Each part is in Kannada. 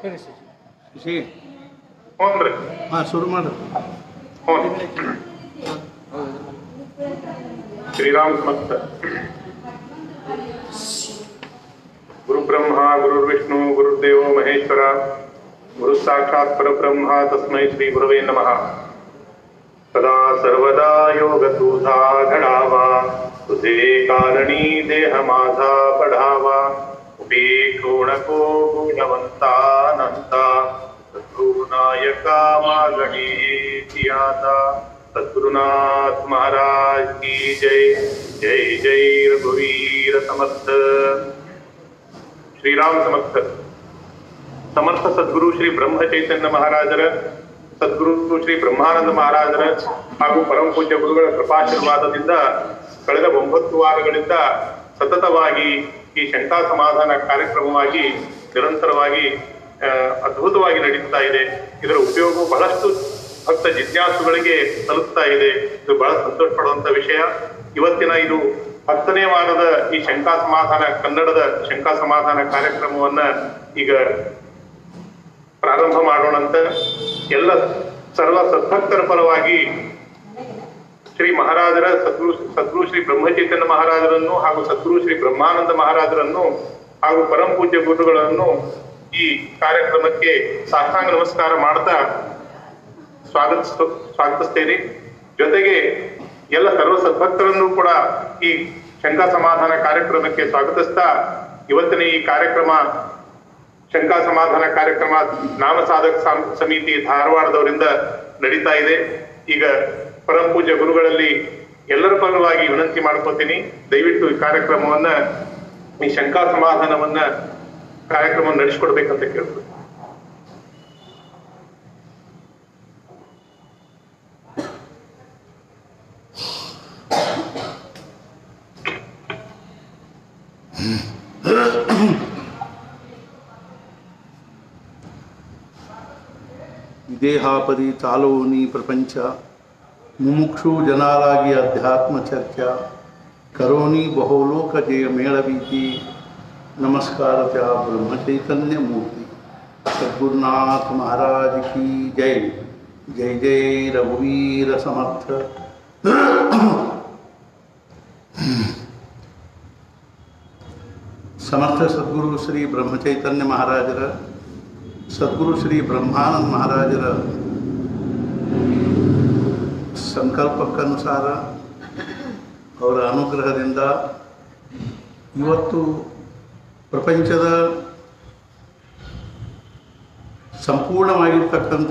ಸಿ ಹ್ಞೂ ರೀ ಹಾಂ ಶುರು ಮಾಡು ಹ್ಞೂ ಶ್ರೀರಾಮ್ ಸಮರ್ಥ ಗುರು ಬ್ರಹ್ಮ ಗುರು ವಿಷ್ಣು ಗುರುದೇವ ಮಹೇಶ್ವರ ಗುರು ಸಾಕ್ಷಾತ್ ಪರಬ್ರಹ್ಮ ತಸ್ಮೈ ಶ್ರೀ ಗುರವೇ ನಮಃ ಸದಾ ಸರ್ವದಾ ಯೋಗದೂಧಾ ಘಡಾವಾ ತುಧೇ ಕಾರಣೀ ದೇಹ ಮಾಧಾ ಪಢಾವಾ ಉಪೇ ಕೋಣಕೋ ಗುಣವಂತಾನಂತ ಸದ್ಗುರುನಾಯಕ ಮಾಗಣೇ ಕಿಯಾತ सद्गुरुनाथ महाराज की जय जय जय रघुवीर समर्थ ಶ್ರೀರಾಮ್ ಸಮರ್ಥ ಸಮರ್ಥ ಸದ್ಗುರು ಶ್ರೀ ಬ್ರಹ್ಮ ಚೈತನ್ಯ ಮಹಾರಾಜರ ಸದ್ಗುರು ಶ್ರೀ ಬ್ರಹ್ಮಾನಂದ ಮಹಾರಾಜರ ಹಾಗೂ ಪರಮ ಪೂಜ್ಯ ಗುರುಗಳ ಕೃಪಾಶೀರ್ವಾದದಿಂದ ಕಳೆದ ಒಂಬತ್ತು ವಾರಗಳಿಂದ ಸತತವಾಗಿ ಈ ಶಂಕಾ ಸಮಾಧಾನ ಕಾರ್ಯಕ್ರಮವಾಗಿ ನಿರಂತರವಾಗಿ ಆ, ಅದ್ಭುತವಾಗಿ ನಡೀತಾ ಇದೆ ಇದರ ಉಪಯೋಗವು ಬಹಳಷ್ಟು ಭಕ್ತ ಜಿಜ್ಞಾಸುಗಳಿಗೆ ತಲುಪ್ತಾ ಇದೆ ಇದು ಬಹಳ ಸಂತೋಷ ಪಡುವಂತ ವಿಷಯ ಇವತ್ತಿನ ಇದು ಹತ್ತನೇ ವಾರದ ಈ ಶಂಕಾ ಸಮಾಧಾನ ಕನ್ನಡದ ಶಂಕಾ ಸಮಾಧಾನ ಕಾರ್ಯಕ್ರಮವನ್ನ ಈಗ ಪ್ರಾರಂಭ ಮಾಡೋಣಂತ ಎಲ್ಲ ಸರ್ವ ಸದ್ಭಕ್ತರ ಪರವಾಗಿ ಶ್ರೀ ಮಹಾರಾಜರ ಸದ್ಗುರು ಸದ್ಗುರು ಶ್ರೀ ಬ್ರಹ್ಮಚೈತನ್ಯ ಮಹಾರಾಜರನ್ನು ಹಾಗೂ ಸದ್ಗುರು ಶ್ರೀ ಬ್ರಹ್ಮಾನಂದ ಮಹಾರಾಜರನ್ನು ಹಾಗೂ ಪರಮ ಪೂಜ್ಯ ಗುರುಗಳನ್ನು ಈ ಕಾರ್ಯಕ್ರಮಕ್ಕೆ ಸಾಷ್ಟಾಂಗ ನಮಸ್ಕಾರ ಮಾಡ್ತಾ ಸ್ವಾಗತ ಸ್ವಾಗತಿಸ್ತೇನೆ ಜೊತೆಗೆ ಎಲ್ಲ ಸರ್ವ ಸದ್ಭಕ್ತರನ್ನು ಕೂಡ ಈ ಶಂಕಾ ಸಮಾಧಾನ ಕಾರ್ಯಕ್ರಮಕ್ಕೆ ಸ್ವಾಗತಿಸ್ತಾ ಇವತ್ತಿನ ಈ ಕಾರ್ಯಕ್ರಮ ಶಂಕಾ ಸಮಾಧಾನ ಕಾರ್ಯಕ್ರಮ ನಾಮ ಸಾಧಕ ಸಂ- ಸಮಿತಿ ಧಾರವಾಡದವರಿಂದ ನಡೀತಾ ಇದೆ ಈಗ ಪರಮ ಪೂಜ್ಯ ಗುರುಗಳಲ್ಲಿ ಎಲ್ಲರ ಪರವಾಗಿ ವಿನಂತಿ ಮಾಡ್ಕೋತೀನಿ ದಯವಿಟ್ಟು ಈ ಕಾರ್ಯಕ್ರಮವನ್ನ ಈ ಶಂಕಾ ಸಮಾಧಾನವನ್ನ ಕಾರ್ಯಕ್ರಮ ನಡೆಸ್ಕೊಡ್ಬೇಕಂತ ಕೇಳ್ತೀನಿ ವಿದೇಹಾಪದಿ ಚಾಲೋನಿ ಪ್ರಪಂಚ ಮುಮುಕ್ಷು ಜನಾಲಾಗಿ ಅಧ್ಯಾತ್ಮ ಚರ್ಚಾ ಕರೋನಿ ಬಹುಲೋಕ ಜಯ ಮೇಳವೀತಿ ನಮಸ್ಕಾರ ತ್ಯಾ ಬ್ರಹ್ಮ ಚೈತನ್ಯ ಮೂರ್ತಿ ಸದ್ಗುರುನಾಥ ಮಹಾರಾಜ್ ಕಿ ಜೈ ಜೈ ಜೈ ರಘುವೀರ ಸಮರ್ಥ ಸಮರ್ಥ ಸದ್ಗುರು ಶ್ರೀ ಬ್ರಹ್ಮಚೈತನ್ಯ ಮಹಾರಾಜರ ಸದ್ಗುರು ಶ್ರೀ ಬ್ರಹ್ಮಾನಂದ ಮಹಾರಾಜರ ಸಂಕಲ್ಪಕ್ಕನುಸಾರ ಅವರ ಅನುಗ್ರಹದಿಂದ ಇವತ್ತು ಪ್ರಪಂಚದ ಸಂಪೂರ್ಣವಾಗಿರ್ತಕ್ಕಂಥ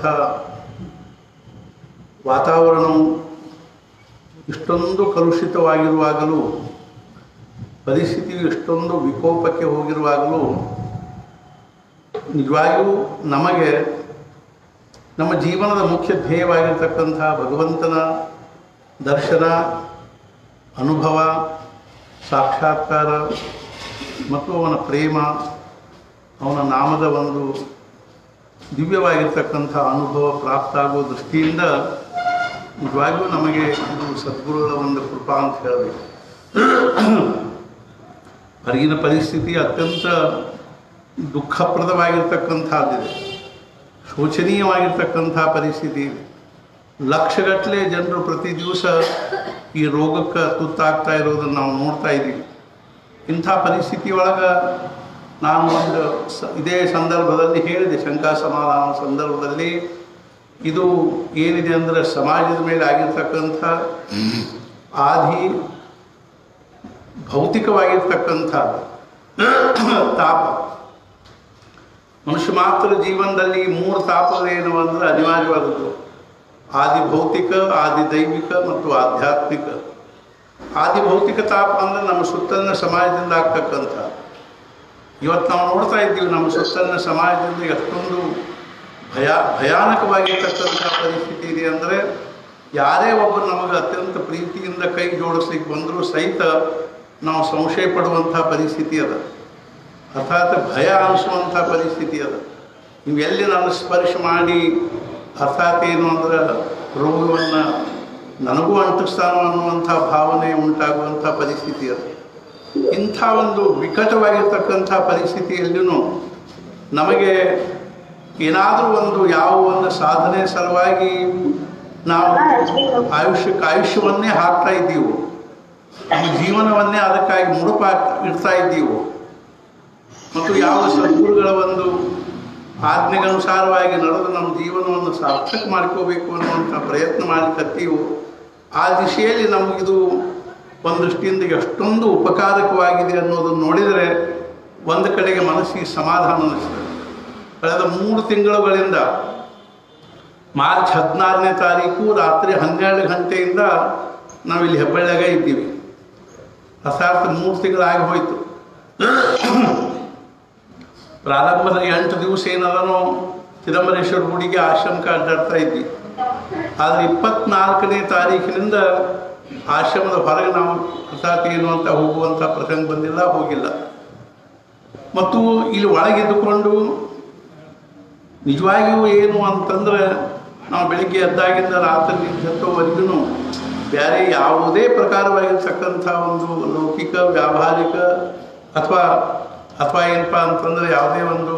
ವಾತಾವರಣವು ಇಷ್ಟೊಂದು ಕಲುಷಿತವಾಗಿರುವಾಗಲೂ ಪರಿಸ್ಥಿತಿಯು ಇಷ್ಟೊಂದು ವಿಕೋಪಕ್ಕೆ ಹೋಗಿರುವಾಗಲೂ ನಿಜವಾಗಿಯೂ ನಮಗೆ ನಮ್ಮ ಜೀವನದ ಮುಖ್ಯ ಧ್ಯೇಯವಾಗಿರ್ತಕ್ಕಂಥ ಭಗವಂತನ ದರ್ಶನ ಅನುಭವ ಸಾಕ್ಷಾತ್ಕಾರ ಮತ್ತು ಅವನ ಪ್ರೇಮ ಅವನ ನಾಮದ ಒಂದು ದಿವ್ಯವಾಗಿರ್ತಕ್ಕಂಥ ಅನುಭವ ಪ್ರಾಪ್ತ ಆಗೋ ದೃಷ್ಟಿಯಿಂದ ನಿಜವಾಗಿಯೂ ನಮಗೆ ಇದು ಸದ್ಗುರುಗಳ ಒಂದು ಕೃಪಾ ಅಂತ ಹೇಳಬೇಕು ಹೊರಗಿನ ಪರಿಸ್ಥಿತಿ ಅತ್ಯಂತ ದುಃಖಪ್ರದವಾಗಿರ್ತಕ್ಕಂಥದ್ದಿದೆ ಶೋಚನೀಯವಾಗಿರ್ತಕ್ಕಂಥ ಪರಿಸ್ಥಿತಿ ಇದೆ ಲಕ್ಷಗಟ್ಟಲೆ ಜನರು ಪ್ರತಿ ದಿವಸ ಈ ರೋಗಕ್ಕೆ ತುತ್ತಾಗ್ತಾ ಇರೋದನ್ನು ನಾವು ನೋಡ್ತಾ ಇದ್ದೀವಿ ಇಂಥ ಪರಿಸ್ಥಿತಿ ಒಳಗೆ ನಾನು ಒಂದು ಸ ಇದೇ ಸಂದರ್ಭದಲ್ಲಿ ಹೇಳಿದೆ ಶಂಕಾ ಸಮಾಧಾನ ಸಂದರ್ಭದಲ್ಲಿ ಇದು ಏನಿದೆ ಅಂದರೆ ಸಮಾಜದ ಮೇಲೆ ಆಗಿರ್ತಕ್ಕಂಥ ಆದಿ ಭೌತಿಕವಾಗಿರ್ತಕ್ಕಂಥ ತಾಪ ಮನುಷ್ಯ ಮಾತ್ರ ಜೀವನದಲ್ಲಿ ಈ ಮೂರು ತಾಪಗಳೇನು ಅಂದರೆ ಅನಿವಾರ್ಯವಾದದ್ದು ಆದಿ ಭೌತಿಕ ಆದಿ ದೈವಿಕ ಮತ್ತು ಆಧ್ಯಾತ್ಮಿಕ ಆದಿ ಭೌತಿಕ ತಾಪ ಅಂದರೆ ನಮ್ಮ ಸುತ್ತಲಿನ ಸಮಾಜದಿಂದ ಆಗ್ತಕ್ಕಂಥ ಇವತ್ತು ನಾವು ನೋಡ್ತಾ ಇದ್ದೀವಿ ನಮ್ಮ ಸುತ್ತಲಿನ ಸಮಾಜದಿಂದ ಎಷ್ಟೊಂದು ಭಯ ಭಯಾನಕವಾಗಿರ್ತಕ್ಕಂಥ ಪರಿಸ್ಥಿತಿ ಇದೆ ಅಂದರೆ ಯಾರೇ ಒಬ್ಬರು ನಮಗೆ ಅತ್ಯಂತ ಪ್ರೀತಿಯಿಂದ ಕೈ ಜೋಡಿಸ್ಲಿಕ್ಕೆ ಬಂದರೂ ಸಹಿತ ನಾವು ಸಂಶಯ ಪಡುವಂಥ ಪರಿಸ್ಥಿತಿ ಅದ ಅರ್ಥಾತ್ ಭಯ ಅನಿಸುವಂಥ ಪರಿಸ್ಥಿತಿ ಅದ ನೀವು ಎಲ್ಲಿ ನನ್ನ ಸ್ಪರ್ಶ ಮಾಡಿ ಅರ್ಥಾತ್ ಏನು ಅಂದ್ರೆ ರೋಗವನ್ನು ನನಗೂ ಅಂಟಿಸ್ತಾನೋ ಅನ್ನುವಂಥ ಭಾವನೆ ಉಂಟಾಗುವಂಥ ಪರಿಸ್ಥಿತಿ ಅದು ಇಂಥ ಒಂದು ವಿಕಟವಾಗಿರ್ತಕ್ಕಂಥ ಪರಿಸ್ಥಿತಿಯಲ್ಲಿಯೂ ನಮಗೆ ಏನಾದರೂ ಒಂದು ಯಾವ ಒಂದು ಸಾಧನೆ ಸಲುವಾಗಿ ನಾವು ಆಯುಷ್ಯಕ್ಕೆ ಆಯುಷ್ಯವನ್ನೇ ಹಾಕ್ತಾ ಇದ್ದೀವೋ ನಮ್ಮ ಜೀವನವನ್ನೇ ಅದಕ್ಕಾಗಿ ಮುಡುಪಾಕ್ ಇಡ್ತಾ ಇದ್ದೀವೋ ಮತ್ತು ಯಾವ ಸದ್ಗುರುಗಳ ಒಂದು ಆಜ್ಞೆಗನುಸಾರವಾಗಿ ನಡೆದು ನಮ್ಮ ಜೀವನವನ್ನು ಸಾರ್ಥಕ ಮಾಡ್ಕೋಬೇಕು ಅನ್ನುವಂಥ ಪ್ರಯತ್ನ ಮಾಡಲಿಕ್ಕತ್ತೀವೋ ಆ ದಿಶೆಯಲ್ಲಿ ನಮಗಿದು ಒಂದು ದೃಷ್ಟಿಯಿಂದ ಎಷ್ಟೊಂದು ಉಪಕಾರಕವಾಗಿದೆ ಅನ್ನೋದನ್ನು ನೋಡಿದರೆ ಒಂದು ಕಡೆಗೆ ಮನಸ್ಸಿಗೆ ಸಮಾಧಾನ ಅನಿಸ್ತದೆ ಕಳೆದ ಮೂರು ತಿಂಗಳುಗಳಿಂದ ಮಾರ್ಚ್ ಹದಿನಾರನೇ ತಾರೀಕು ರಾತ್ರಿ ಹನ್ನೆರಡು ಗಂಟೆಯಿಂದ ನಾವಿಲ್ಲಿ ಹೆಬ್ಬಳ್ಳಿಯಾಗ ಇದ್ದೀವಿ ಅರ್ಥಾತ್ ಮೂರು ತಿಂಗಳಾಗಿ ಹೋಯಿತು ಪ್ರಾರಂಭದ ಎಂಟು ದಿವಸ ಏನದನೋ ಚಿದಂಬರೇಶ್ವರ ಗುಡಿಗೆ ಆಶ್ರಮಕ್ಕೆ ಅಡ್ಡಾಡ್ತಾ ಇದ್ವಿ ಆದರೆ ಇಪ್ಪತ್ನಾಲ್ಕನೇ ತಾರೀಕಿನಿಂದ ಆಶ್ರಮದ ಹೊರಗೆ ನಾವು ಅರ್ಥಾತ್ ಏನು ಅಂತ ಹೋಗುವಂಥ ಪ್ರಸಂಗ ಬಂದಿಲ್ಲ ಹೋಗಿಲ್ಲ ಮತ್ತು ಇಲ್ಲಿ ಒಳಗಿದ್ದುಕೊಂಡು ನಿಜವಾಗಿಯೂ ಏನು ಅಂತಂದ್ರೆ ನಾವು ಬೆಳಿಗ್ಗೆ ಎದ್ದಾಗಿಂದ ರಾತ್ರಿ ನಿಂತವರೆಗೂ ಬೇರೆ ಯಾವುದೇ ಪ್ರಕಾರವಾಗಿರ್ತಕ್ಕಂಥ ಒಂದು ಲೌಕಿಕ ವ್ಯಾವಹಾರಿಕ ಅಥವಾ ಅಥವಾ ಏನಪ್ಪ ಅಂತಂದ್ರೆ ಯಾವುದೇ ಒಂದು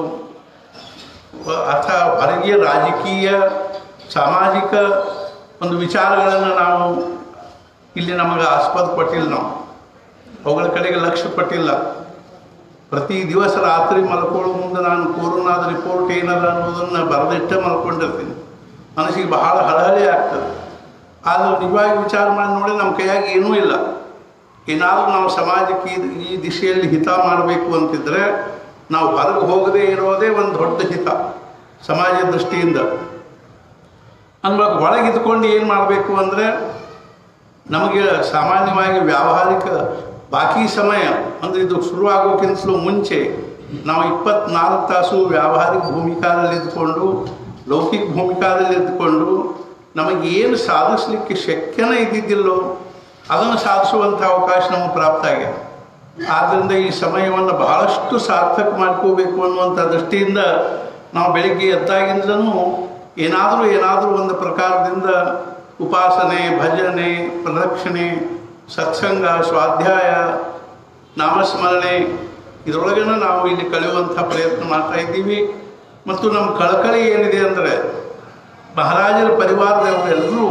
ಅಥವಾ ಹೊರಗಿಯ ರಾಜಕೀಯ ಸಾಮಾಜಿಕ ಒಂದು ವಿಚಾರಗಳನ್ನು ನಾವು ಇಲ್ಲಿ ನಮಗೆ ಆಸ್ಪದ ಕೊಟ್ಟಿಲ್ಲ ನಾವು ಅವುಗಳ ಕಡೆಗೆ ಲಕ್ಷ್ಯ ಕೊಟ್ಟಿಲ್ಲ ಪ್ರತಿ ದಿವಸ ರಾತ್ರಿ ಮಲ್ಕೊಳ್ಳೋ ಮುಂದೆ ನಾನು ಕೊರೋನಾದ ರಿಪೋರ್ಟ್ ಏನದ ಅನ್ನೋದನ್ನು ಬರೆದಿಟ್ಟೆ ಮಲ್ಕೊಂಡಿರ್ತೀನಿ ಮನಸ್ಸಿಗೆ ಬಹಳ ಹಳಹಳಿ ಆಗ್ತದೆ ಆದರೆ ನಿಜವಾಗಿ ವಿಚಾರ ಮಾಡಿ ನೋಡಿ ನಮ್ಮ ಕೈಯಾಗಿ ಏನೂ ಇಲ್ಲ ಏನಾದರೂ ನಾವು ಸಮಾಜಕ್ಕೆ ಈ- ಈ ದಿಶೆಯಲ್ಲಿ ಹಿತ ಮಾಡಬೇಕು ಅಂತಿದ್ರೆ ನಾವು ಹೊರಗೆ ಹೋಗದೇ ಇರೋದೇ ಒಂದು ದೊಡ್ಡ ಹಿತ ಸಮಾಜ ದೃಷ್ಟಿಯಿಂದ ಅಂದ್ಮೇಲೆ ಒಳಗಿದ್ಕೊಂಡು ಏನು ಮಾಡಬೇಕು ಅಂದರೆ ನಮಗೆ ಸಾಮಾನ್ಯವಾಗಿ ವ್ಯಾವಹಾರಿಕ ಬಾಕಿ ಸಮಯ ಅಂದರೆ ಇದು ಶುರುವಾಗೋಕ್ಕಿಂತಲೂ ಮುಂಚೆ ನಾವು ಇಪ್ಪತ್ನಾಲ್ಕು ತಾಸು ವ್ಯಾವಹಾರಿಕ ಭೂಮಿಕಾದಲ್ಲಿ ಇದ್ದುಕೊಂಡು ಲೌಕಿಕ ಭೂಮಿಕಾದಲ್ಲಿ ಇದ್ದುಕೊಂಡು ನಮಗೆ ಏನು ಸಾಧಿಸಲಿಕ್ಕೆ ಶಕ್ಯನೇ ಇದ್ದಿದ್ದಿಲ್ಲೋ ಅದನ್ನು ಸಾಧಿಸುವಂಥ ಅವಕಾಶ ನಮಗೆ ಪ್ರಾಪ್ತ ಆಗಿದೆ ಆದ್ದರಿಂದ ಈ ಸಮಯವನ್ನು ಬಹಳಷ್ಟು ಸಾರ್ಥಕ ಮಾಡ್ಕೋಬೇಕು ಅನ್ನುವಂಥ ದೃಷ್ಟಿಯಿಂದ ನಾವು ಬೆಳಿಗ್ಗೆ ಎದ್ದಾಗಿಂದಲೂ ಏನಾದರೂ ಏನಾದರೂ ಒಂದು ಪ್ರಕಾರದಿಂದ ಉಪಾಸನೆ ಭಜನೆ ಪ್ರದಕ್ಷಿಣೆ ಸತ್ಸಂಗ ಸ್ವಾಧ್ಯಾಯ ನಾಮಸ್ಮರಣೆ ಇದರೊಳಗನ ನಾವು ಇಲ್ಲಿ ಕಳೆಯುವಂಥ ಪ್ರಯತ್ನ ಮಾಡ್ತಾ ಇದ್ದೀವಿ ಮತ್ತು ನಮ್ಮ ಕಳಕಳಿ ಏನಿದೆ ಅಂದರೆ ಮಹಾರಾಜರ ಪರಿವಾರದವರೆಲ್ಲರೂ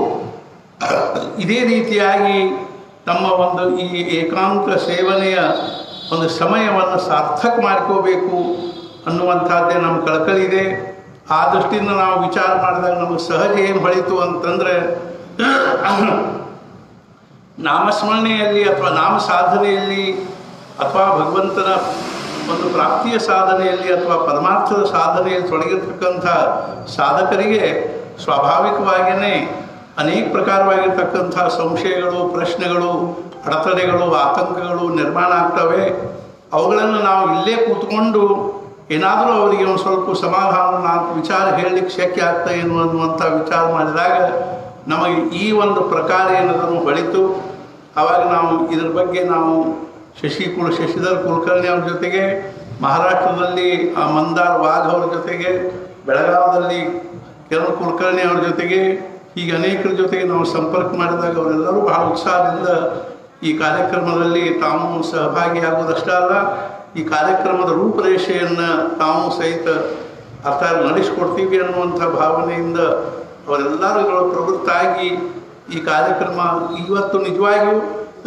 ಇದೇ ರೀತಿಯಾಗಿ ತಮ್ಮ ಒಂದು ಈ ಏಕಾಂತ ಸೇವನೆಯ ಒಂದು ಸಮಯವನ್ನು ಸಾರ್ಥಕ ಮಾಡ್ಕೋಬೇಕು ಅನ್ನುವಂಥದ್ದೇ ನಮ್ಮ ಕಳಕಳಿ ಇದೆ ಆ ದೃಷ್ಟಿಯಿಂದ ನಾವು ವಿಚಾರ ಮಾಡಿದಾಗ ನಮಗೆ ಸಹಜ ಏನು ಹೊಳಿತು ಅಂತಂದರೆ ನಾಮಸ್ಮರಣೆಯಲ್ಲಿ ಅಥವಾ ನಾಮ ಸಾಧನೆಯಲ್ಲಿ ಅಥವಾ ಭಗವಂತನ ಒಂದು ಪ್ರಾಪ್ತಿಯ ಸಾಧನೆಯಲ್ಲಿ ಅಥವಾ ಪರಮಾರ್ಥದ ಸಾಧನೆಯಲ್ಲಿ ತೊಡಗಿರ್ತಕ್ಕಂಥ ಸಾಧಕರಿಗೆ ಸ್ವಾಭಾವಿಕವಾಗಿಯೇ ಅನೇಕ ಪ್ರಕಾರವಾಗಿರ್ತಕ್ಕಂಥ ಸಂಶಯಗಳು ಪ್ರಶ್ನೆಗಳು ಅಡೆತಡೆಗಳು ಆತಂಕಗಳು ನಿರ್ಮಾಣ ಆಗ್ತವೆ ಅವುಗಳನ್ನು ನಾವು ಇಲ್ಲೇ ಕೂತ್ಕೊಂಡು ಏನಾದರೂ ಅವರಿಗೆ ಒಂದು ಸ್ವಲ್ಪ ಸಮಾಧಾನ ನಾಲ್ಕು ವಿಚಾರ ಹೇಳಲಿಕ್ಕೆ ಶಕ್ಯ ಆಗ್ತಾ ಏನು ಅನ್ನುವಂಥ ವಿಚಾರ ಮಾಡಿದಾಗ ನಮಗೆ ಈ ಒಂದು ಪ್ರಕಾರ ಏನದನ್ನು ಹೊಳಿತು ಆವಾಗ ನಾವು ಇದ್ರ ಬಗ್ಗೆ ನಾವು ಶಶಿ ಕುಲ ಶಶಿಧರ್ ಕುಲಕರ್ಣಿ ಅವ್ರ ಜೊತೆಗೆ ಮಹಾರಾಷ್ಟ್ರದಲ್ಲಿ ಆ ಮಂದಾರ್ ವಾಘ್ ಅವ್ರ ಜೊತೆಗೆ ಬೆಳಗಾವದಲ್ಲಿ ಕಿರಣ್ ಕುಲಕರ್ಣಿ ಅವ್ರ ಜೊತೆಗೆ ಹೀಗೆ ಅನೇಕರ ಜೊತೆಗೆ ನಾವು ಸಂಪರ್ಕ ಮಾಡಿದಾಗ ಅವರೆಲ್ಲರೂ ಬಹಳ ಉತ್ಸಾಹದಿಂದ ಈ ಕಾರ್ಯಕ್ರಮದಲ್ಲಿ ತಾವು ಸಹಭಾಗಿಯಾಗುವುದಷ್ಟೇ ಅಲ್ಲ ಈ ಕಾರ್ಯಕ್ರಮದ ರೂಪರೇಷೆಯನ್ನು ತಾವು ಸಹಿತ ಅರ್ಥ ನಡೆಸಿಕೊಡ್ತೀವಿ ಅನ್ನುವಂಥ ಭಾವನೆಯಿಂದ ಅವರೆಲ್ಲರೂ ಪ್ರವೃತ್ತಾಗಿ ಈ ಕಾರ್ಯಕ್ರಮ ಇವತ್ತು ನಿಜವಾಗಿಯೂ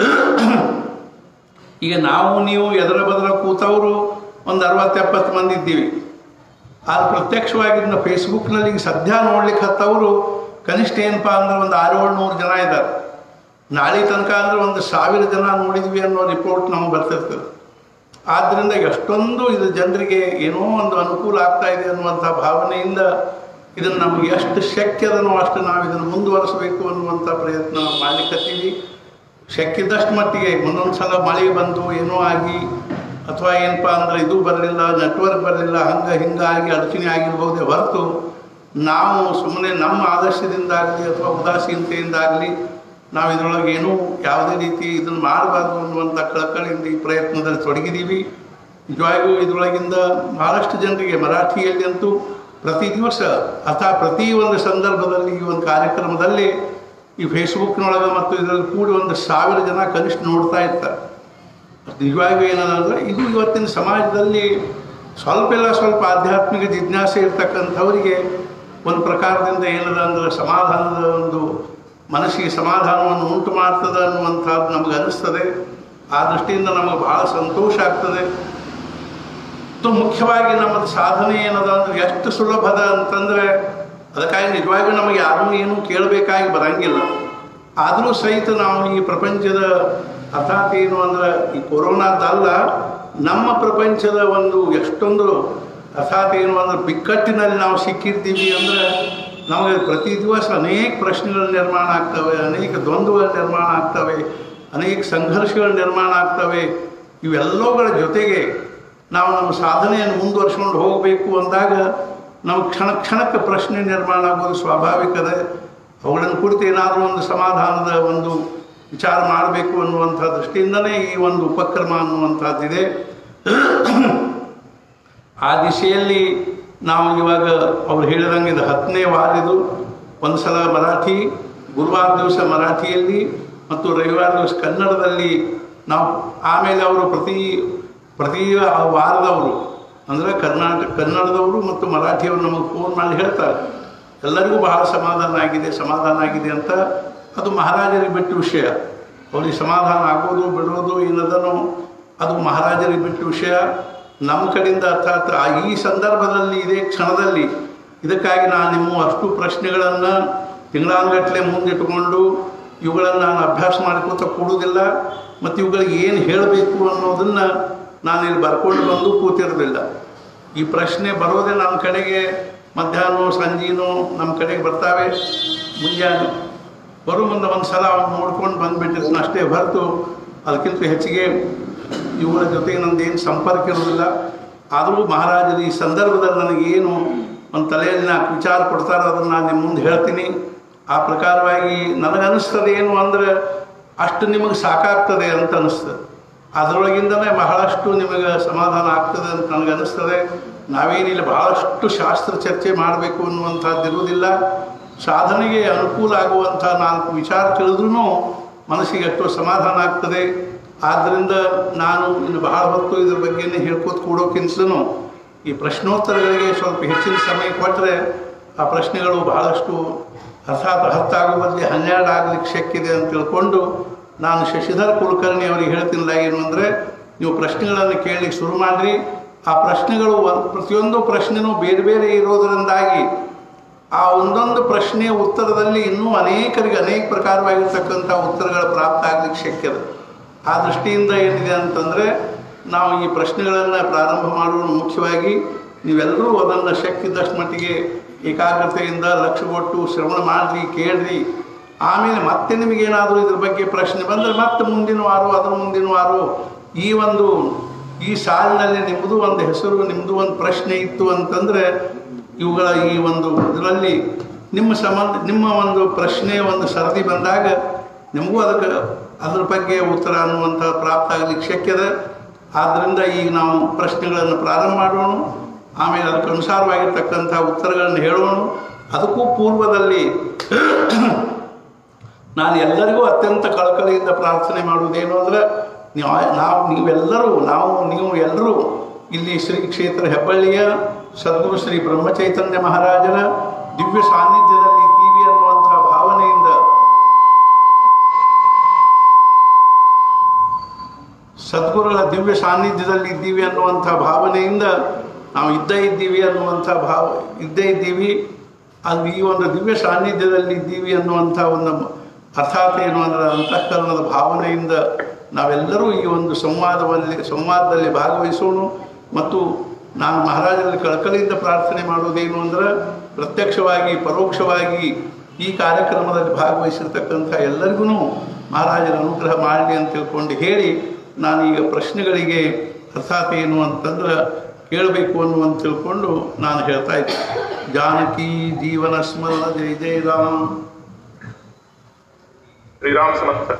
ಈಗ ನಾವು ನೀವು ಎದರ ಬದರ ಕೂತವರು ಒಂದು ಅರವತ್ತು ಎಪ್ಪತ್ತು ಮಂದಿ ಇದ್ದೀವಿ ಆದ್ರೆ ಪ್ರತ್ಯಕ್ಷವಾಗಿ ಇದನ್ನ ಫೇಸ್ಬುಕ್ನಲ್ಲಿ ಈಗ ಸದ್ಯ ನೋಡ್ಲಿಕ್ಕೆ ಹತ್ತವರು ಕನಿಷ್ಠ ಏನಪ್ಪ ಅಂದ್ರೆ ಒಂದು ಆರು ಏಳ್ನೂರು ಜನ ಇದ್ದಾರೆ ನಾಳೆ ತನಕ ಅಂದ್ರೆ ಒಂದು ಸಾವಿರ ಜನ ನೋಡಿದ್ವಿ ಅನ್ನೋ ರಿಪೋರ್ಟ್ ನಮಗೆ ಬರ್ತಿರ್ತದೆ ಆದ್ದರಿಂದ ಎಷ್ಟೊಂದು ಇದು ಜನರಿಗೆ ಏನೋ ಒಂದು ಅನುಕೂಲ ಆಗ್ತಾ ಇದೆ ಅನ್ನುವಂಥ ಭಾವನೆಯಿಂದ ಇದನ್ನು ನಮಗೆ ಎಷ್ಟು ಶಕ್ಯದನೋ ಅಷ್ಟು ನಾವು ಇದನ್ನು ಮುಂದುವರಿಸಬೇಕು ಅನ್ನುವಂಥ ಪ್ರಯತ್ನ ನಾವು ಮಾಡ್ಲಿಕ್ಕತ್ತೀವಿ ಶಕ್ಯದಷ್ಟು ಮಟ್ಟಿಗೆ ಮುಂದೊಂದು ಸಲ ಮಳೆ ಬಂತು ಏನೋ ಆಗಿ ಅಥವಾ ಏನಪ್ಪ ಅಂದ್ರೆ ಇದು ಬರಲಿಲ್ಲ ನೆಟ್ವರ್ಕ್ ಬರಲಿಲ್ಲ ಹಂಗೆ ಹಿಂಗಾಗಿ ಅಡಚಣೆ ಆಗಿರ್ಬೋದೇ ಹೊರತು ನಾವು ಸುಮ್ಮನೆ ನಮ್ಮ ಆದರ್ಶದಿಂದಾಗಲಿ ಅಥವಾ ಉದಾಸೀನತೆಯಿಂದಾಗಲಿ ನಾವು ಇದರೊಳಗೆ ಏನೂ ಯಾವುದೇ ರೀತಿ ಇದನ್ನು ಮಾಡಬಾರ್ದು ಅನ್ನುವಂಥ ಕಳಕಳಿಯಿಂದ ಈ ಪ್ರಯತ್ನದಲ್ಲಿ ತೊಡಗಿದ್ದೀವಿ ನಿಜವಾಗಿಯೂ ಇದರೊಳಗಿಂದ ಬಹಳಷ್ಟು ಜನರಿಗೆ ಮರಾಠಿಯಲ್ಲಿ ಅಂತೂ ಪ್ರತಿ ದಿವಸ ಅಥವಾ ಪ್ರತಿ ಒಂದು ಸಂದರ್ಭದಲ್ಲಿ ಈ ಒಂದು ಕಾರ್ಯಕ್ರಮದಲ್ಲಿ ಈ ಫೇಸ್ಬುಕ್ನೊಳಗೆ ಮತ್ತು ಇದರಲ್ಲಿ ಕೂಡಿ ಒಂದು ಸಾವಿರ ಜನ ಕನಿಷ್ಠ ನೋಡ್ತಾ ಇರ್ತಾರೆ ನಿಜವಾಗಿಯೂ ಏನಂದ್ರೆ ಇದು ಇವತ್ತಿನ ಸಮಾಜದಲ್ಲಿ ಸ್ವಲ್ಪ ಎಲ್ಲ ಸ್ವಲ್ಪ ಆಧ್ಯಾತ್ಮಿಕ ಜಿಜ್ಞಾಸೆ ಇರ್ತಕ್ಕಂಥವರಿಗೆ ಒಂದು ಪ್ರಕಾರದಿಂದ ಏನದ ಅಂದ್ರೆ ಸಮಾಧಾನದ ಒಂದು ಮನಸ್ಸಿಗೆ ಸಮಾಧಾನವನ್ನು ಉಂಟು ಮಾಡ್ತದೆ ಅನ್ನುವಂಥದ್ದು ನಮಗೆ ಅನಿಸ್ತದೆ ಆ ದೃಷ್ಟಿಯಿಂದ ನಮಗೆ ಬಹಳ ಸಂತೋಷ ಆಗ್ತದೆ ಮತ್ತು ಮುಖ್ಯವಾಗಿ ನಮ್ಮದು ಸಾಧನೆ ಏನದ ಅಂದ್ರೆ ಎಷ್ಟು ಸುಲಭದ ಅಂತಂದರೆ ಅದಕ್ಕಾಗಿ ನಿಜವಾಗಿ ನಮಗೆ ಯಾರೂ ಏನೂ ಕೇಳಬೇಕಾಗಿ ಬರಂಗಿಲ್ಲ ಆದರೂ ಸಹಿತ ನಾವು ಈ ಪ್ರಪಂಚದ ಅರ್ಥಾತ್ ಏನು ಅಂದ್ರೆ ಈ ಕೊರೋನಾದಲ್ಲ ನಮ್ಮ ಪ್ರಪಂಚದ ಒಂದು ಎಷ್ಟೊಂದು ಅರ್ಥಾತ್ ಏನು ಅಂದ್ರೆ ಬಿಕ್ಕಟ್ಟಿನಲ್ಲಿ ನಾವು ಸಿಕ್ಕಿರ್ತೀವಿ ಅಂದರೆ ನಮಗೆ ಪ್ರತಿ ದಿವಸ ಅನೇಕ ಪ್ರಶ್ನೆಗಳು ನಿರ್ಮಾಣ ಆಗ್ತವೆ ಅನೇಕ ದ್ವಂದ್ವಗಳು ನಿರ್ಮಾಣ ಆಗ್ತವೆ ಅನೇಕ ಸಂಘರ್ಷಗಳು ನಿರ್ಮಾಣ ಆಗ್ತವೆ ಇವೆಲ್ಲವುಗಳ ಜೊತೆಗೆ ನಾವು ನಮ್ಮ ಸಾಧನೆಯನ್ನು ಮುಂದುವರ್ಸ್ಕೊಂಡು ಹೋಗಬೇಕು ಅಂದಾಗ ನಾವು ಕ್ಷಣ ಕ್ಷಣಕ್ಕೆ ಪ್ರಶ್ನೆ ನಿರ್ಮಾಣ ಆಗೋದು ಸ್ವಾಭಾವಿಕದ ಅವುಗಳನ್ನು ಕುರಿತು ಏನಾದರೂ ಒಂದು ಸಮಾಧಾನದ ಒಂದು ವಿಚಾರ ಮಾಡಬೇಕು ಅನ್ನುವಂಥ ದೃಷ್ಟಿಯಿಂದಲೇ ಈ ಒಂದು ಉಪಕ್ರಮ ಅನ್ನುವಂಥದ್ದಿದೆ ಆ ದಿಶೆಯಲ್ಲಿ ನಾವು ಇವಾಗ ಅವ್ರು ಹೇಳಿದಂಗೆ ಇದು ಹತ್ತನೇ ವಾರದು ಒಂದು ಸಲ ಮರಾಠಿ ಗುರುವಾರ ದಿವಸ ಮರಾಠಿಯಲ್ಲಿ ಮತ್ತು ರವಿವಾರ ದಿವಸ ಕನ್ನಡದಲ್ಲಿ ನಾವು ಆಮೇಲೆ ಅವರು ಪ್ರತಿ ಪ್ರತಿ ವಾರದವರು ಅಂದರೆ ಕರ್ನಾಟಕ ಕನ್ನಡದವರು ಮತ್ತು ಮರಾಠಿಯವರು ನಮಗೆ ಫೋನ್ ಮಾಡಿ ಹೇಳ್ತಾರೆ ಎಲ್ಲರಿಗೂ ಬಹಳ ಸಮಾಧಾನ ಆಗಿದೆ ಸಮಾಧಾನ ಆಗಿದೆ ಅಂತ ಅದು ಮಹಾರಾಜರಿಗೆ ಬಿಟ್ಟ ವಿಷಯ ಅವ್ರಿಗೆ ಸಮಾಧಾನ ಆಗೋದು ಬಿಡೋದು ಏನದನೋ ಅದು ಮಹಾರಾಜರಿಗೆ ಬಿಟ್ಟ ವಿಷಯ ನಮ್ಮ ಕಡೆಯಿಂದ ಅರ್ಥಾತ್ ಆ ಈ ಸಂದರ್ಭದಲ್ಲಿ ಇದೇ ಕ್ಷಣದಲ್ಲಿ ಇದಕ್ಕಾಗಿ ನಾನು ನಿಮ್ಮ ಅಷ್ಟು ಪ್ರಶ್ನೆಗಳನ್ನು ತಿಂಗಳಾನುಗಟ್ಟಲೆ ಮುಂದಿಟ್ಟುಕೊಂಡು ಇವುಗಳನ್ನು ನಾನು ಅಭ್ಯಾಸ ಮಾಡ್ಕೋತ ಕೊಡುವುದಿಲ್ಲ ಮತ್ತು ಇವುಗಳಿಗೆ ಏನು ಹೇಳಬೇಕು ಅನ್ನೋದನ್ನು ನಾನು ಇಲ್ಲಿ ಬರ್ಕೊಂಡು ಬಂದು ಕೂತಿರೋದಿಲ್ಲ ಈ ಪ್ರಶ್ನೆ ಬರೋದೇ ನಮ್ಮ ಕಡೆಗೆ ಮಧ್ಯಾಹ್ನ ಸಂಜೆನೂ ನಮ್ಮ ಕಡೆಗೆ ಬರ್ತಾವೆ ಮುಂಜಾನೆ ಬರೋ ಮುಂದೆ ಒಂದು ಸಲ ಅವ್ನು ನೋಡ್ಕೊಂಡು ಬಂದುಬಿಟ್ಟಿರ್ತಾನೆ ಅಷ್ಟೇ ಹೊರತು ಅದಕ್ಕಿಂತ ಹೆಚ್ಚಿಗೆ ಇವುಗಳ ಜೊತೆಗೆ ನಂದೇನು ಸಂಪರ್ಕ ಇರೋದಿಲ್ಲ ಆದರೂ ಮಹಾರಾಜರು ಈ ಸಂದರ್ಭದಲ್ಲಿ ನನಗೇನು ಒಂದು ತಲೆಯಲ್ಲಿ ನಾಲ್ಕು ವಿಚಾರ ಕೊಡ್ತಾರೋ ಅದನ್ನು ನಾನು ನಿಮ್ಮ ಮುಂದೆ ಹೇಳ್ತೀನಿ ಆ ಪ್ರಕಾರವಾಗಿ ನನಗನ್ನಿಸ್ತದೆ ಏನು ಅಂದರೆ ಅಷ್ಟು ನಿಮಗೆ ಸಾಕಾಗ್ತದೆ ಅಂತ ಅನ್ನಿಸ್ತದೆ ಅದರೊಳಗಿಂದಲೇ ಬಹಳಷ್ಟು ನಿಮಗೆ ಸಮಾಧಾನ ಆಗ್ತದೆ ಅಂತ ನನಗನ್ನಿಸ್ತದೆ ನಾವೇನಿಲ್ಲ ಬಹಳಷ್ಟು ಶಾಸ್ತ್ರ ಚರ್ಚೆ ಮಾಡಬೇಕು ಅನ್ನುವಂಥದ್ದು ಇರುವುದಿಲ್ಲ ಸಾಧನೆಗೆ ಅನುಕೂಲ ಆಗುವಂಥ ನಾಲ್ಕು ವಿಚಾರ ತಿಳಿದ್ರೂ ಮನಸ್ಸಿಗೆ ಎಷ್ಟೋ ಸಮಾಧಾನ ಆಗ್ತದೆ ಆದ್ದರಿಂದ ನಾನು ಇನ್ನು ಬಹಳ ಹೊತ್ತು ಇದ್ರ ಬಗ್ಗೆನೇ ಹೇಳ್ಕೋತ ಕೂಡೋಕ್ಕಿಂತಲೂ ಈ ಪ್ರಶ್ನೋತ್ತರಗಳಿಗೆ ಸ್ವಲ್ಪ ಹೆಚ್ಚಿನ ಸಮಯ ಕೊಟ್ಟರೆ ಆ ಪ್ರಶ್ನೆಗಳು ಬಹಳಷ್ಟು ಅರ್ಥಾತ್ ಹತ್ತಾಗೋ ಬದಲಿ ಹನ್ನೆರಡು ಆಗ್ಲಿಕ್ಕೆ ಶಕ್ಕಿದೆ ಅಂತ ತಿಳ್ಕೊಂಡು ನಾನು ಶಶಿಧರ್ ಕುಲಕರ್ಣಿ ಅವರಿಗೆ ಹೇಳ್ತಿಲ್ಲ ಏನು ಅಂದರೆ ನೀವು ಪ್ರಶ್ನೆಗಳನ್ನು ಕೇಳಲಿಕ್ಕೆ ಶುರು ಮಾಡಿರಿ ಆ ಪ್ರಶ್ನೆಗಳು ಒಂದ್- ಪ್ರತಿಯೊಂದು ಪ್ರಶ್ನೆನೂ ಬೇರೆ ಬೇರೆ ಇರೋದರಿಂದಾಗಿ ಆ ಒಂದೊಂದು ಪ್ರಶ್ನೆಯ ಉತ್ತರದಲ್ಲಿ ಇನ್ನೂ ಅನೇಕರಿಗೆ ಅನೇಕ ಪ್ರಕಾರವಾಗಿರ್ತಕ್ಕಂಥ ಉತ್ತರಗಳು ಪ್ರಾಪ್ತ ಆಗ್ಲಿಕ್ಕೆ ಶಕ್ಯದ ಆ ದೃಷ್ಟಿಯಿಂದ ಏನಿದೆ ಅಂತಂದರೆ ನಾವು ಈ ಪ್ರಶ್ನೆಗಳನ್ನು ಪ್ರಾರಂಭ ಮಾಡುವ ಮುಖ್ಯವಾಗಿ ನೀವೆಲ್ಲರೂ ಅದನ್ನು ಶಕ್ತಿದ್ದಷ್ಟು ಮಟ್ಟಿಗೆ ಏಕಾಗ್ರತೆಯಿಂದ ಲಕ್ಷ್ಯ ಕೊಟ್ಟು ಶ್ರವಣ ಮಾಡಿರಿ ಕೇಳ್ರಿ ಆಮೇಲೆ ಮತ್ತೆ ನಿಮಗೇನಾದರೂ ಇದ್ರ ಬಗ್ಗೆ ಪ್ರಶ್ನೆ ಬಂದರೆ ಮತ್ತೆ ಮುಂದಿನ ವಾರ ಅದರ ಮುಂದಿನ ವಾರ ಈ ಒಂದು ಈ ಸಾಲಿನಲ್ಲಿ ನಿಮ್ಮದು ಒಂದು ಹೆಸರು ನಿಮ್ಮದು ಒಂದು ಪ್ರಶ್ನೆ ಇತ್ತು ಅಂತಂದರೆ ಇವುಗಳ ಈ ಒಂದು ಇದರಲ್ಲಿ ನಿಮ್ಮ ಸಂಬಂಧ ನಿಮ್ಮ ಒಂದು ಪ್ರಶ್ನೆ ಒಂದು ಸರದಿ ಬಂದಾಗ ನಿಮಗೂ ಅದಕ್ಕೆ ಅದ್ರ ಬಗ್ಗೆ ಉತ್ತರ ಅನ್ನುವಂಥ ಪ್ರಾಪ್ತ ಆಗಲಿಕ್ಕೆ ಶಕ್ಯದ ಆದ್ದರಿಂದ ಈಗ ನಾವು ಪ್ರಶ್ನೆಗಳನ್ನು ಪ್ರಾರಂಭ ಮಾಡೋಣ ಆಮೇಲೆ ಅದಕ್ಕೆ ಅನುಸಾರವಾಗಿರ್ತಕ್ಕಂಥ ಉತ್ತರಗಳನ್ನು ಹೇಳೋಣ ಅದಕ್ಕೂ ಪೂರ್ವದಲ್ಲಿ ನಾನು ಎಲ್ಲರಿಗೂ ಅತ್ಯಂತ ಕಳಕಳಿಯಿಂದ ಪ್ರಾರ್ಥನೆ ಮಾಡುವುದೇನು ಅಂದರೆ ನೀವು ನಾವು ನೀವೆಲ್ಲರೂ ನಾವು ನೀವು ಎಲ್ಲರೂ ಇಲ್ಲಿ ಶ್ರೀ ಕ್ಷೇತ್ರ ಹೆಬ್ಬಳ್ಳಿಯ ಸದ್ಗುರು ಶ್ರೀ ಬ್ರಹ್ಮಚೈತನ್ಯ ಮಹಾರಾಜರ ದಿವ್ಯ ಸಾನ್ನಿಧ್ಯದಲ್ಲಿ ಇದ್ದೀವಿ ಅನ್ನುವಂಥ ಭಾವನೆಯಿಂದ ಸದ್ಗುರುಗಳ ದಿವ್ಯ ಸಾನ್ನಿಧ್ಯದಲ್ಲಿ ಇದ್ದೀವಿ ಅನ್ನುವಂಥ ಭಾವನೆಯಿಂದ ನಾವು ಇದ್ದೇ ಇದ್ದೀವಿ ಅನ್ನುವಂಥ ಭಾವ ಇದ್ದೇ ಇದ್ದೀವಿ ಅದು ಈ ಒಂದು ದಿವ್ಯ ಸಾನ್ನಿಧ್ಯದಲ್ಲಿ ಇದ್ದೀವಿ ಅನ್ನುವಂಥ ಒಂದು ಅರ್ಥಾತ್ ಏನು ಅಂದರೆ ಅಂತಃಕರಣದ ಭಾವನೆಯಿಂದ ನಾವೆಲ್ಲರೂ ಈ ಒಂದು ಸಂವಾದದಲ್ಲಿ ಸಂವಾದದಲ್ಲಿ ಭಾಗವಹಿಸೋಣ ಮತ್ತು ನಾನು ಮಹಾರಾಜರಲ್ಲಿ ಕಳಕಳಿಯಿಂದ ಪ್ರಾರ್ಥನೆ ಮಾಡುವುದೇನು ಅಂದರೆ ಪ್ರತ್ಯಕ್ಷವಾಗಿ ಪರೋಕ್ಷವಾಗಿ ಈ ಕಾರ್ಯಕ್ರಮದಲ್ಲಿ ಭಾಗವಹಿಸಿರ್ತಕ್ಕಂಥ ಎಲ್ಲರಿಗೂ ಮಹಾರಾಜರ ಅನುಗ್ರಹ ಮಾಡಲಿ ಅಂತ ತಿಳ್ಕೊಂಡು ಹೇಳಿ ನಾನೀಗ ಪ್ರಶ್ನೆಗಳಿಗೆ ಅರ್ಥಾತ್ ಏನು ಅಂತಂದ್ರೆ ಕೇಳಬೇಕು ಅನ್ನುವಂತ ತಿಳ್ಕೊಂಡು ನಾನು ಹೇಳ್ತಾ ಇದ್ದೆ ಜಾನಕಿ ಜೀವನ ಸ್ಮರಣ ಜಯ ಜಯ ರಾಮ್ ಶ್ರೀರಾಮ್ ಸಮರ್ಥ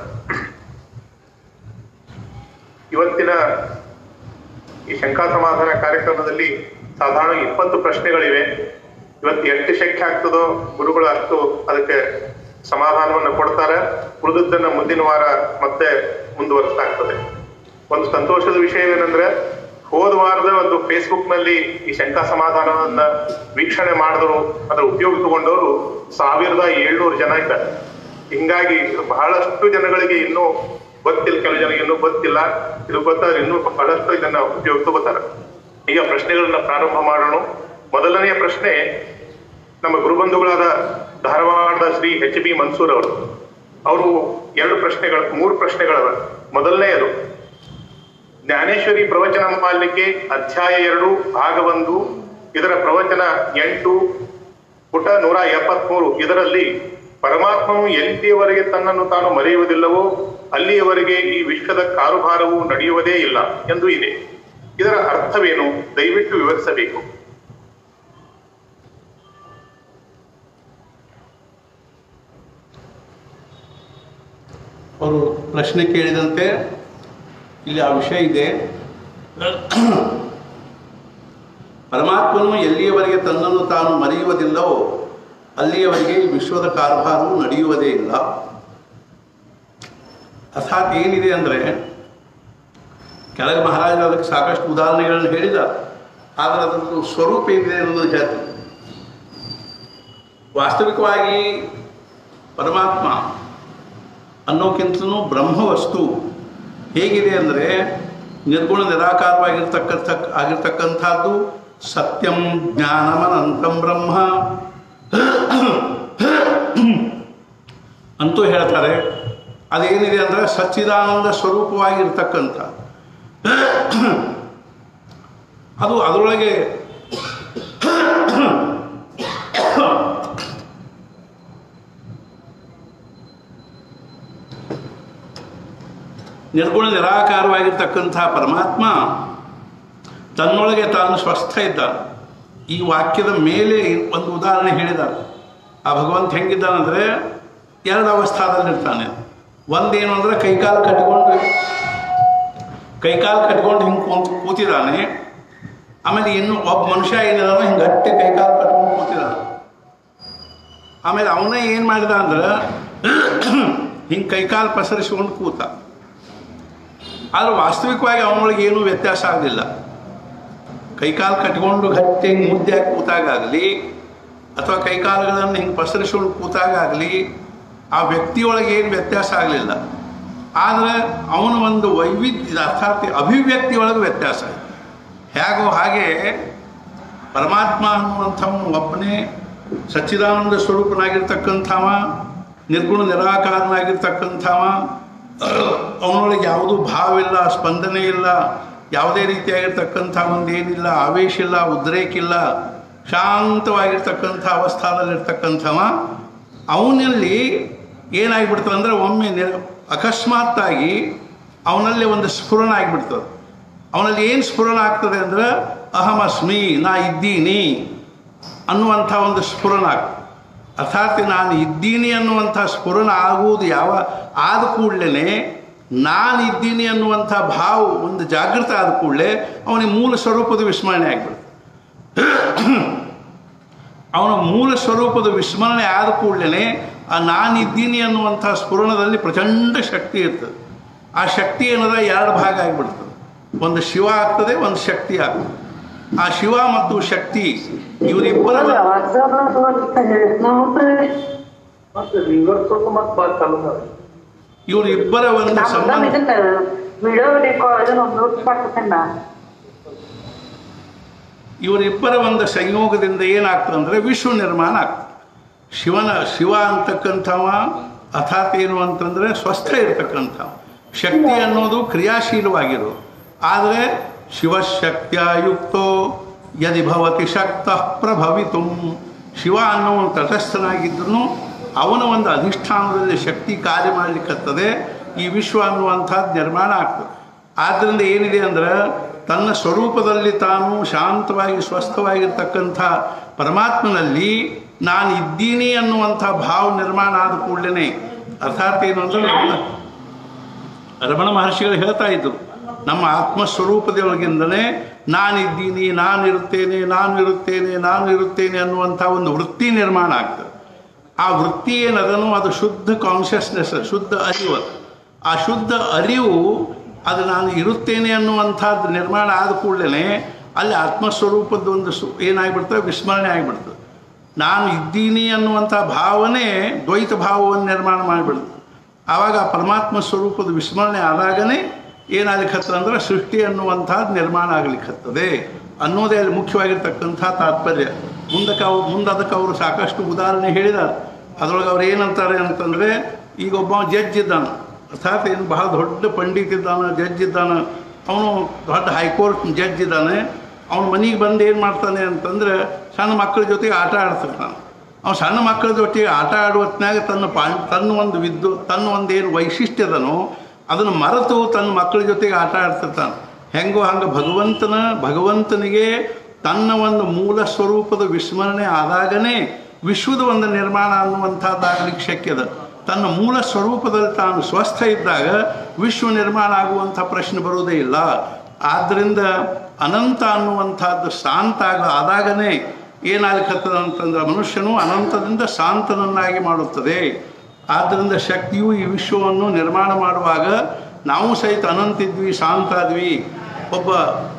ಇವತ್ತಿನ ಈ ಶಂಕಾ ಸಮಾಧಾನ ಕಾರ್ಯಕ್ರಮದಲ್ಲಿ ಸಾಧಾರಣ ಇಪ್ಪತ್ತು ಪ್ರಶ್ನೆಗಳಿವೆ ಇವತ್ತು ಎಷ್ಟು ಶಕ್ಯ ಆಗ್ತದೋ ಗುರುಗಳು ಅಷ್ಟು ಅದಕ್ಕೆ ಸಮಾಧಾನವನ್ನು ಕೊಡ್ತಾರೆ ಉಳಿದದ್ದನ್ನ ಮುಂದಿನ ವಾರ ಮತ್ತೆ ಮುಂದುವರಿಸಲಾಗ್ತದೆ ಒಂದು ಸಂತೋಷದ ವಿಷಯವೇನೆಂದ್ರೆ ಹೋದ ವಾರದ ಒಂದು ಫೇಸ್ಬುಕ್ ನಲ್ಲಿ ಈ ಶಂಕಾ ಸಮಾಧಾನವನ್ನ ವೀಕ್ಷಣೆ ಮಾಡಿದ್ರು ಅದರ ಉಪಯೋಗ ತಗೊಂಡವರು ಸಾವಿರದ ಏಳ್ನೂರು ಜನ ಇದ್ದಾರೆ ಹಿಂಗಾಗಿ ಬಹಳಷ್ಟು ಜನಗಳಿಗೆ ಇನ್ನೂ ಗೊತ್ತಿಲ್ಲ ಕೆಲವು ಜನರಿಗೆ ಇನ್ನೂ ಗೊತ್ತಿಲ್ಲ ಇದು ಗೊತ್ತಾದ್ರೆ ಇನ್ನೂ ಬಹಳಷ್ಟು ಇದನ್ನ ಉಪಯೋಗ ತಗೋತಾರೆ ಈಗ ಪ್ರಶ್ನೆಗಳನ್ನ ಪ್ರಾರಂಭ ಮಾಡೋಣ ಮೊದಲನೆಯ ಪ್ರಶ್ನೆ ನಮ್ಮ ಗುರುಬಂಧುಗಳಾದ ಧಾರವಾಡದ ಶ್ರೀ ಎಚ್ ಬಿ ಮನ್ಸೂರ್ ಅವರು ಅವರು ಎರಡು ಪ್ರಶ್ನೆಗಳು ಮೂರು ಪ್ರಶ್ನೆಗಳವ ಮೊದಲನೆಯದು ಜ್ಞಾನೇಶ್ವರಿ ಪ್ರವಚನ ಮಾಲಿಕೆ ಅಧ್ಯಾಯ ಎರಡು ಭಾಗ ಒಂದು ಇದರ ಪ್ರವಚನ ಎಂಟು ಪುಟ ನೂರ ಎಪ್ಪತ್ಮೂರು ಇದರಲ್ಲಿ ಪರಮಾತ್ಮನು ಎಲ್ಲಿಯವರೆಗೆ ತನ್ನನ್ನು ತಾನು ಮರೆಯುವುದಿಲ್ಲವೋ ಅಲ್ಲಿಯವರೆಗೆ ಈ ವಿಶ್ವದ ಕಾರುಭಾರವು ನಡೆಯುವುದೇ ಇಲ್ಲ ಎಂದು ಇದೆ ಇದರ ಅರ್ಥವೇನು ದಯವಿಟ್ಟು ವಿವರಿಸಬೇಕು ಅವರು ಪ್ರಶ್ನೆ ಕೇಳಿದಂತೆ ಇಲ್ಲಿ ಆ ವಿಷಯ ಇದೆ ಪರಮಾತ್ಮನು ಎಲ್ಲಿಯವರೆಗೆ ತನ್ನನ್ನು ತಾನು ಮರೆಯುವುದಿಲ್ಲವೋ ಅಲ್ಲಿಯವರೆಗೆ ಈ ವಿಶ್ವದ ಕಾರ್ಭಾರವು ನಡೆಯುವುದೇ ಇಲ್ಲ ಅರ್ಥಾತ್ ಏನಿದೆ ಅಂದರೆ ಕೆಳಗೆ ಮಹಾರಾಜರು ಅದಕ್ಕೆ ಸಾಕಷ್ಟು ಉದಾಹರಣೆಗಳನ್ನು ಹೇಳಿದ ಆದರೆ ಅದರದ್ದು ಸ್ವರೂಪ ಏನಿದೆ ಅನ್ನೋದು ಹೇಳ್ತೀನಿ ವಾಸ್ತವಿಕವಾಗಿ ಪರಮಾತ್ಮ ಅನ್ನೋಕ್ಕಿಂತಲೂ ಬ್ರಹ್ಮವಸ್ತು ಹೇಗಿದೆ ಅಂದರೆ ನಿರ್ಗುಣ ನಿರಾಕಾರವಾಗಿರ್ತಕ್ಕಂಥ ಆಗಿರ್ತಕ್ಕಂಥದ್ದು ಸತ್ಯಂ ಜ್ಞಾನಮನಂತಂ ಬ್ರಹ್ಮ ಅಂತೂ ಹೇಳ್ತಾರೆ ಅದೇನಿದೆ ಅಂದರೆ ಸಚ್ಚಿದಾನಂದ ಸ್ವರೂಪವಾಗಿರ್ತಕ್ಕಂಥ ಅದು ಅದರೊಳಗೆ ನಿರ್ಗುಣ ನಿರಾಕಾರವಾಗಿರ್ತಕ್ಕಂಥ ಪರಮಾತ್ಮ ತನ್ನೊಳಗೆ ತಾನು ಸ್ವಸ್ಥ ಇದ್ದಾನೆ ಈ ವಾಕ್ಯದ ಮೇಲೆ ಒಂದು ಉದಾಹರಣೆ ಹೇಳಿದ್ದಾರೆ ಆ ಭಗವಂತ ಹೆಂಗಿದ್ದಾನಂದರೆ ಎರಡು ಅವಸ್ಥಾದಲ್ಲಿರ್ತಾನೆ ಒಂದೇನು ಅಂದರೆ ಕೈಕಾಲು ಕಟ್ಕೊಂಡು ಕೈಕಾಲು ಕಟ್ಕೊಂಡು ಹಿಂಗೆ ಕುಂತ್ ಕೂತಿದ್ದಾನೆ ಆಮೇಲೆ ಇನ್ನು ಒಬ್ಬ ಮನುಷ್ಯ ಏನಿದಾನೆ ಹಿಂಗೆ ಗಟ್ಟಿ ಕೈಕಾಲು ಕಟ್ಕೊಂಡು ಕೂತಿದ್ದಾನೆ ಆಮೇಲೆ ಅವನೇ ಏನು ಮಾಡಿದ ಅಂದ್ರೆ ಹಿಂಗೆ ಕೈಕಾಲು ಪಸರಿಸ್ಕೊಂಡು ಕೂತ ಆದರೆ ವಾಸ್ತವಿಕವಾಗಿ ಅವನೊಳಗೆ ಏನೂ ವ್ಯತ್ಯಾಸ ಆಗಲಿಲ್ಲ ಕೈಕಾಲು ಕಟ್ಕೊಂಡು ಗಟ್ಟಿ ಹಿಂಗೆ ಮುದ್ದೆ ಹಾಕಿ ಕೂತಾಗಲಿ ಅಥವಾ ಕೈಕಾಲುಗಳನ್ನು ಹಿಂಗೆ ಪಸರಿಸ್ಕೊಂಡು ಕೂತಾಗಲಿ ಆ ವ್ಯಕ್ತಿಯೊಳಗೆ ಏನು ವ್ಯತ್ಯಾಸ ಆಗಲಿಲ್ಲ ಆದರೆ ಅವನ ಒಂದು ವೈವಿಧ್ಯ ಅರ್ಥಾತ್ ಅಭಿವ್ಯಕ್ತಿಯೊಳಗೆ ವ್ಯತ್ಯಾಸ ಇದೆ ಹೇಗೋ ಹಾಗೆ ಪರಮಾತ್ಮ ಅನ್ನುವಂಥವನು ಒಬ್ಬನೇ ಸಚ್ಚಿದಾನಂದ ಸ್ವರೂಪನಾಗಿರ್ತಕ್ಕಂಥವ ನಿರ್ಗುಣ ನಿರಾಕಾರನಾಗಿರ್ತಕ್ಕಂಥವ ಅವನೊಳಗೆ ಯಾವುದೂ ಭಾವಿಲ್ಲ ಸ್ಪಂದನೆ ಇಲ್ಲ ಯಾವುದೇ ರೀತಿಯಾಗಿರ್ತಕ್ಕಂಥ ಒಂದು ಏನಿಲ್ಲ ಆವೇಶ ಇಲ್ಲ ಉದ್ರೇಕ ಇಲ್ಲ ಶಾಂತವಾಗಿರ್ತಕ್ಕಂಥ ಅವಸ್ಥಾದಲ್ಲಿರ್ತಕ್ಕಂಥವ ಅವನಲ್ಲಿ ಏನಾಗಿಬಿಡ್ತದೆ ಅಂದರೆ ಒಮ್ಮೆ ನಿರ್ ಅಕಸ್ಮಾತ್ತಾಗಿ ಅವನಲ್ಲಿ ಒಂದು ಸ್ಫುರಣ ಆಗಿಬಿಡ್ತದೆ ಅವನಲ್ಲಿ ಏನು ಸ್ಫುರಣ ಆಗ್ತದೆ ಅಂದರೆ ಅಹಮಸ್ಮಿ ನಾ ಇದ್ದೀನಿ ಅನ್ನುವಂಥ ಒಂದು ಸ್ಫುರಣ ಆಗ್ತದೆ ಅರ್ಥಾತ್ ನಾನು ಇದ್ದೀನಿ ಅನ್ನುವಂಥ ಸ್ಫುರಣ ಆಗುವುದು ಯಾವ ಆದ ಕೂಡಲೇ ನಾನು ಇದ್ದೀನಿ ಅನ್ನುವಂಥ ಭಾವ ಒಂದು ಜಾಗೃತ ಆದ ಕೂಡಲೇ ಅವನಿಗೆ ಮೂಲ ಸ್ವರೂಪದ ವಿಸ್ಮರಣೆ ಆಗಿಬಿಡುತ್ತೆ ಅವನ ಮೂಲ ಸ್ವರೂಪದ ವಿಸ್ಮರಣೆ ಆದ ಕೂಡಲೇ ಆ ನಾನಿದ್ದೀನಿ ಅನ್ನುವಂಥ ಸ್ಫುರಣದಲ್ಲಿ ಪ್ರಚಂಡ ಶಕ್ತಿ ಇರ್ತದೆ ಆ ಶಕ್ತಿ ಏನದ ಎರಡು ಭಾಗ ಆಗಿಬಿಡ್ತದೆ ಒಂದು ಶಿವ ಆಗ್ತದೆ ಒಂದು ಶಕ್ತಿ ಆಗ್ತದೆ ಆ ಶಿವ ಮತ್ತು ಶಕ್ತಿ ಇವರಿಬ್ಬರ ಮತ್ತೆ ರಿವರ್ಸ್ ಹೋಗಿ ಮತ್ತೆ ಬಾಲ್ ಚಾಲು ಮಾಡಿ ಇವರಿಬ್ಬರ ಒಂದು ಸಂಬಂಧ ಇದನ್ನ ವಿಡಿಯೋ ಇದನ್ನ ನೋಟ್ ಮಾಡ್ಕೊತೇನ ಇವರಿಬ್ಬರ ಒಂದು ಸಂಯೋಗದಿಂದ ಏನಾಗ್ತದೆ ಅಂದರೆ ವಿಶ್ವ ನಿರ್ಮಾಣ ಆಗ್ತದೆ ಶಿವನ ಶಿವ ಅಂತಕ್ಕಂಥವ ಅರ್ಥಾತ್ ಏನು ಅಂತಂದರೆ ಸ್ವಸ್ಥ ಇರತಕ್ಕಂಥವ ಶಕ್ತಿ ಅನ್ನೋದು ಕ್ರಿಯಾಶೀಲವಾಗಿರೋದು ಆದರೆ ಶಿವಶಕ್ತಿಯುಕ್ತೋ ಯದಿ ಭವತಿ ಶಕ್ತ ಪ್ರಭವಿತು ಶಿವ ಅನ್ನೋ ಒಂದು ತಟಸ್ಥನಾಗಿದ್ದರೂ ಅವನ ಒಂದು ಅಧಿಷ್ಠಾನದಲ್ಲಿ ಶಕ್ತಿ ಕಾರ್ಯ ಮಾಡಲಿಕ್ಕತ್ತದೆ ಈ ವಿಶ್ವ ಅನ್ನುವಂಥದ್ದು ನಿರ್ಮಾಣ ಆಗ್ತದೆ ಆದ್ದರಿಂದ ಏನಿದೆ ಅಂದ್ರೆ ತನ್ನ ಸ್ವರೂಪದಲ್ಲಿ ತಾನು ಶಾಂತವಾಗಿ ಸ್ವಸ್ಥವಾಗಿರ್ತಕ್ಕಂಥ ಪರಮಾತ್ಮನಲ್ಲಿ ನಾನು ಇದ್ದೀನಿ ಅನ್ನುವಂಥ ಭಾವ ನಿರ್ಮಾಣ ಆದ ಕೂಡಲೇ ಅರ್ಥಾತ್ ಏನು ಅಂದ್ರೆ ನಮ್ಮ ರಮಣ ಮಹರ್ಷಿಗಳು ಹೇಳ್ತಾ ಇದ್ರು ನಮ್ಮ ಆತ್ಮಸ್ವರೂಪದೊಳಗಿಂದಲೇ ನಾನಿದ್ದೀನಿ ನಾನು ಇರುತ್ತೇನೆ ನಾನು ಇರುತ್ತೇನೆ ನಾನು ಇರುತ್ತೇನೆ ಅನ್ನುವಂಥ ಒಂದು ವೃತ್ತಿ ನಿರ್ಮಾಣ ಆಗ್ತದೆ ಆ ವೃತ್ತಿ ಏನದನೋ ಅದು ಶುದ್ಧ ಕಾನ್ಷಿಯಸ್ನೆಸ್ ಶುದ್ಧ ಅರಿವು ಅದು. ಆ ಶುದ್ಧ ಅರಿವು ಅದು ನಾನು ಇರುತ್ತೇನೆ ಅನ್ನುವಂಥದ್ದು ನಿರ್ಮಾಣ ಆದ ಕೂಡಲೇ ಅಲ್ಲಿ ಆತ್ಮಸ್ವರೂಪದ ಒಂದು ಸು ಏನಾಗ್ಬಿಡ್ತದೆ ವಿಸ್ಮರಣೆ ಆಗಿಬಿಡ್ತದೆ ನಾನು ಇದ್ದೀನಿ ಅನ್ನುವಂಥ ಭಾವನೆ ದ್ವೈತ ಭಾವವನ್ನು ನಿರ್ಮಾಣ ಮಾಡಿಬಿಡ್ತದೆ ಆವಾಗ ಆ ಪರಮಾತ್ಮ ಸ್ವರೂಪದ ವಿಸ್ಮರಣೆ ಆದಾಗನೇ ಏನಾಗಲಿಕ್ಕತ್ತದ ಅಂದ್ರೆ ಸೃಷ್ಟಿ ಅನ್ನುವಂಥದ್ದು ನಿರ್ಮಾಣ ಆಗ್ಲಿಕ್ಕತ್ತದೆ ಅನ್ನೋದೇ ಅಲ್ಲಿ ಮುಖ್ಯವಾಗಿರ್ತಕ್ಕಂಥ ತಾತ್ಪರ್ಯ ಮುಂದಕ್ಕೆ ಅವ್ರು ಮುಂದೆ ಅದಕ್ಕೆ ಅವರು ಸಾಕಷ್ಟು ಉದಾಹರಣೆ ಹೇಳಿದ್ದಾರೆ ಅದ್ರೊಳಗೆ ಅವ್ರು ಏನಂತಾರೆ ಅಂತಂದರೆ ಈಗ ಒಬ್ಬ ಜಡ್ಜ್ ಇದ್ದಾನೆ ಅರ್ಥಾತ್ ಏನು ಬಹಳ ದೊಡ್ಡ ಪಂಡಿತ್ ಇದ್ದಾನೆ ಜಡ್ಜ್ ಇದ್ದಾನೆ ಅವನು ದೊಡ್ಡ ಹೈಕೋರ್ಟ್ ಜಡ್ಜ್ ಇದ್ದಾನೆ ಅವನ ಮನೆಗೆ ಬಂದು ಏನು ಮಾಡ್ತಾನೆ ಅಂತಂದ್ರೆ ಸಣ್ಣ ಮಕ್ಕಳ ಜೊತೆಗೆ ಆಟ ಆಡ್ತಿರ್ತಾನೆ ಅವ್ನು ಸಣ್ಣ ಮಕ್ಕಳ ಜೊತೆಗೆ ಆಟ ಆಡುವ ಹೊತ್ನ್ಯಾಗ ತನ್ನ ಪಾಣ್ ತನ್ನ ಒಂದು ವಿದ್ದು ತನ್ನ ಒಂದು ಏನು ವೈಶಿಷ್ಟ್ಯದನೋ ಅದನ್ನು ಮರೆತು ತನ್ನ ಮಕ್ಕಳ ಜೊತೆಗೆ ಆಟ ಆಡ್ತಿರ್ತಾನೆ ಹೆಂಗೋ ಹಂಗೆ ಭಗವಂತನ ಭಗವಂತನಿಗೆ ತನ್ನ ಒಂದು ಮೂಲ ಸ್ವರೂಪದ ವಿಸ್ಮರಣೆ ಆದಾಗನೇ ವಿಶ್ವದ ಒಂದು ನಿರ್ಮಾಣ ಅನ್ನುವಂಥದ್ದಾಗಲಿಕ್ಕೆ ಶಕ್ಯದ ತನ್ನ ಮೂಲ ಸ್ವರೂಪದಲ್ಲಿ ತಾನು ಸ್ವಸ್ಥ ಇದ್ದಾಗ ವಿಶ್ವ ನಿರ್ಮಾಣ ಆಗುವಂಥ ಪ್ರಶ್ನೆ ಬರುವುದೇ ಇಲ್ಲ ಆದ್ದರಿಂದ ಅನಂತ ಅನ್ನುವಂಥದ್ದು ಶಾಂತ ಆಗ ಆದಾಗನೇ ಏನಾಗಲಿಕ್ಕತ್ತದ ಅಂತಂದ್ರೆ ಮನುಷ್ಯನು ಅನಂತದಿಂದ ಶಾಂತನನ್ನಾಗಿ ಮಾಡುತ್ತದೆ ಆದ್ದರಿಂದ ಶಕ್ತಿಯು ಈ ವಿಶ್ವವನ್ನು ನಿರ್ಮಾಣ ಮಾಡುವಾಗ ನಾವು ಸಹಿತ ಅನಂತ ಇದ್ವಿ ಶಾಂತ ಆದ್ವಿ ಒಬ್ಬ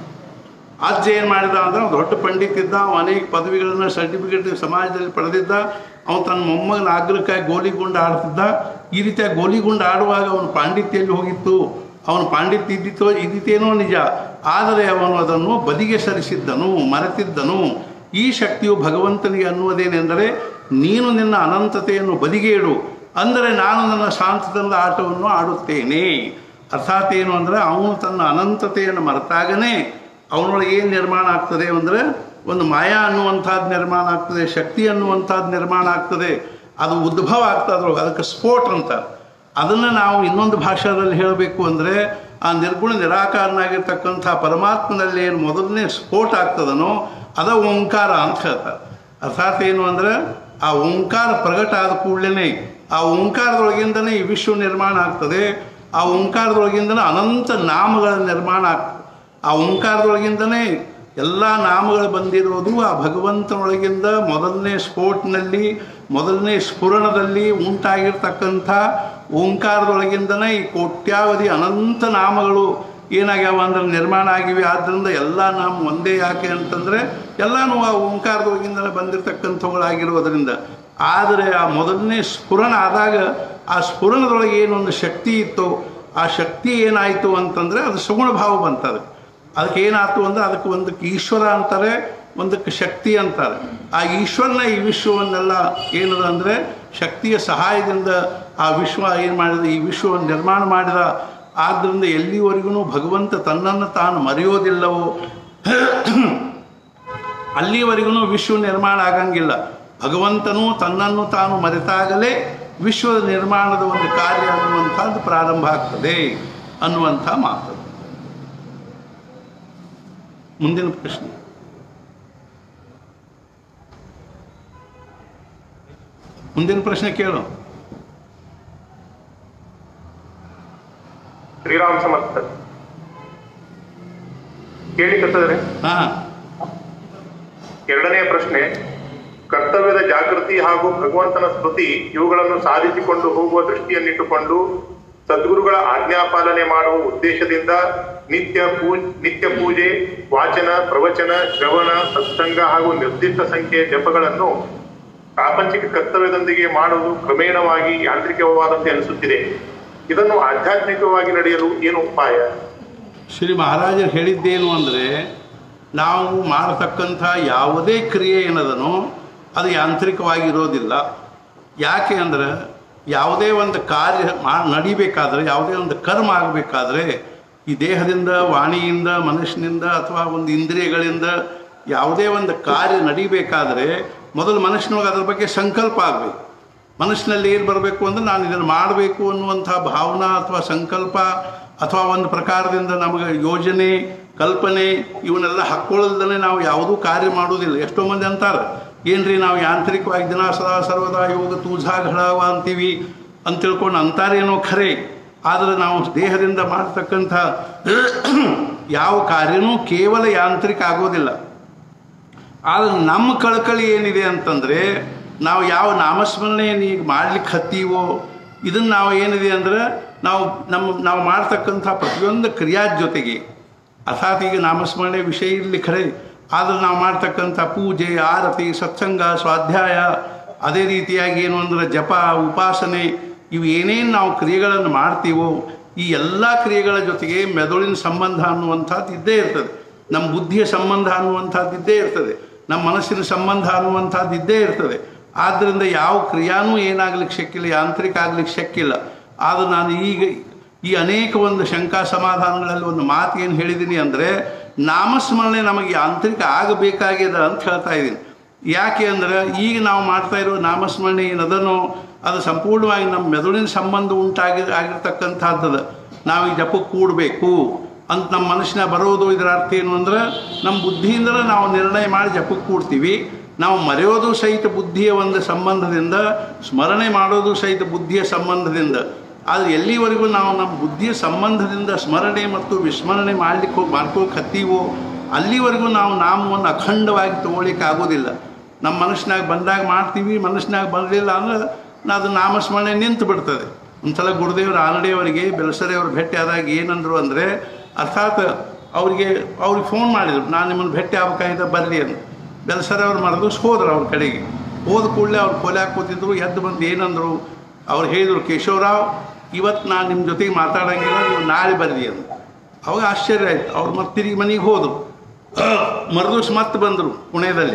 ಅಜ್ಜ ಏನು ಮಾಡಿದ ಅಂದ್ರೆ ಅವ್ನು ದೊಡ್ಡ ಪಂಡಿತ್ ಇದ್ದ ಅವ ಅನೇಕ ಪದವಿಗಳನ್ನು ಸರ್ಟಿಫಿಕೇಟ್ ಸಮಾಜದಲ್ಲಿ ಪಡೆದಿದ್ದ ಅವನು ತನ್ನ ಮೊಮ್ಮಗನ ಆಗ್ರಹಕ್ಕಾಗಿ ಗೋಲಿಗುಂಡು ಆಡ್ತಿದ್ದ ಈ ರೀತಿಯಾಗಿ ಗೋಲಿಗುಂಡು ಆಡುವಾಗ ಅವನ ಪಾಂಡಿತ್ಯ ಎಲ್ಲಿ ಹೋಗಿತ್ತು ಅವನ ಪಾಂಡಿತ್ಯ ಇದ್ದಿತ್ತೋ ಇದ್ದಿತ್ತೇನೋ ನಿಜ ಆದರೆ ಅವನು ಅದನ್ನು ಬದಿಗೆ ಸರಿಸಿದ್ದನು ಮರೆತಿದ್ದನು ಈ ಶಕ್ತಿಯು ಭಗವಂತನಿಗೆ ಅನ್ನುವುದೇನೆಂದರೆ ನೀನು ನಿನ್ನ ಅನಂತತೆಯನ್ನು ಬದಿಗೆ ಇಡು ಅಂದರೆ ನಾನು ನನ್ನ ಶಾಂತದಿಂದ ಆಟವನ್ನು ಆಡುತ್ತೇನೆ ಅರ್ಥಾತ್ ಏನು ಅಂದರೆ ಅವನು ತನ್ನ ಅನಂತತೆಯನ್ನು ಮರೆತಾಗನೇ ಅವನೊಳಗೆ ಏನು ನಿರ್ಮಾಣ ಆಗ್ತದೆ ಅಂದರೆ ಒಂದು ಮಾಯಾ ಅನ್ನುವಂಥದ್ದು ನಿರ್ಮಾಣ ಆಗ್ತದೆ ಶಕ್ತಿ ಅನ್ನುವಂಥದ್ದು ನಿರ್ಮಾಣ ಆಗ್ತದೆ ಅದು ಉದ್ಭವ ಆಗ್ತದೆ ಅದಕ್ಕೆ ಸ್ಫೋಟ್ ಅಂತ ಅದನ್ನು ನಾವು ಇನ್ನೊಂದು ಭಾಷೆಯಲ್ಲಿ ಹೇಳಬೇಕು ಅಂದರೆ ಆ ನಿರ್ಗುಣ ನಿರಾಕಾರನಾಗಿರ್ತಕ್ಕಂಥ ಪರಮಾತ್ಮನಲ್ಲಿ ಏನು ಮೊದಲನೇ ಸ್ಫೋಟ ಆಗ್ತದನೋ ಅದ ಓಂಕಾರ ಅಂತ ಹೇಳ್ತಾರೆ ಅರ್ಥಾತ್ ಏನು ಅಂದರೆ ಆ ಓಂಕಾರ ಪ್ರಗಟ ಆದ ಕೂಡಲೇ ಆ ಓಂಕಾರದೊಳಗಿಂದನೇ ಈ ವಿಶ್ವ ನಿರ್ಮಾಣ ಆಗ್ತದೆ ಆ ಓಂಕಾರದೊಳಗಿಂದನೇ ಅನಂತ ನಾಮಗಳ ನಿರ್ಮಾಣ ಆಗ್ತದೆ ಆ ಓಂಕಾರದೊಳಗಿಂದನೇ ಎಲ್ಲ ನಾಮಗಳು ಬಂದಿರೋದು ಆ ಭಗವಂತನೊಳಗಿಂದ ಮೊದಲನೇ ಸ್ಫೋಟ್ನಲ್ಲಿ ಮೊದಲನೇ ಸ್ಫುರಣದಲ್ಲಿ ಉಂಟಾಗಿರ್ತಕ್ಕಂಥ ಓಂಕಾರದೊಳಗಿಂದನೇ ಈ ಕೋಟ್ಯಾವಧಿ ಅನಂತ ನಾಮಗಳು ಏನಾಗ್ಯಾವ ಅಂದ್ರೆ ನಿರ್ಮಾಣ ಆಗಿವೆ ಆದ್ದರಿಂದ ಎಲ್ಲ ನಾಮ ಒಂದೇ ಯಾಕೆ ಅಂತಂದರೆ ಎಲ್ಲನೂ ಆ ಓಂಕಾರದೊಳಗಿಂದಲೇ ಬಂದಿರತಕ್ಕಂಥವುಗಳಾಗಿರೋದ್ರಿಂದ ಆದರೆ ಆ ಮೊದಲನೇ ಸ್ಫುರಣ ಆದಾಗ ಆ ಸ್ಫುರಣದೊಳಗೆ ಏನೊಂದು ಶಕ್ತಿ ಇತ್ತು ಆ ಶಕ್ತಿ ಏನಾಯಿತು ಅಂತಂದರೆ ಅದು ಸಗುಣ ಭಾವ ಬಂತದೆ ಅದಕ್ಕೆ ಏನಾಯ್ತು ಅಂದ್ರೆ ಅದಕ್ಕೆ ಒಂದಕ್ಕೆ ಈಶ್ವರ ಅಂತಾರೆ ಒಂದಕ್ಕೆ ಶಕ್ತಿ ಅಂತಾರೆ ಆ ಈಶ್ವರನ ಈ ವಿಶ್ವವನ್ನೆಲ್ಲ ಏನದ ಅಂದರೆ ಶಕ್ತಿಯ ಸಹಾಯದಿಂದ ಆ ವಿಶ್ವ ಏನು ಮಾಡಿದ ಈ ವಿಶ್ವವನ್ನು ನಿರ್ಮಾಣ ಮಾಡಿದ ಆದ್ದರಿಂದ ಎಲ್ಲಿವರೆಗೂ ಭಗವಂತ ತನ್ನನ್ನು ತಾನು ಮರೆಯೋದಿಲ್ಲವೋ ಅಲ್ಲಿವರೆಗೂ ವಿಶ್ವ ನಿರ್ಮಾಣ ಆಗಂಗಿಲ್ಲ ಭಗವಂತನು ತನ್ನನ್ನು ತಾನು ಮರೆತಾಗಲೇ ವಿಶ್ವದ ನಿರ್ಮಾಣದ ಒಂದು ಕಾರ್ಯ ಅನ್ನುವಂಥದ್ದು ಪ್ರಾರಂಭ ಆಗ್ತದೆ ಅನ್ನುವಂಥ ಮಾತು ಮುಂದಿನ ಪ್ರಶ್ನೆ ಮುಂದಿನ ಪ್ರಶ್ನೆ ಕೇಳು ಶ್ರೀರಾಮ್ ಸಮರ್ಥ ಕೇಳಿಕತ್ತದ್ರೆ ಹಾ ಎರಡನೆಯ ಪ್ರಶ್ನೆ ಕರ್ತವ್ಯದ ಜಾಗೃತಿ ಹಾಗೂ ಭಗವಂತನ ಸ್ಮೃತಿ ಇವುಗಳನ್ನು ಸಾಧಿಸಿಕೊಂಡು ಹೋಗುವ ದೃಷ್ಟಿಯನ್ನಿಟ್ಟುಕೊಂಡು ಸದ್ಗುರುಗಳ ಆಜ್ಞಾಪಾಲನೆ ಮಾಡುವ ಉದ್ದೇಶದಿಂದ ನಿತ್ಯ ಪೂಜ್ ನಿತ್ಯ ಪೂಜೆ ವಾಚನ ಪ್ರವಚನ ಶ್ರವಣ ಸತ್ಸಂಗ ಹಾಗೂ ನಿರ್ದಿಷ್ಟ ಸಂಖ್ಯೆಯ ಜಪಗಳನ್ನು ಪ್ರಾಪಂಚಿಕ ಕರ್ತವ್ಯದೊಂದಿಗೆ ಮಾಡುವುದು ಕ್ರಮೇಣವಾಗಿ ಯಾಂತ್ರಿಕವಾದಂತೆ ಅನಿಸುತ್ತಿದೆ ಇದನ್ನು ಆಧ್ಯಾತ್ಮಿಕವಾಗಿ ನಡೆಯಲು ಏನು ಉಪಾಯ ಶ್ರೀ ಮಹಾರಾಜರು ಹೇಳಿದ್ದೇನು ಅಂದರೆ ನಾವು ಮಾಡತಕ್ಕಂಥ ಯಾವುದೇ ಕ್ರಿಯೆ ಏನದನೋ ಅದು ಯಾಂತ್ರಿಕವಾಗಿ ಇರೋದಿಲ್ಲ ಯಾಕೆ ಅಂದರೆ ಯಾವುದೇ ಒಂದು ಕಾರ್ಯ ಮಾ ನಡಿಬೇಕಾದ್ರೆ ಯಾವುದೇ ಒಂದು ಕರ್ಮ ಆಗಬೇಕಾದ್ರೆ ಈ ದೇಹದಿಂದ ವಾಣಿಯಿಂದ ಮನುಷ್ಯನಿಂದ ಅಥವಾ ಒಂದು ಇಂದ್ರಿಯಗಳಿಂದ ಯಾವುದೇ ಒಂದು ಕಾರ್ಯ ನಡಿಬೇಕಾದ್ರೆ ಮೊದಲು ಮನುಷ್ಯನೊಳಗೆ ಅದ್ರ ಬಗ್ಗೆ ಸಂಕಲ್ಪ ಆಗಬೇಕು ಮನಸ್ಸಿನಲ್ಲಿ ಏನು ಬರಬೇಕು ಅಂದರೆ ನಾನು ಇದನ್ನು ಮಾಡಬೇಕು ಅನ್ನುವಂಥ ಭಾವನಾ ಅಥವಾ ಸಂಕಲ್ಪ ಅಥವಾ ಒಂದು ಪ್ರಕಾರದಿಂದ ನಮಗೆ ಯೋಜನೆ ಕಲ್ಪನೆ ಇವನ್ನೆಲ್ಲ ಹಾಕ್ಕೊಳ್ಳಲ್ದೇ ನಾವು ಯಾವುದೂ ಕಾರ್ಯ ಮಾಡೋದಿಲ್ಲ ಎಷ್ಟೋ ಮಂದಿ ಅಂತಾರೆ ಏನ್ರಿ ನಾವು ಯಾಂತ್ರಿಕವಾಗಿ ದಿನ ಸದಾ ಸರ್ವದಾ ಯೋಗ ತೂಜಾ ಘಡವ ಅಂತೀವಿ ಅಂತ ತಿಳ್ಕೊಂಡು ಅಂತಾರೇನೋ ಖರೆ ಆದರೆ ನಾವು ದೇಹದಿಂದ ಮಾಡ್ತಕ್ಕಂಥ ಯಾವ ಕಾರ್ಯನೂ ಕೇವಲ ಯಾಂತ್ರಿಕ ಆಗೋದಿಲ್ಲ ಆದರೆ ನಮ್ಮ ಕಳಕಳಿ ಏನಿದೆ ಅಂತಂದರೆ ನಾವು ಯಾವ ನಾಮಸ್ಮರಣೆಯನ್ನು ಈಗ ಮಾಡ್ಲಿಕ್ಕೆ ಹತ್ತೀವೋ ಇದನ್ನು ನಾವು ಏನಿದೆ ಅಂದ್ರೆ ನಾವು ನಮ್ಮ ನಾವು ಮಾಡ್ತಕ್ಕಂಥ ಪ್ರತಿಯೊಂದು ಕ್ರಿಯಾ ಜೊತೆಗೆ ಅರ್ಥಾತ್ ಈಗ ನಾಮಸ್ಮರಣೆ ವಿಷಯ ಇರಲಿ ಖರೆ ಆದರೆ ನಾವು ಮಾಡ್ತಕ್ಕಂಥ ಪೂಜೆ ಆರತಿ ಸತ್ಸಂಗ ಸ್ವಾಧ್ಯಾಯ ಅದೇ ರೀತಿಯಾಗಿ ಏನು ಅಂದ್ರೆ ಜಪ ಉಪಾಸನೆ ಇವು ಏನೇನು ನಾವು ಕ್ರಿಯೆಗಳನ್ನು ಮಾಡ್ತೀವೋ ಈ ಎಲ್ಲ ಕ್ರಿಯೆಗಳ ಜೊತೆಗೆ ಮೆದುಳಿನ ಸಂಬಂಧ ಅನ್ನುವಂಥದ್ದು ಇದ್ದೇ ಇರ್ತದೆ ನಮ್ಮ ಬುದ್ಧಿಯ ಸಂಬಂಧ ಅನ್ನುವಂಥದ್ದು ಇದ್ದೇ ಇರ್ತದೆ ನಮ್ಮ ಮನಸ್ಸಿನ ಸಂಬಂಧ ಅನ್ನುವಂಥದ್ದು ಇದ್ದೇ ಇರ್ತದೆ ಆದ್ದರಿಂದ ಯಾವ ಕ್ರಿಯಾನೂ ಏನಾಗ್ಲಿಕ್ಕೆ ಶಕ್ಕಿಲ್ಲ ಯಾಂತ್ರಿಕ ಆಗ್ಲಿಕ್ಕೆ ಶಕ್ಕಿಲ್ಲ ಆದ್ರೆ ನಾನು ಈಗ ಈ ಅನೇಕ ಒಂದು ಶಂಕಾ ಸಮಾಧಾನಗಳಲ್ಲಿ ಒಂದು ಮಾತು ಏನು ಹೇಳಿದ್ದೀನಿ ಅಂದರೆ ನಾಮಸ್ಮರಣೆ ನಮಗೆ ಯಾಂತ್ರಿಕ ಆಗಬೇಕಾಗಿದೆ ಅಂತ ಹೇಳ್ತಾ ಇದ್ದೀನಿ ಯಾಕೆ ಅಂದ್ರೆ ಈಗ ನಾವು ಮಾಡ್ತಾ ಇರೋ ನಾಮಸ್ಮರಣೆ ಏನದನೋ ಅದು ಸಂಪೂರ್ಣವಾಗಿ ನಮ್ಮ ಮೆದುಳಿನ ಸಂಬಂಧ ಉಂಟಾಗಿ ಆಗಿರ್ತಕ್ಕಂಥದ್ದು ನಾವು ಈ ಜಪಕ್ಕೆ ಕೂಡಬೇಕು ಅಂತ ನಮ್ಮ ಮನಸ್ಸಿನ ಬರೋದು ಇದರ ಅರ್ಥ ಏನು ಅಂದ್ರೆ ನಮ್ಮ ಬುದ್ಧಿಯಿಂದ ನಾವು ನಿರ್ಣಯ ಮಾಡಿ ಜಪಕ್ಕೆ ಕೂಡ್ತೀವಿ ನಾವು ಮರೆಯೋದು ಸಹಿತ ಬುದ್ಧಿಯ ಒಂದು ಸಂಬಂಧದಿಂದ ಸ್ಮರಣೆ ಮಾಡೋದು ಸಹಿತ ಬುದ್ಧಿಯ ಸಂಬಂಧದಿಂದ ಆದರೆ ಎಲ್ಲಿವರೆಗೂ ನಾವು ನಮ್ಮ ಬುದ್ಧಿಯ ಸಂಬಂಧದಿಂದ ಸ್ಮರಣೆ ಮತ್ತು ವಿಸ್ಮರಣೆ ಮಾಡ್ಲಿಕ್ಕೆ ಹೋಗಿ ಮಾಡ್ಕೋಕೆ ಹತ್ತೀವೋ ಅಲ್ಲಿವರೆಗೂ ನಾವು ನಾಮವನ್ನು ಅಖಂಡವಾಗಿ ತಗೊಳ್ಳಿಕ್ಕೆ ಆಗೋದಿಲ್ಲ ನಮ್ಮ ಮನಸ್ಸಿನಾಗ ಬಂದಾಗ ಮಾಡ್ತೀವಿ ಮನಸ್ಸಿನಾಗ ಬರಲಿಲ್ಲ ಅಂದ್ರೆ ನಾ ಅದು ನಾಮಸ್ಮರಣೆ ನಿಂತು ಬಿಡ್ತದೆ ಒಂದ್ಸಲ ಗುರುದೇವರು ಆನಡೆಯವರಿಗೆ ಬೆಲಸರೆಯವರು ಭೇಟಿ ಆದಾಗ ಏನಂದ್ರು ಅಂದರೆ ಅರ್ಥಾತ್ ಅವರಿಗೆ ಅವ್ರಿಗೆ ಫೋನ್ ಮಾಡಿದ್ರು ನಾನು ನಿಮ್ಮನ್ನು ಭೇಟಿ ಆಗ್ಬೇಕಾಗಿದ್ದ ಬರ್ರಿ ಅಂತ ಬೆಲಸರೆ ಅವ್ರು ಮಾಡಿದ್ರು ಹೋದ್ರು ಅವ್ರ ಕಡೆಗೆ ಹೋದ ಕೂಡಲೇ ಅವ್ರು ಕೊಲೆ ಕೂತಿದ್ರು ಎದ್ದು ಬಂದು ಏನಂದ್ರು ಅವ್ರು ಹೇಳಿದರು ಕೇಶವರಾವ್ ಇವತ್ತು ನಾನು ನಿಮ್ಮ ಜೊತೆಗೆ ಮಾತಾಡೋಂಗಿಲ್ಲ ನೀವು ನಾಳೆ ಬರ್ರಿ ಅಂತ ಅವಾಗ ಆಶ್ಚರ್ಯ ಆಯ್ತು ಅವ್ರು ಮತ್ತೆ ತಿರುಗಿ ಮನೆಗೆ ಹೋದರು ಮರುದಿವ್ಸ ಮತ್ತೆ ಬಂದರು ಪುಣೆದಲ್ಲಿ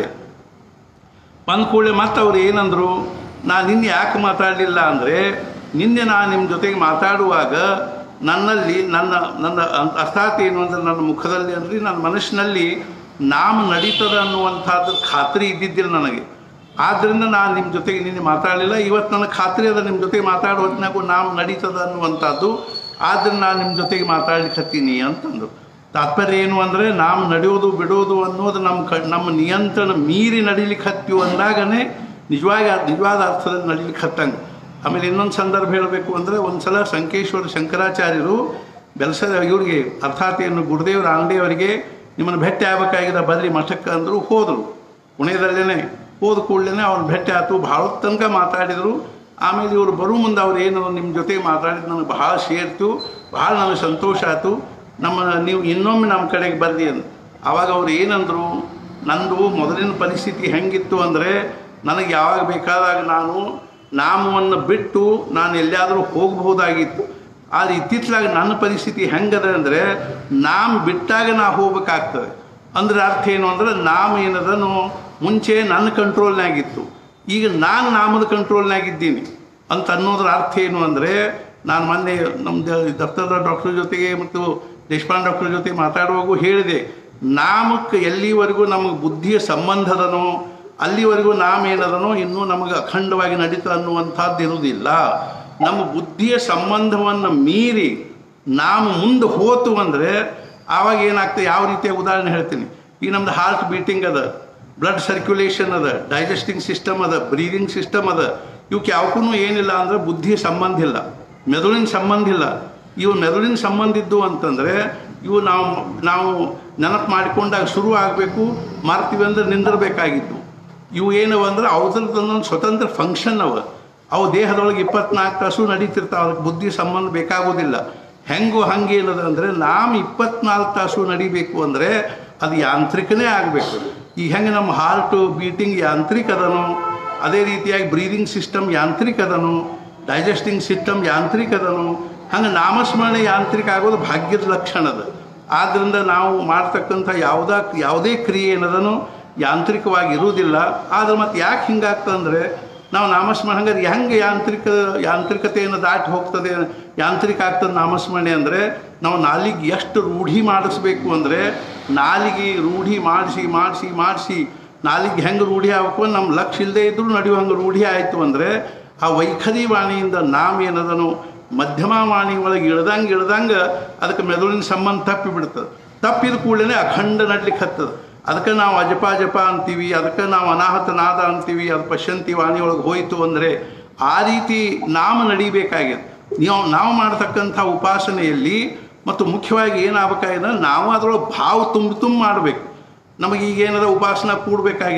ಬಂದ ಕೂಡಲೇ ಮತ್ತೆ ಅವ್ರು ಏನಂದರು ನಾನು ನಿನ್ನೆ ಯಾಕೆ ಮಾತಾಡಲಿಲ್ಲ ಅಂದರೆ ನಿನ್ನೆ ನಾನು ನಿಮ್ಮ ಜೊತೆಗೆ ಮಾತಾಡುವಾಗ ನನ್ನಲ್ಲಿ ನನ್ನ ನನ್ನ ಅಂ- ಅರ್ಥಾತ್ ಏನು ಅಂದರೆ ನನ್ನ ಮುಖದಲ್ಲಿ ಅಂದರೆ ನನ್ನ ಮನಸ್ಸಿನಲ್ಲಿ ನಾಮ ನಡೀತದ ಅನ್ನುವಂಥದ್ದು ಖಾತ್ರಿ ಇದ್ದಿದ್ದಿಲ್ಲ ನನಗೆ ಆದ್ದರಿಂದ ನಾನು ನಿಮ್ಮ ಜೊತೆಗೆ ನಿನ್ನೆ ಮಾತಾಡಲಿಲ್ಲ ಇವತ್ತು ನನಗೆ ಖಾತ್ರಿ ಅದ ನಿಮ್ಮ ಜೊತೆಗೆ ಮಾತಾಡೋ ಹೊತ್ತಿನಾಗೂ ನಾಮ ನಡೀತದ ಅನ್ನುವಂಥದ್ದು ಆದ್ದರಿಂದ ನಾನು ನಿಮ್ಮ ಜೊತೆಗೆ ಮಾತಾಡ್ಲಿಕ್ಕೆ ಹತ್ತೀನಿ ಅಂತಂದರು ತಾತ್ಪರ್ಯ ಏನು ಅಂದರೆ ನಾವು ನಡೆಯೋದು ಬಿಡೋದು ಅನ್ನೋದು ನಮ್ಮ ಕ ನಮ್ಮ ನಿಯಂತ್ರಣ ಮೀರಿ ನಡಿಲಿಕ್ಕೆ ಹತ್ತೀವಿ ಅಂದಾಗನೇ ನಿಜವಾಗಿ ನಿಜವಾದ ಅರ್ಥದಲ್ಲಿ ನಡಿಲಿಕ್ಕೆ ಹತ್ತಂಗೆ ಆಮೇಲೆ ಇನ್ನೊಂದು ಸಂದರ್ಭ ಹೇಳಬೇಕು ಅಂದರೆ ಒಂದು ಸಲ ಸಂಕೇಶ್ವರ ಶಂಕರಾಚಾರ್ಯರು ಬೆಲ್ಸ ಇವ್ರಿಗೆ ಅರ್ಥಾತ್ ಏನು ಗುರುದೇವ್ರ ಅಂಗಡಿಯವರಿಗೆ ನಿಮ್ಮನ್ನು ಭೇಟಿ ಆಗಬೇಕಾಗಿದೆ ಬದ್ರಿ ಮಠಕ್ಕೆ ಅಂದರು ಹೋದರು ಪುಣೆದಲ್ಲೇ ಹೋದ ಕೂಡಲೇ ಅವ್ರು ಭೇಟಿ ಆಯ್ತು ಭಾಳ ತನಕ ಮಾತಾಡಿದರು ಆಮೇಲೆ ಇವರು ಬರೋ ಮುಂದೆ ಅವ್ರು ಏನು ನಿಮ್ಮ ಜೊತೆಗೆ ಮಾತಾಡಿದ್ದು ನನಗೆ ಭಾಳ ಸೇರ್ತು ಭಾಳ ನನಗೆ ಸಂತೋಷ ಆಯ್ತು ನಮ್ಮ ನೀವು ಇನ್ನೊಮ್ಮೆ ನಮ್ಮ ಕಡೆಗೆ ಬರ್ರಿ ಅಂತ ಆವಾಗ ಅವ್ರು ಏನಂದರು ನಂದು ಮೊದಲಿನ ಪರಿಸ್ಥಿತಿ ಹೆಂಗಿತ್ತು ಅಂದರೆ ನನಗೆ ಯಾವಾಗ ಬೇಕಾದಾಗ ನಾನು ನಾಮವನ್ನು ಬಿಟ್ಟು ನಾನು ಎಲ್ಲಿಯಾದರೂ ಹೋಗಬಹುದಾಗಿತ್ತು ಆದರೆ ಇತ್ತಿತ್ತಲಾಗ ನನ್ನ ಪರಿಸ್ಥಿತಿ ಹೆಂಗದ ಅಂದರೆ ನಾಮ ಬಿಟ್ಟಾಗ ನಾ ಹೋಗ್ಬೇಕಾಗ್ತದೆ ಅಂದ್ರೆ ಅರ್ಥ ಏನು ಅಂದ್ರೆ ನಾಮ ಏನದನು ಮುಂಚೆ ನನ್ನ ಕಂಟ್ರೋಲ್ನಾಗಿತ್ತು ಈಗ ನಾನು ನಾಮದ ಕಂಟ್ರೋಲ್ನಾಗಿದ್ದೀನಿ ಅಂತ ಅನ್ನೋದ್ರ ಅರ್ಥ ಏನು ಅಂದರೆ ನಾನು ಮೊನ್ನೆ ನಮ್ಮ ದಫ್ತರದ ಡಾಕ್ಟರ್ ಜೊತೆಗೆ ಮತ್ತು ದೇಶಪಾಂಡೆ ಡಾಕ್ಟರ್ ಜೊತೆ ಮಾತಾಡುವಾಗೂ ಹೇಳಿದೆ ನಾಮಕ್ಕೆ ಎಲ್ಲಿವರೆಗೂ ನಮಗೆ ಬುದ್ಧಿಯ ಸಂಬಂಧದನೋ ಅಲ್ಲಿವರೆಗೂ ನಾಮ ಏನದನೋ ಇನ್ನೂ ನಮಗೆ ಅಖಂಡವಾಗಿ ನಡೀತಾ ಅನ್ನುವಂಥದ್ದು ಇರುವುದಿಲ್ಲ ನಮ್ಮ ಬುದ್ಧಿಯ ಸಂಬಂಧವನ್ನು ಮೀರಿ ನಾಮ ಮುಂದೆ ಹೋತು ಅಂದರೆ ಆವಾಗ ಏನಾಗ್ತದೆ ಯಾವ ರೀತಿಯ ಉದಾಹರಣೆ ಹೇಳ್ತೀನಿ ಈಗ ನಮ್ದು ಹಾರ್ಟ್ ಬೀಟಿಂಗ್ ಅದ ಬ್ಲಡ್ ಸರ್ಕ್ಯುಲೇಷನ್ ಅದ ಡೈಜೆಸ್ಟಿಂಗ್ ಸಿಸ್ಟಮ್ ಅದ ಬ್ರೀದಿಂಗ್ ಸಿಸ್ಟಮ್ ಅದ ಇವಕ್ಕೆ ಯಾವಕ್ಕೂ ಏನಿಲ್ಲ ಅಂದ್ರೆ ಬುದ್ಧಿಯ ಸಂಬಂಧ ಇಲ್ಲ ಮೆದುಳಿನ ಸಂಬಂಧ ಇಲ್ಲ ಇವು ಮೆದುಳಿನ ಸಂಬಂಧ ಇದ್ದು ಅಂತಂದರೆ ಇವು ನಾವು ನಾವು ನೆನಪು ಮಾಡಿಕೊಂಡಾಗ ಶುರು ಆಗಬೇಕು ಮಾಡ್ತೀವಿ ಅಂದ್ರೆ ನಿಂದಿರಬೇಕಾಗಿತ್ತು ಇವು ಏನವ ಅಂದ್ರೆ ಅವ್ರದ್ದೊಂದೊಂದು ಸ್ವತಂತ್ರ ಫಂಕ್ಷನ್ ಅವ ಅವು ದೇಹದೊಳಗೆ ಇಪ್ಪತ್ನಾಲ್ಕು ತಾಸು ನಡೀತಿರ್ತಾವೆ ಅದಕ್ಕೆ ಬುದ್ಧಿ ಸಂಬಂಧ ಬೇಕಾಗೋದಿಲ್ಲ ಹೆಂಗೋ ಹಂಗೆ ಏನದ ಅಂದರೆ ನಾಮ ಇಪ್ಪತ್ನಾಲ್ಕು ತಾಸು ನಡಿಬೇಕು ಅಂದರೆ ಅದು ಯಾಂತ್ರಿಕನೇ ಆಗಬೇಕು ಈಗ ಹೆಂಗೆ ನಮ್ಮ ಹಾರ್ಟು ಬೀಟಿಂಗ್ ಯಾಂತ್ರಿಕ ಅದನೋ ಅದೇ ರೀತಿಯಾಗಿ ಬ್ರೀದಿಂಗ್ ಸಿಸ್ಟಮ್ ಯಾಂತ್ರಿಕ ಅದನು ಡೈಜೆಸ್ಟಿಂಗ್ ಸಿಸ್ಟಮ್ ಯಾಂತ್ರಿಕ ಅದನು ಹಂಗೆ ನಾಮಸ್ಮರಣೆ ಯಾಂತ್ರಿಕ ಆಗೋದು ಭಾಗ್ಯದ ಲಕ್ಷಣ ಅದು ಆದ್ದರಿಂದ ನಾವು ಮಾಡ್ತಕ್ಕಂಥ ಯಾವುದ ಯಾವುದೇ ಕ್ರಿಯೆ ಏನದನು ಯಾಂತ್ರಿಕವಾಗಿ ಇರುವುದಿಲ್ಲ ಆದ್ರೆ ಮತ್ತೆ ಯಾಕೆ ಹಿಂಗಾಗ್ತಂದ್ರೆ ನಾವು ನಾಮಸ್ಮರಣೆ ಹಂಗಾರೆ ಹೆಂಗೆ ಯಾಂತ್ರಿಕ ಯಾಂತ್ರಿಕತೆಯನ್ನು ದಾಟಿ ಹೋಗ್ತದೆ ಯಾಂತ್ರಿಕ ಆಗ್ತದೆ ನಾಮಸ್ಮರಣೆ ಅಂದರೆ ನಾವು ನಾಲಿಗೆ ಎಷ್ಟು ರೂಢಿ ಮಾಡಿಸ್ಬೇಕು ಅಂದರೆ ನಾಲಿಗೆ ರೂಢಿ ಮಾಡಿಸಿ ಮಾಡಿಸಿ ಮಾಡಿಸಿ ನಾಲಿಗೆ ಹೆಂಗೆ ರೂಢಿ ಆಗ್ಬೇಕು ನಮ್ಮ ಲಕ್ಷ್ಯ ಇಲ್ಲದೆ ಇದ್ದರೂ ನಡೆಯುವಂಗೆ ರೂಢಿ ಆಯಿತು ಅಂದರೆ ಆ ವೈಖರಿ ವಾಣಿಯಿಂದ ನಾಮ ಏನದನು ಮಧ್ಯಮ ವಾಣಿ ಒಳಗೆ ಇಳ್ದಂಗೆ ಇಳ್ದಂಗೆ ಅದಕ್ಕೆ ಮೆದುಳಿನ ಸಂಬಂಧ ತಪ್ಪಿ ಬಿಡ್ತದೆ ತಪ್ಪಿದ ಕೂಡಲೇ ಅಖಂಡ ನಡ್ಲಿಕ್ಕೆ ಹತ್ತದ ಅದಕ್ಕೆ ನಾವು ಅಜಪ ಜಪ ಅಂತೀವಿ ಅದಕ್ಕೆ ನಾವು ಅನಾಹತ ನಾದ ಅಂತೀವಿ ಅದು ಪಶ್ಯಂತಿ ವಾಣಿ ಒಳಗೆ ಹೋಯಿತು ಅಂದರೆ ಆ ರೀತಿ ನಾಮ ನಡಿಬೇಕಾಗಿದೆ ನೀವು ನಾವು ಮಾಡ್ತಕ್ಕಂಥ ಉಪಾಸನೆಯಲ್ಲಿ ಮತ್ತು ಮುಖ್ಯವಾಗಿ ಏನಾಗಬೇಕಾಗಿದೆ ನಾವು ಅದರೊಳಗೆ ಭಾವ ತುಂಬ ತುಂಬ ಮಾಡಬೇಕು ನಮಗೆ ಈಗ ಏನದ ಉಪಾಸನ ಕೂಡಬೇಕಾಗಿದೆ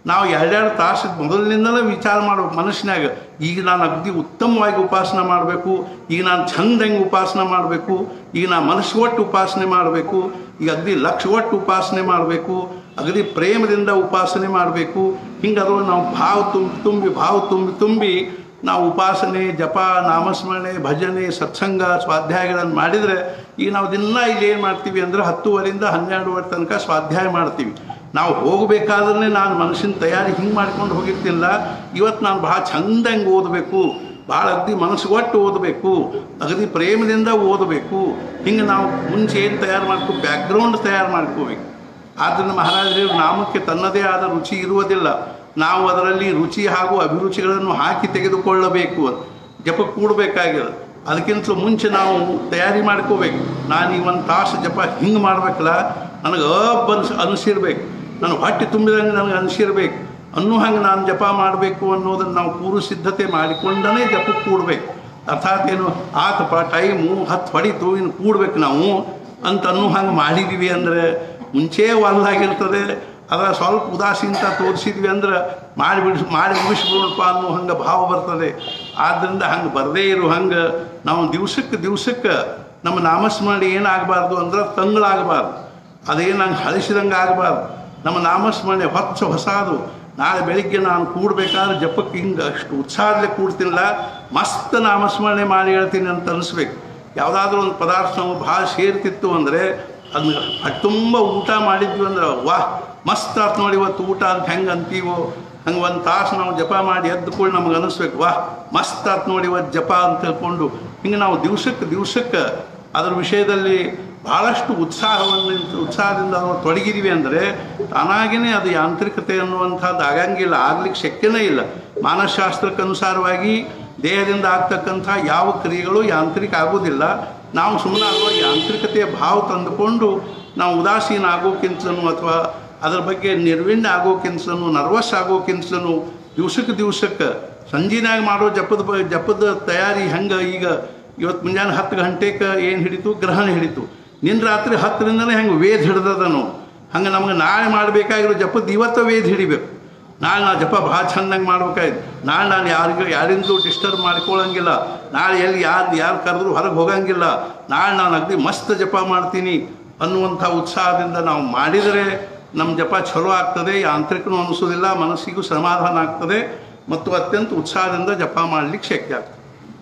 ನಾವು ಎರಡೆರಡು ತಾಸು ಮೊದಲಿನಿಂದಲೇ ವಿಚಾರ ಮಾಡ್ಬೇಕು ಮನಸ್ಸಿನಾಗ ಈಗ ನಾನು ಅಗದಿ ಉತ್ತಮವಾಗಿ ಉಪಾಸನೆ ಮಾಡಬೇಕು ಈಗ ನಾನು ಚಂದಂಗೆ ಉಪಾಸನೆ ಮಾಡಬೇಕು ಈಗ ನಾನು ಮನಸ್ಸು ಒಟ್ಟು ಉಪಾಸನೆ ಮಾಡಬೇಕು ಈಗ ಅಗದಿ ಲಕ್ಷ ಒಟ್ಟು ಉಪಾಸನೆ ಮಾಡಬೇಕು ಅಗದಿ ಪ್ರೇಮದಿಂದ ಉಪಾಸನೆ ಮಾಡಬೇಕು ಹಿಂಗಾದ್ರೂ ನಾವು ಭಾವ ತುಂಬಿ ತುಂಬಿ ಭಾವ ತುಂಬಿ ತುಂಬಿ ನಾವು ಉಪಾಸನೆ ಜಪ ನಾಮಸ್ಮರಣೆ ಭಜನೆ ಸತ್ಸಂಗ ಸ್ವಾಧ್ಯಾಯಗಳನ್ನು ಮಾಡಿದರೆ ಈಗ ನಾವು ದಿನ ಇಲ್ಲಿ ಏನು ಮಾಡ್ತೀವಿ ಅಂದರೆ ಹತ್ತುವರೆಯಿಂದ ಹನ್ನೆರಡುವರೆ ತನಕ ಸ್ವಾಧ್ಯಾಯ ಮಾಡ್ತೀವಿ ನಾವು ಹೋಗಬೇಕಾದ್ರೆ ನಾನು ಮನಸ್ಸಿನ ತಯಾರಿ ಹಿಂಗೆ ಮಾಡ್ಕೊಂಡು ಹೋಗಿರ್ತಿಲ್ಲ ಇವತ್ತು ನಾನು ಭಾಳ ಚಂದಂಗೆ ಓದಬೇಕು ಭಾಳ ಅಗದಿ ಮನಸ್ಸು ಒಟ್ಟು ಓದಬೇಕು ಅಗದಿ ಪ್ರೇಮದಿಂದ ಓದಬೇಕು ಹಿಂಗೆ ನಾವು ಮುಂಚೆ ಏನು ತಯಾರು ಮಾಡ್ಕೋ ಬ್ಯಾಕ್ಗ್ರೌಂಡ್ ತಯಾರು ಮಾಡ್ಕೋಬೇಕು ಆದ್ದರಿಂದ ಮಹಾರಾಜರು ನಾಮಕ್ಕೆ ತನ್ನದೇ ಆದ ರುಚಿ ಇರುವುದಿಲ್ಲ ನಾವು ಅದರಲ್ಲಿ ರುಚಿ ಹಾಗೂ ಅಭಿರುಚಿಗಳನ್ನು ಹಾಕಿ ತೆಗೆದುಕೊಳ್ಳಬೇಕು ಜಪ ಕೂಡಬೇಕಾಗಿದೆ ಅದಕ್ಕಿಂತಲೂ ಮುಂಚೆ ನಾವು ತಯಾರಿ ಮಾಡ್ಕೋಬೇಕು ನಾನು ಈ ಒಂದು ತಾಸು ಜಪ ಹಿಂಗೆ ಮಾಡ್ಬೇಕಲ್ಲ ನನಗೆ ಅಬ್ ಅನ್ಸ್ ಅನಿಸಿರ್ಬೇಕು ನನಗೆ ಹೊಟ್ಟೆ ತುಂಬಿದಂಗೆ ನನಗೆ ಅನಿಸಿರ್ಬೇಕು ಅನ್ನೋ ಹಂಗೆ ನಾನು ಜಪ ಮಾಡಬೇಕು ಅನ್ನೋದನ್ನು ನಾವು ಪೂರ್ವ ಸಿದ್ಧತೆ ಮಾಡಿಕೊಂಡೇ ಜಪಕ್ಕೆ ಕೂಡಬೇಕು ಅರ್ಥಾತ್ ಏನು ಆತಪ್ಪ ಟೈಮು ಹತ್ತು ಹೊಡಿತು ಇನ್ನು ಕೂಡ್ಬೇಕು ನಾವು ಅಂತ ಅನ್ನೋ ಹಂಗೆ ಮಾಡಿದ್ದೀವಿ ಅಂದರೆ ಮುಂಚೆ ಒಲ್ಲಾಗಿರ್ತದೆ ಅದರ ಸ್ವಲ್ಪ ಉದಾಸೀನತ ತೋರಿಸಿದ್ವಿ ಅಂದ್ರೆ ಮಾಡಿ ಬಿಡಿಸ್ ಮಾಡಿ ಮುಗಿಸ್ಬಿಡೋಣಪ್ಪ ಅನ್ನೋ ಹಂಗೆ ಭಾವ ಬರ್ತದೆ ಆದ್ದರಿಂದ ಹಂಗೆ ಬರದೇ ಇರೋ ಹಂಗೆ ನಾವು ದಿವ್ಸಕ್ಕೆ ದಿವ್ಸಕ್ಕೆ ನಮ್ಮ ನಾಮಸ್ಮರಣೆ ಏನಾಗಬಾರ್ದು ಅಂದ್ರೆ ತಂಗಳಾಗಬಾರ್ದು ಅದೇನು ಹಂಗೆ ಹಳಿಸಿದಂಗೆ ಆಗಬಾರ್ದು ನಮ್ಮ ನಾಮಸ್ಮರಣೆ ಹೊಚ್ಚ ಹೊಸಾದು ನಾಳೆ ಬೆಳಿಗ್ಗೆ ನಾನು ಕೂಡಬೇಕಾದ್ರೆ ಜಪಕ್ಕೆ ಹಿಂಗೆ ಅಷ್ಟು ಉತ್ಸಾಹದಲ್ಲೇ ಕೂಡ್ತೀನಲ್ಲ ಮಸ್ತ್ ನಾಮಸ್ಮರಣೆ ಮಾಡಿ ಹೇಳ್ತೀನಿ ಅಂತ ಅನಿಸ್ಬೇಕು ಯಾವುದಾದ್ರೂ ಒಂದು ಪದಾರ್ಥ ನಾವು ಭಾಳ ಸೇರ್ತಿತ್ತು ಅಂದರೆ ಅದನ್ನ ಹೊಟ್ಟೆ ತುಂಬ ಊಟ ಮಾಡಿದ್ವಿ ಅಂದ್ರೆ ವಾಹ್ ಮಸ್ತ್ ಆತ್ ನೋಡಿ ಇವತ್ತು ಊಟ ಅಂತ ಹೆಂಗೆ ಅಂತೀವೋ ಹಂಗೆ ಒಂದು ತಾಸು ನಾವು ಜಪ ಮಾಡಿ ಎದ್ದು ಕೂಡ ನಮ್ಗೆ ಅನಿಸ್ಬೇಕು ವಾಹ್ ಮಸ್ತ್ ಆತ್ ನೋಡಿ ಇವತ್ತು ಜಪ ಅಂತ ತಿಳ್ಕೊಂಡು ಹಿಂಗೆ ನಾವು ದಿವ್ಸಕ್ಕೆ ದಿವ್ಸಕ್ಕೆ ಅದ್ರ ವಿಷಯದಲ್ಲಿ ಭಾಳಷ್ಟು ಉತ್ಸಾಹವನ್ನು ಉತ್ಸಾಹದಿಂದ ನಾವು ತೊಡಗಿದೀವಿ ಅಂದರೆ ತಾನಾಗಿಯೇ ಅದು ಯಾಂತ್ರಿಕತೆ ಅನ್ನುವಂಥದ್ದು ಆಗಂಗಿಲ್ಲ ಆಗ್ಲಿಕ್ಕೆ ಶಕ್ಯನೇ ಇಲ್ಲ ಮಾನಸಶಾಸ್ತ್ರಕ್ಕೆ ಅನುಸಾರವಾಗಿ ದೇಹದಿಂದ ಆಗ್ತಕ್ಕಂಥ ಯಾವ ಕ್ರಿಯೆಗಳು ಯಾಂತ್ರಿಕ ಆಗೋದಿಲ್ಲ ನಾವು ಸುಮ್ಮನೆ ಅಲ್ವ ಯಾಂತ್ರಿಕತೆಯ ಭಾವ ತಂದುಕೊಂಡು ನಾವು ಉದಾಸೀನ ಆಗೋಕ್ಕಿಂತಲೂ ಅಥವಾ ಅದರ ಬಗ್ಗೆ ನಿರ್ವಿಣ್ಣ ಆಗೋಕ್ಕಿಂತಲೂ ನರ್ವಸ್ ಆಗೋಕ್ಕಿಂತಲೂ ದಿವ್ಸಕ್ಕೆ ದಿವ್ಸಕ್ಕೆ ಸಂಜೆನಾಗ ಮಾಡೋ ಜಪದ ಬ ಜಪದ ತಯಾರಿ ಹೆಂಗೆ ಈಗ ಇವತ್ತು ಮುಂಜಾನೆ ಹತ್ತು ಗಂಟೆಗೆ ಏನು ಹಿಡಿತು ಗ್ರಹಣ ಹಿಡಿತು ನಿನ್ನ ರಾತ್ರಿ ಹತ್ತರಿಂದನೇ ಹೆಂಗೆ ವೇದ ಹಿಡ್ದದನು ಹಂಗೆ ನಮ್ಗೆ ನಾಳೆ ಮಾಡಬೇಕಾಗಿರೋ ಜಪದ ಇವತ್ತು ವೇದ ಹಿಡಿಬೇಕು ನಾಳೆ ನಾ ಜಪ ಭಾಳ ಚೆಂದಂಗೆ ಮಾಡ್ಬೇಕಾಯ್ತು ನಾಳೆ ನಾನು ಯಾರಿಗೂ ಯಾರಿಂದಲೂ ಡಿಸ್ಟರ್ಬ್ ಮಾಡ್ಕೊಳ್ಳಂಗಿಲ್ಲ ನಾಳೆ ಎಲ್ಲಿ ಯಾರು ಯಾರು ಕರೆದ್ರು ಹೊರಗೆ ಹೋಗಂಗಿಲ್ಲ ನಾಳೆ ನಾನು ಅಗದಿ ಮಸ್ತ್ ಜಪ ಮಾಡ್ತೀನಿ ಅನ್ನುವಂಥ ಉತ್ಸಾಹದಿಂದ ನಾವು ಮಾಡಿದರೆ ನಮ್ಮ ಜಪ ಚಲೋ ಆಗ್ತದೆ ಯಾಂತ್ರಿಕನೂ ಅನಿಸೋದಿಲ್ಲ ಮನಸ್ಸಿಗೂ ಸಮಾಧಾನ ಆಗ್ತದೆ ಮತ್ತು ಅತ್ಯಂತ ಉತ್ಸಾಹದಿಂದ ಜಪ ಮಾಡಲಿಕ್ಕೆ ಶಕ್ಯ ಆಗ್ತದೆ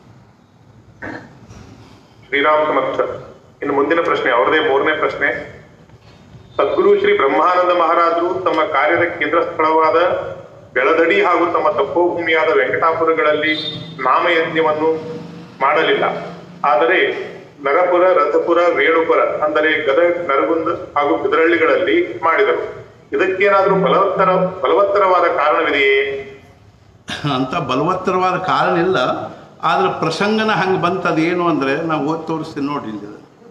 ಶ್ರೀರಾಮ್ ಸಮರ್ಥ ಇನ್ನು ಮುಂದಿನ ಪ್ರಶ್ನೆ ಅವರದೇ ಮೂರನೇ ಪ್ರಶ್ನೆ ಸದ್ಗುರು ಶ್ರೀ ಬ್ರಹ್ಮಾನಂದ ಮಹಾರಾಜರು ತಮ್ಮ ಕಾರ್ಯದ ಕೇಂದ್ರ ಸ್ಥಳವಾದ ಬೆಳದಡಿ ಹಾಗೂ ತಮ್ಮ ತಪೋಭೂಮಿಯಾದ ವೆಂಕಟಾಪುರಗಳಲ್ಲಿ ನಾಮಯಜ್ಞವನ್ನು ಮಾಡಲಿಲ್ಲ ಆದರೆ ನರಪುರ ರಥಪುರ ವೇಣುಪುರ ಅಂದರೆ ಗದಗ ನರಗುಂದ ಹಾಗೂ ಬಿದರಳ್ಳಿಗಳಲ್ಲಿ ಮಾಡಿದರು ಇದಕ್ಕೇನಾದರೂ ಬಲವತ್ತರ ಬಲವತ್ತರವಾದ ಕಾರಣವಿದೆಯೇ ಅಂತ ಬಲವತ್ತರವಾದ ಕಾರಣ ಇಲ್ಲ ಆದ್ರೆ ಪ್ರಸಂಗನ ಹಂಗೆ ಬಂತದ ಏನು ಅಂದರೆ ನಾವು ಓದಿ ತೋರಿಸ್ತೀನಿ ನೋಡಿ ಇಲ್ಲಿ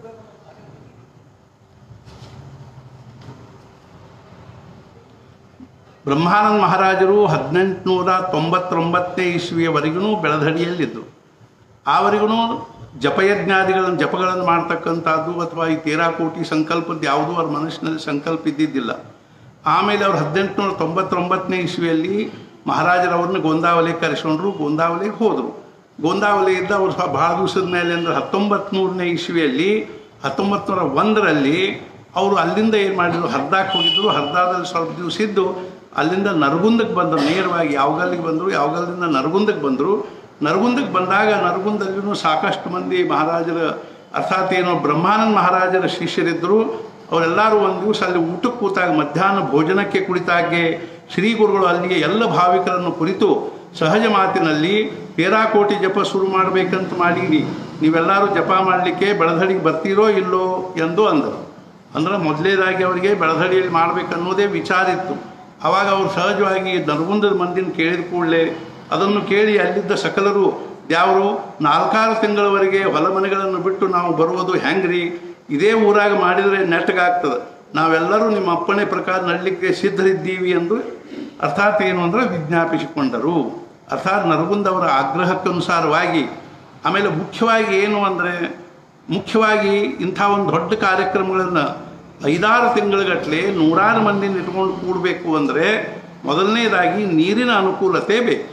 ಬ್ರಹ್ಮಾನಂದ ಮಹಾರಾಜರು ಹದಿನೆಂಟುನೂರ ತೊಂಬತ್ತೊಂಬತ್ತನೇ ಇಸ್ವಿಯವರೆಗೂ ಬೆಳಧಡಿಯಲ್ಲಿದ್ದರು ಆವರೆಗೂ ಜಪಯಜ್ಞಾದಿಗಳನ್ನು ಜಪಗಳನ್ನು ಮಾಡ್ತಕ್ಕಂಥದ್ದು ಅಥವಾ ಈ ತೇರಾಕೋಟಿ ಸಂಕಲ್ಪದ ಯಾವುದೂ ಅವ್ರ ಮನಸ್ಸಿನಲ್ಲಿ ಸಂಕಲ್ಪ ಇದ್ದಿದ್ದಿಲ್ಲ ಆಮೇಲೆ ಅವ್ರು ಹದಿನೆಂಟುನೂರ ತೊಂಬತ್ತೊಂಬತ್ತನೇ ಇಸ್ವಿಯಲ್ಲಿ ಮಹಾರಾಜರವ್ರನ್ನ ಗೋಂದಾವಲಿ ಕರೆಸ್ಕೊಂಡ್ರು ಗೋಂದಾವಲಿಗೆ ಹೋದರು ಗೋಂದಾವಲಿಯಿಂದ ಅವ್ರು ಸ್ವಲ್ಪ ಭಾಳ ದಿವಸದ ಮೇಲೆ ಅಂದರೆ ಹತ್ತೊಂಬತ್ತು ನೂರನೇ ಇಸ್ವಿಯಲ್ಲಿ ಹತ್ತೊಂಬತ್ತು ನೂರ ಒಂದರಲ್ಲಿ ಅವರು ಅಲ್ಲಿಂದ ಏನು ಮಾಡಿದ್ರು ಹರ್ದಾಕ್ಕೆ ಹೋಗಿದ್ರು ಹರ್ದಾದಲ್ಲಿ ಸ್ವಲ್ಪ ದಿವಸ ಇದ್ದು ಅಲ್ಲಿಂದ ನರಗುಂದಕ್ಕೆ ಬಂದರು ನೇರವಾಗಿ ಯಾವಗಲ್ಲಿಗೆ ಬಂದರು ಯಾವಗಲ್ಲಿಂದ ನರಗುಂದಕ್ಕೆ ಬಂದರು ನರಗುಂದಕ್ಕೆ ಬಂದಾಗ ನರಗುಂದಲ್ಲಿನೂ ಸಾಕಷ್ಟು ಮಂದಿ ಮಹಾರಾಜರ ಅರ್ಥಾತ್ ಏನು ಬ್ರಹ್ಮಾನಂದ ಮಹಾರಾಜರ ಶಿಷ್ಯರಿದ್ದರು ಅವರೆಲ್ಲರೂ ಒಂದು ದಿವಸ ಅಲ್ಲಿ ಊಟಕ್ಕೆ ಕೂತಾಗ ಮಧ್ಯಾಹ್ನ ಭೋಜನಕ್ಕೆ ಕುಳಿತಾಗೆ ಶ್ರೀ ಗುರುಗಳು ಅಲ್ಲಿಗೆ ಎಲ್ಲ ಭಾವಿಕರನ್ನು ಕುರಿತು ಸಹಜ ಮಾತಿನಲ್ಲಿ ತೇರಾಕೋಟಿ ಜಪ ಶುರು ಮಾಡಬೇಕಂತ ಮಾಡೀನಿ ನೀವೆಲ್ಲರೂ ಜಪ ಮಾಡಲಿಕ್ಕೆ ಬೆಳಧಡಿಗೆ ಬರ್ತೀರೋ ಇಲ್ಲೋ ಎಂದು ಅಂದರು ಅಂದ್ರೆ ಮೊದಲೇದಾಗಿ ಅವರಿಗೆ ಬೆಳಧಡಿಯಲ್ಲಿ ಮಾಡಬೇಕನ್ನೋದೇ ವಿಚಾರ ಇತ್ತು ಆವಾಗ ಅವರು ಸಹಜವಾಗಿ ನರಗುಂದದ ಮಂದಿನ ಕೇಳಿದ ಕೂಡಲೇ ಅದನ್ನು ಕೇಳಿ ಅಲ್ಲಿದ್ದ ಸಕಲರು ಯಾವರು ನಾಲ್ಕಾರು ತಿಂಗಳವರೆಗೆ ಹೊಲ ಮನೆಗಳನ್ನು ಬಿಟ್ಟು ನಾವು ಬರುವುದು ಹೆಂಗ್ರಿ ಇದೇ ಊರಾಗ ಮಾಡಿದರೆ ನೆಟ್ಟಗಾಗ್ತದೆ ನಾವೆಲ್ಲರೂ ನಿಮ್ಮ ಅಪ್ಪಣೆ ಪ್ರಕಾರ ನಡಲಿಕ್ಕೆ ಸಿದ್ಧರಿದ್ದೀವಿ ಎಂದು ಅರ್ಥಾತ್ ಏನು ಅಂದರೆ ವಿಜ್ಞಾಪಿಸಿಕೊಂಡರು ಅರ್ಥಾತ್ ನರಗುಂದವರ ಆಗ್ರಹಕ್ಕನುಸಾರವಾಗಿ ಆಮೇಲೆ ಮುಖ್ಯವಾಗಿ ಏನು ಅಂದರೆ ಮುಖ್ಯವಾಗಿ ಇಂಥ ಒಂದು ದೊಡ್ಡ ಕಾರ್ಯಕ್ರಮಗಳನ್ನು ಐದಾರು ತಿಂಗಳಗಟ್ಟಲೆ ನೂರಾರು ಮಂದಿನ ಇಟ್ಕೊಂಡು ಕೂಡಬೇಕು ಅಂದರೆ ಮೊದಲನೇದಾಗಿ ನೀರಿನ ಅನುಕೂಲತೆ ಬೇಕು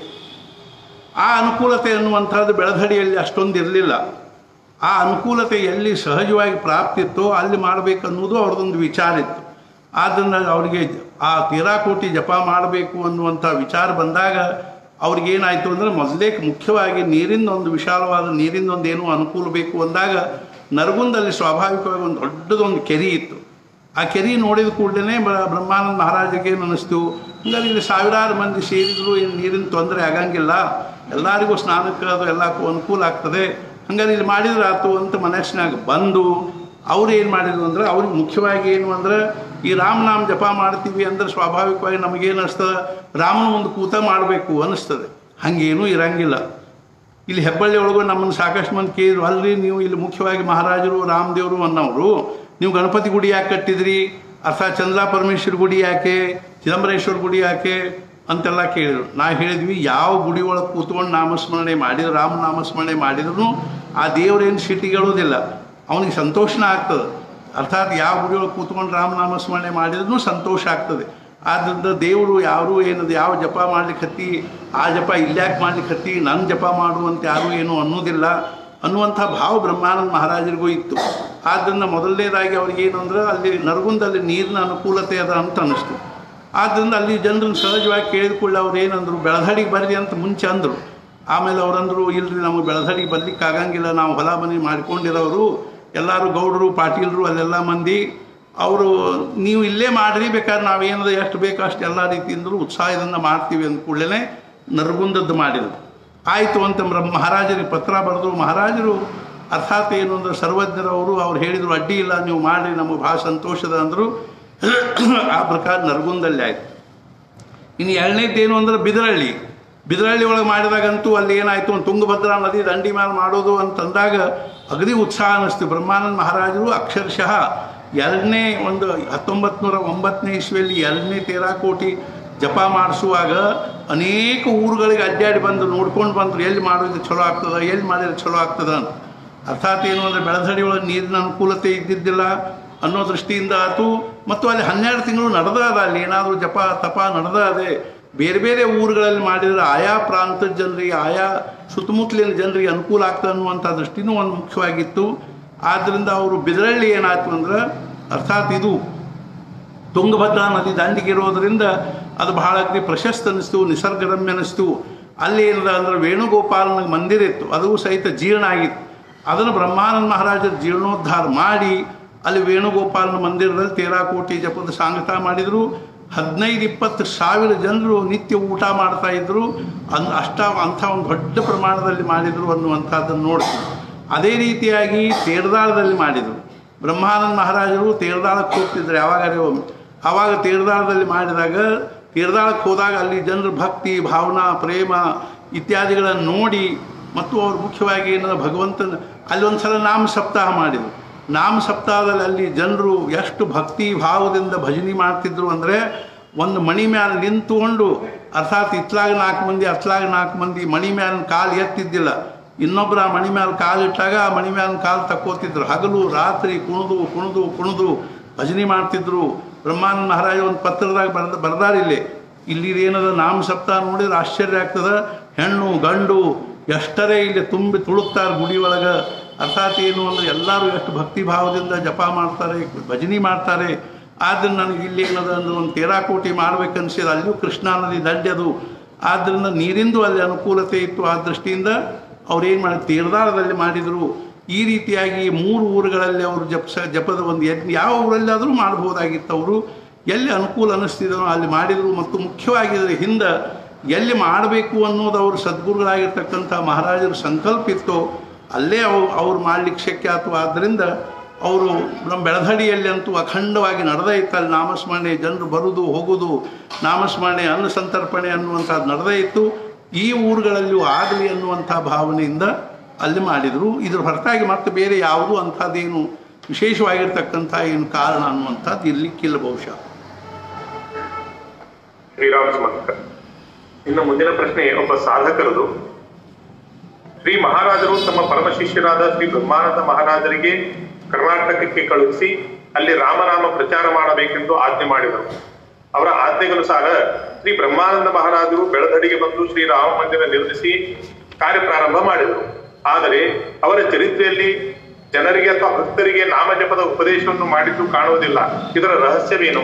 ಆ ಅನುಕೂಲತೆ ಅನ್ನುವಂಥದ್ದು ಬೆಳಧಡಿಯಲ್ಲಿ ಅಷ್ಟೊಂದು ಇರಲಿಲ್ಲ ಆ ಅನುಕೂಲತೆ ಎಲ್ಲಿ ಸಹಜವಾಗಿ ಪ್ರಾಪ್ತಿತ್ತೋ ಅಲ್ಲಿ ಮಾಡಬೇಕನ್ನುವುದು ಅವ್ರದ್ದೊಂದು ವಿಚಾರ ಇತ್ತು ಆದ್ದರಿಂದ ಅವರಿಗೆ ಆ ತೀರಾಕೋಟಿ ಜಪ ಮಾಡಬೇಕು ಅನ್ನುವಂಥ ವಿಚಾರ ಬಂದಾಗ ಅವ್ರಿಗೇನಾಯಿತು ಅಂದರೆ ಮೊದಲೇ ಮುಖ್ಯವಾಗಿ ನೀರಿಂದ ಒಂದು ವಿಶಾಲವಾದ ನೀರಿಂದ ಒಂದು ಏನೋ ಅನುಕೂಲ ಬೇಕು ಅಂದಾಗ ನರಗುಂದಲ್ಲಿ ಸ್ವಾಭಾವಿಕವಾಗಿ ಒಂದು ದೊಡ್ಡದೊಂದು ಕೆರೆ ಇತ್ತು ಆ ಕೆರೆ ನೋಡಿದ ಕೂಡಲೇ ಬ್ರಹ್ಮಾನಂದ ಮಹಾರಾಜರಿಗೆ ಏನು ಅನ್ನಿಸ್ತು ಹಂಗಾರೆ ಇಲ್ಲಿ ಸಾವಿರಾರು ಮಂದಿ ಸೇರಿದ್ರು ಏನು ನೀರಿನ ತೊಂದರೆ ಆಗಂಗಿಲ್ಲ ಎಲ್ಲರಿಗೂ ಸ್ನಾನಕ್ಕೆ ಅದು ಎಲ್ಲಕ್ಕೂ ಅನುಕೂಲ ಆಗ್ತದೆ ಹಂಗಾರೆ ಇಲ್ಲಿ ಮಾಡಿದ್ರೆ ಆತು ಅಂತ ಮನಸ್ಸಿನಾಗ ಬಂದು ಅವ್ರು ಏನು ಮಾಡಿದ್ರು ಅಂದ್ರೆ ಅವ್ರಿಗೆ ಮುಖ್ಯವಾಗಿ ಏನು ಅಂದ್ರೆ ಈ ರಾಮನಾಮ ಜಪ ಮಾಡ್ತೀವಿ ಅಂದ್ರೆ ಸ್ವಾಭಾವಿಕವಾಗಿ ನಮಗೇನು ಅನಿಸ್ತದೆ ರಾಮನ ಒಂದು ಕೂತ ಮಾಡಬೇಕು ಅನ್ನಿಸ್ತದೆ ಹಂಗೇನೂ ಇರಂಗಿಲ್ಲ ಇಲ್ಲಿ ಹೆಬ್ಬಳ್ಳಿ ಒಳಗೂ ನಮ್ಮನ್ನು ಸಾಕಷ್ಟು ಮಂದಿ ಕೇಳಿದ್ರು ಅಲ್ರಿ ನೀವು ಇಲ್ಲಿ ಮುಖ್ಯವಾಗಿ ಮಹಾರಾಜರು ರಾಮದೇವರು ಅನ್ನೋರು ನೀವು ಗಣಪತಿ ಗುಡಿ ಯಾಕೆ ಕಟ್ಟಿದ್ರಿ ಅರ್ಥಾತ್ ಚಂದ್ರಾ ಪರಮೇಶ್ವರ ಗುಡಿ ಯಾಕೆ ಚಿದಂಬರೇಶ್ವರ ಗುಡಿ ಯಾಕೆ ಅಂತೆಲ್ಲ ಕೇಳಿದ್ರು ನಾವು ಹೇಳಿದ್ವಿ ಯಾವ ಗುಡಿ ಒಳಗೆ ಕೂತ್ಕೊಂಡು ನಾಮಸ್ಮರಣೆ ಮಾಡಿದ್ರು ರಾಮ ನಾಮಸ್ಮರಣೆ ಮಾಡಿದ್ರು ಆ ದೇವರೇನು ಸಿಟಿಗಳೋದಿಲ್ಲ ಅವನಿಗೆ ಸಂತೋಷನ ಆಗ್ತದೆ ಅರ್ಥಾತ್ ಯಾವ ಗುಡಿ ಒಳಗೆ ಕೂತ್ಕೊಂಡು ರಾಮನಾಮ ಸ್ಮರಣೆ ಮಾಡಿದ್ರು ಸಂತೋಷ ಆಗ್ತದೆ ಆದ್ದರಿಂದ ದೇವರು ಯಾರು ಏನದು ಯಾವ ಜಪ ಮಾಡ್ಲಿಕ್ಕೆ ಹತ್ತಿ ಆ ಜಪ ಇಲ್ಯಾಕೆ ಮಾಡ್ಲಿಕ್ಕೆ ಹತ್ತಿ ನನ್ನ ಜಪ ಮಾಡುವಂತ ಯಾರು ಏನು ಅನ್ನೋದಿಲ್ಲ ಅನ್ನುವಂಥ ಭಾವ ಬ್ರಹ್ಮಾನಂದ ಮಹಾರಾಜರಿಗೂ ಇತ್ತು ಆದ್ದರಿಂದ ಮೊದಲನೇದಾಗಿ ಅವ್ರಿಗೆ ಏನು ಅಂದ್ರೆ ಅಲ್ಲಿ ನರಗುಂದಲ್ಲಿ ನೀರಿನ ಅನುಕೂಲತೆ ಅದ ಅಂತ ಅನ್ನಿಸ್ತು ಆದ್ದರಿಂದ ಅಲ್ಲಿ ಜನರನ್ನು ಸಹಜವಾಗಿ ಕೇಳಿದ ಕೂಡಲೇ ಅವ್ರು ಏನಂದ್ರು ಬೆಳಧಡಿಗೆ ಬರ್ರಿ ಅಂತ ಮುಂಚೆ ಅಂದರು ಆಮೇಲೆ ಅವ್ರಂದ್ರು ಇಲ್ರಿ ನಮಗೆ ಬೆಳಧಡಿಗೆ ಬರ್ಲಿಕ್ಕೆ ಆಗಂಗಿಲ್ಲ ನಾವು ಹೊಲ ಮನೆ ಮಾಡ್ಕೊಂಡಿರೋರು ಎಲ್ಲರೂ ಗೌಡರು ಪಾಟೀಲರು ಅಲ್ಲೆಲ್ಲ ಮಂದಿ ಅವರು ನೀವು ಇಲ್ಲೇ ಮಾಡ್ರಿ ಬೇಕಾದ್ರೆ ನಾವೇನದ ಎಷ್ಟು ಬೇಕೋ ಅಷ್ಟು ಎಲ್ಲ ರೀತಿಯಿಂದಲೂ ಉತ್ಸಾಹದಿಂದ ಮಾಡ್ತೀವಿ ಅಂದ ಕೂಡಲೇ ನರಗುಂದದ್ದು ಮಾಡಿದರು ಆಯಿತು ಅಂತ ಬ್ರಹ್ಮ ಮಹಾರಾಜರಿಗೆ ಪತ್ರ ಬರೆದು ಮಹಾರಾಜರು ಅರ್ಥಾತ್ ಏನು ಅಂದ್ರೆ ಸರ್ವಜ್ಞರವರು ಅವ್ರು ಹೇಳಿದರು ಅಡ್ಡಿ ಇಲ್ಲ ನೀವು ಮಾಡಿರಿ ನಮಗೆ ಭಾಳ ಸಂತೋಷದ ಅಂದರು ಆ ಪ್ರಕಾರ ನರಗುಂದಲ್ಲಿ ಆಯಿತು ಇನ್ನು ಎರಡನೇದೇನು ಅಂದ್ರೆ ಬಿದರಳ್ಳಿ ಬಿದರಳ್ಳಿ ಒಳಗೆ ಮಾಡಿದಾಗಂತೂ ಅಲ್ಲಿ ಏನಾಯಿತು ಒಂದು ತುಂಗಭದ್ರಾ ನದಿ ದಂಡಿ ಮೇಲೆ ಮಾಡೋದು ಅಂತಂದಾಗ ಅಗದಿ ಉತ್ಸಾಹ ಅನ್ನಿಸ್ತು ಬ್ರಹ್ಮಾನಂದ ಮಹಾರಾಜರು ಅಕ್ಷರಶಃ ಎರಡನೇ ಒಂದು ಹತ್ತೊಂಬತ್ತು ನೂರ ಒಂಬತ್ತನೇ ಇಸ್ವಿಯಲ್ಲಿ ಎರಡನೇ ತೇರಾಕೋಟಿ ಜಪ ಮಾಡಿಸುವಾಗ ಅನೇಕ ಊರುಗಳಿಗೆ ಅಡ್ಡಾಡಿ ಬಂದು ನೋಡ್ಕೊಂಡು ಬಂದರು ಎಲ್ಲಿ ಮಾಡೋದು ಚಲೋ ಆಗ್ತದ ಎಲ್ಲಿ ಮಾಡಿದ್ರೆ ಚಲೋ ಆಗ್ತದ ಅಂತ ಅರ್ಥಾತ್ ಏನು ಅಂದರೆ ಬೆಳಧಡಿ ಒಳಗೆ ನೀರಿನ ಅನುಕೂಲತೆ ಇದ್ದಿದ್ದಿಲ್ಲ ಅನ್ನೋ ದೃಷ್ಟಿಯಿಂದ ಆಯಿತು ಮತ್ತು ಅಲ್ಲಿ ಹನ್ನೆರಡು ತಿಂಗಳು ನಡೆದ ಅದ ಅಲ್ಲಿ ಏನಾದರೂ ಜಪ ತಪ ನಡೆದ ಅದೇ ಬೇರೆ ಬೇರೆ ಊರುಗಳಲ್ಲಿ ಮಾಡಿದರೆ ಆಯಾ ಪ್ರಾಂತದ ಜನರಿಗೆ ಆಯಾ ಸುತ್ತಮುತ್ತಲಿನ ಜನರಿಗೆ ಅನುಕೂಲ ಆಗ್ತದೆ ಅನ್ನುವಂಥ ದೃಷ್ಟಿನೂ ಒಂದು ಮುಖ್ಯವಾಗಿತ್ತು ಆದ್ದರಿಂದ ಅವರು ಬಿದರಳ್ಳಿ ಏನಾಯ್ತು ಅಂದ್ರೆ ಅರ್ಥಾತ್ ಇದು ತುಂಗಭದ್ರಾ ನದಿ ದಂಡಿಗೆ ಇರೋದರಿಂದ ಅದು ಬಹಳ ಅಗ್ದಿ ಪ್ರಶಸ್ತ ಅನ್ನಿಸ್ತು ನಿಸರ್ಗರಮ್ಯ ಅನ್ನಿಸ್ತು ಅಲ್ಲಿ ಏನದ ಅಂದ್ರೆ ವೇಣುಗೋಪಾಲನ ಮಂದಿರ ಇತ್ತು ಅದು ಸಹಿತ ಜೀರ್ಣ ಆಗಿತ್ತು ಅದನ್ನು ಬ್ರಹ್ಮಾನಂದ ಮಹಾರಾಜರು ಜೀರ್ಣೋದ್ಧಾರ ಮಾಡಿ ಅಲ್ಲಿ ವೇಣುಗೋಪಾಲನ ಮಂದಿರದಲ್ಲಿ ತೇರಾಕೋಟಿ ಜಪದ ಸಾಂಗತ ಮಾಡಿದರು ಹದಿನೈದು ಇಪ್ಪತ್ತು ಸಾವಿರ ಜನರು ನಿತ್ಯ ಊಟ ಮಾಡ್ತಾ ಇದ್ರು ಅನ್ ಅಷ್ಟ ಅಂಥ ಒಂದು ದೊಡ್ಡ ಪ್ರಮಾಣದಲ್ಲಿ ಮಾಡಿದರು ಅನ್ನುವಂಥದ್ದನ್ನು ನೋಡ್ತೀವಿ ಅದೇ ರೀತಿಯಾಗಿ ತೇರದಾಳದಲ್ಲಿ ಮಾಡಿದರು ಬ್ರಹ್ಮಾನಂದ ಮಹಾರಾಜರು ತೇರದಾಳಕ್ಕೆ ಹೋಗ್ತಿದ್ರು ಯಾವಾಗಾರೆ ಒಮ್ಮೆ ಆವಾಗ ತೇರದಾಳದಲ್ಲಿ ಮಾಡಿದಾಗ ತೀರ್ದಾಳಕ್ಕೆ ಹೋದಾಗ ಅಲ್ಲಿ ಜನರ ಭಕ್ತಿ ಭಾವನಾ ಪ್ರೇಮ ಇತ್ಯಾದಿಗಳನ್ನು ನೋಡಿ ಮತ್ತು ಅವರು ಮುಖ್ಯವಾಗಿ ಏನಂದ್ರೆ ಭಗವಂತನ ಅಲ್ಲಿ ಒಂದು ಸಲ ನಾಮ ಸಪ್ತಾಹ ಮಾಡಿದರು ನಾಮ ಸಪ್ತಾಹದಲ್ಲಿ ಅಲ್ಲಿ ಜನರು ಎಷ್ಟು ಭಕ್ತಿ ಭಾವದಿಂದ ಭಜನೆ ಮಾಡ್ತಿದ್ರು ಅಂದರೆ ಒಂದು ಮಣಿ ಮ್ಯಾಲೆ ನಿಂತುಕೊಂಡು ಅರ್ಥಾತ್ ಇತ್ಲಾಗ ನಾಲ್ಕು ಮಂದಿ ಅತ್ಲಾಗ ನಾಲ್ಕು ಮಂದಿ ಮಣಿ ಮ್ಯಾಲಿನ ಕಾಲು ಎತ್ತಿದ್ದಿಲ್ಲ ಇನ್ನೊಬ್ಬರು ಆ ಮಣಿ ಮ್ಯಾಲೆ ಕಾಲು ಇಟ್ಟಾಗ ಆ ಮಣಿ ಮ್ಯಾಲಿನ ಕಾಲು ತಕ್ಕೋತಿದ್ರು ಹಗಲು ರಾತ್ರಿ ಕುಣಿದು ಕುಣಿದು ಕುಣಿದು ಭಜನೆ ಮಾಡ್ತಿದ್ರು ಬ್ರಹ್ಮಾನಂದ ಮಹಾರಾಜ ಒಂದು ಪತ್ರದಾಗ ಬರೆದ ಬರೆದಾರಿಲ್ಲಿ ಇಲ್ಲಿ ಏನದ ನಾಮ ಸಪ್ತಾಹ ನೋಡಿದ್ರೆ ಆಶ್ಚರ್ಯ ಆಗ್ತದ ಹೆಣ್ಣು ಗಂಡು ಎಷ್ಟರೇ ಇಲ್ಲಿ ತುಂಬಿ ತುಳುಕ್ತಾರೆ ಗುಡಿ ಒಳಗೆ ಅರ್ಥಾತ್ ಏನು ಅಂದ್ರೆ ಎಲ್ಲರೂ ಎಷ್ಟು ಭಕ್ತಿ ಭಾವದಿಂದ ಜಪ ಮಾಡ್ತಾರೆ ಭಜನೆ ಮಾಡ್ತಾರೆ ಆದ್ದರಿಂದ ನನಗೆ ಇಲ್ಲಿ ಏನದ ಅಂದ್ರೆ ಒಂದು ತೇರಾಕೋಟಿ ಮಾಡ್ಬೇಕನ್ಸಿದ ಅಲ್ಲಿಯೂ ಕೃಷ್ಣಾ ನದಿ ದಂಡ್ಯದು ಆದ್ದರಿಂದ ನೀರಿಂದು ಅಲ್ಲಿ ಅನುಕೂಲತೆ ಇತ್ತು ಆ ದೃಷ್ಟಿಯಿಂದ ಅವ್ರು ಏನು ಮಾಡಿ ತೀರ್ದಾಳದಲ್ಲಿ ಮಾಡಿದರು ಈ ರೀತಿಯಾಗಿ ಮೂರು ಊರುಗಳಲ್ಲಿ ಅವರು ಜಪ್ಸ ಜಪದ ಒಂದು ಯಜ್ಞ ಯಾವ ಊರಲ್ಲಾದರೂ ಮಾಡ್ಬೋದಾಗಿತ್ತು ಅವರು ಎಲ್ಲಿ ಅನುಕೂಲ ಅನ್ನಿಸ್ತಿದನೋ ಅಲ್ಲಿ ಮಾಡಿದರು ಮತ್ತು ಮುಖ್ಯವಾಗಿ ಇದರ ಹಿಂದೆ ಎಲ್ಲಿ ಮಾಡಬೇಕು ಅನ್ನೋದು ಅವರು ಸದ್ಗುರುಗಳಾಗಿರ್ತಕ್ಕಂಥ ಮಹಾರಾಜರ ಸಂಕಲ್ಪ ಇತ್ತು ಅಲ್ಲೇ ಅವು ಅವ್ರು ಮಾಡ್ಲಿಕ್ಕೆ ಶಕ್ಯ ಆಯ್ತು ಆದ್ದರಿಂದ ಅವರು ನಮ್ಮ ಬೆಳಧಡಿಯಲ್ಲಿ ಅಂತೂ ಅಖಂಡವಾಗಿ ನಡೆದೇ ಇತ್ತು ಅಲ್ಲಿ ನಾಮಸ್ಮರಣೆ ಜನರು ಬರುವುದು ಹೋಗೋದು ನಾಮಸ್ಮರಣೆ ಅನ್ನ ಸಂತರ್ಪಣೆ ಅನ್ನುವಂಥದ್ದು ನಡೆದೇ ಇತ್ತು ಈ ಊರುಗಳಲ್ಲಿಯೂ ಆಗಲಿ ಅನ್ನುವಂಥ ಭಾವನೆಯಿಂದ ಅಲ್ಲಿ ಮಾಡಿದರು ಇದ್ರ ಹೊರತಾಗಿ ಮತ್ತೆ ಬೇರೆ ಯಾವುದೂ ಅಂಥದ್ದೇನು ವಿಶೇಷವಾಗಿರ್ತಕ್ಕಂಥ ಏನು ಕಾರಣ ಅನ್ನುವಂಥದ್ದು ಇರ್ಲಿಕ್ಕಿಲ್ಲ ಬಹುಶಃ ಶ್ರೀರಾಮ ಸಮರ್ಥ ಇನ್ನು ಮುಂದಿನ ಪ್ರಶ್ನೆ ಒಬ್ಬ ಸಾಧಕರದು ಶ್ರೀ ಮಹಾರಾಜರು ತಮ್ಮ ಪರಮ ಶಿಷ್ಯರಾದ ಶ್ರೀ ಬ್ರಹ್ಮಾನಂದ ಮಹಾರಾಜರಿಗೆ ಕರ್ನಾಟಕಕ್ಕೆ ಕಳುಹಿಸಿ ಅಲ್ಲಿ ರಾಮನಾಮ ಪ್ರಚಾರ ಮಾಡಬೇಕೆಂದು ಆಜ್ಞೆ ಮಾಡಿದರು ಅವರ ಆಜ್ಞೆಗನುಸಾರ ಶ್ರೀ ಬ್ರಹ್ಮಾನಂದ ಮಹಾರಾಜರು ಬೆಳದಡಿಗೆ ಬಂದು ಶ್ರೀ ರಾಮ ಮಂದಿರ ನಿರ್ಮಿಸಿ ಕಾರ್ಯ ಪ್ರಾರಂಭ ಮಾಡಿದರು ಆದರೆ ಅವರ ಚರಿತ್ರೆಯಲ್ಲಿ ಜನರಿಗೆ ಅಥವಾ ಭಕ್ತರಿಗೆ ನಾಮಜಪದ ಉಪದೇಶವನ್ನು ಮಾಡಿದ್ದು ಕಾಣುವುದಿಲ್ಲ ಇದರ ರಹಸ್ಯವೇನು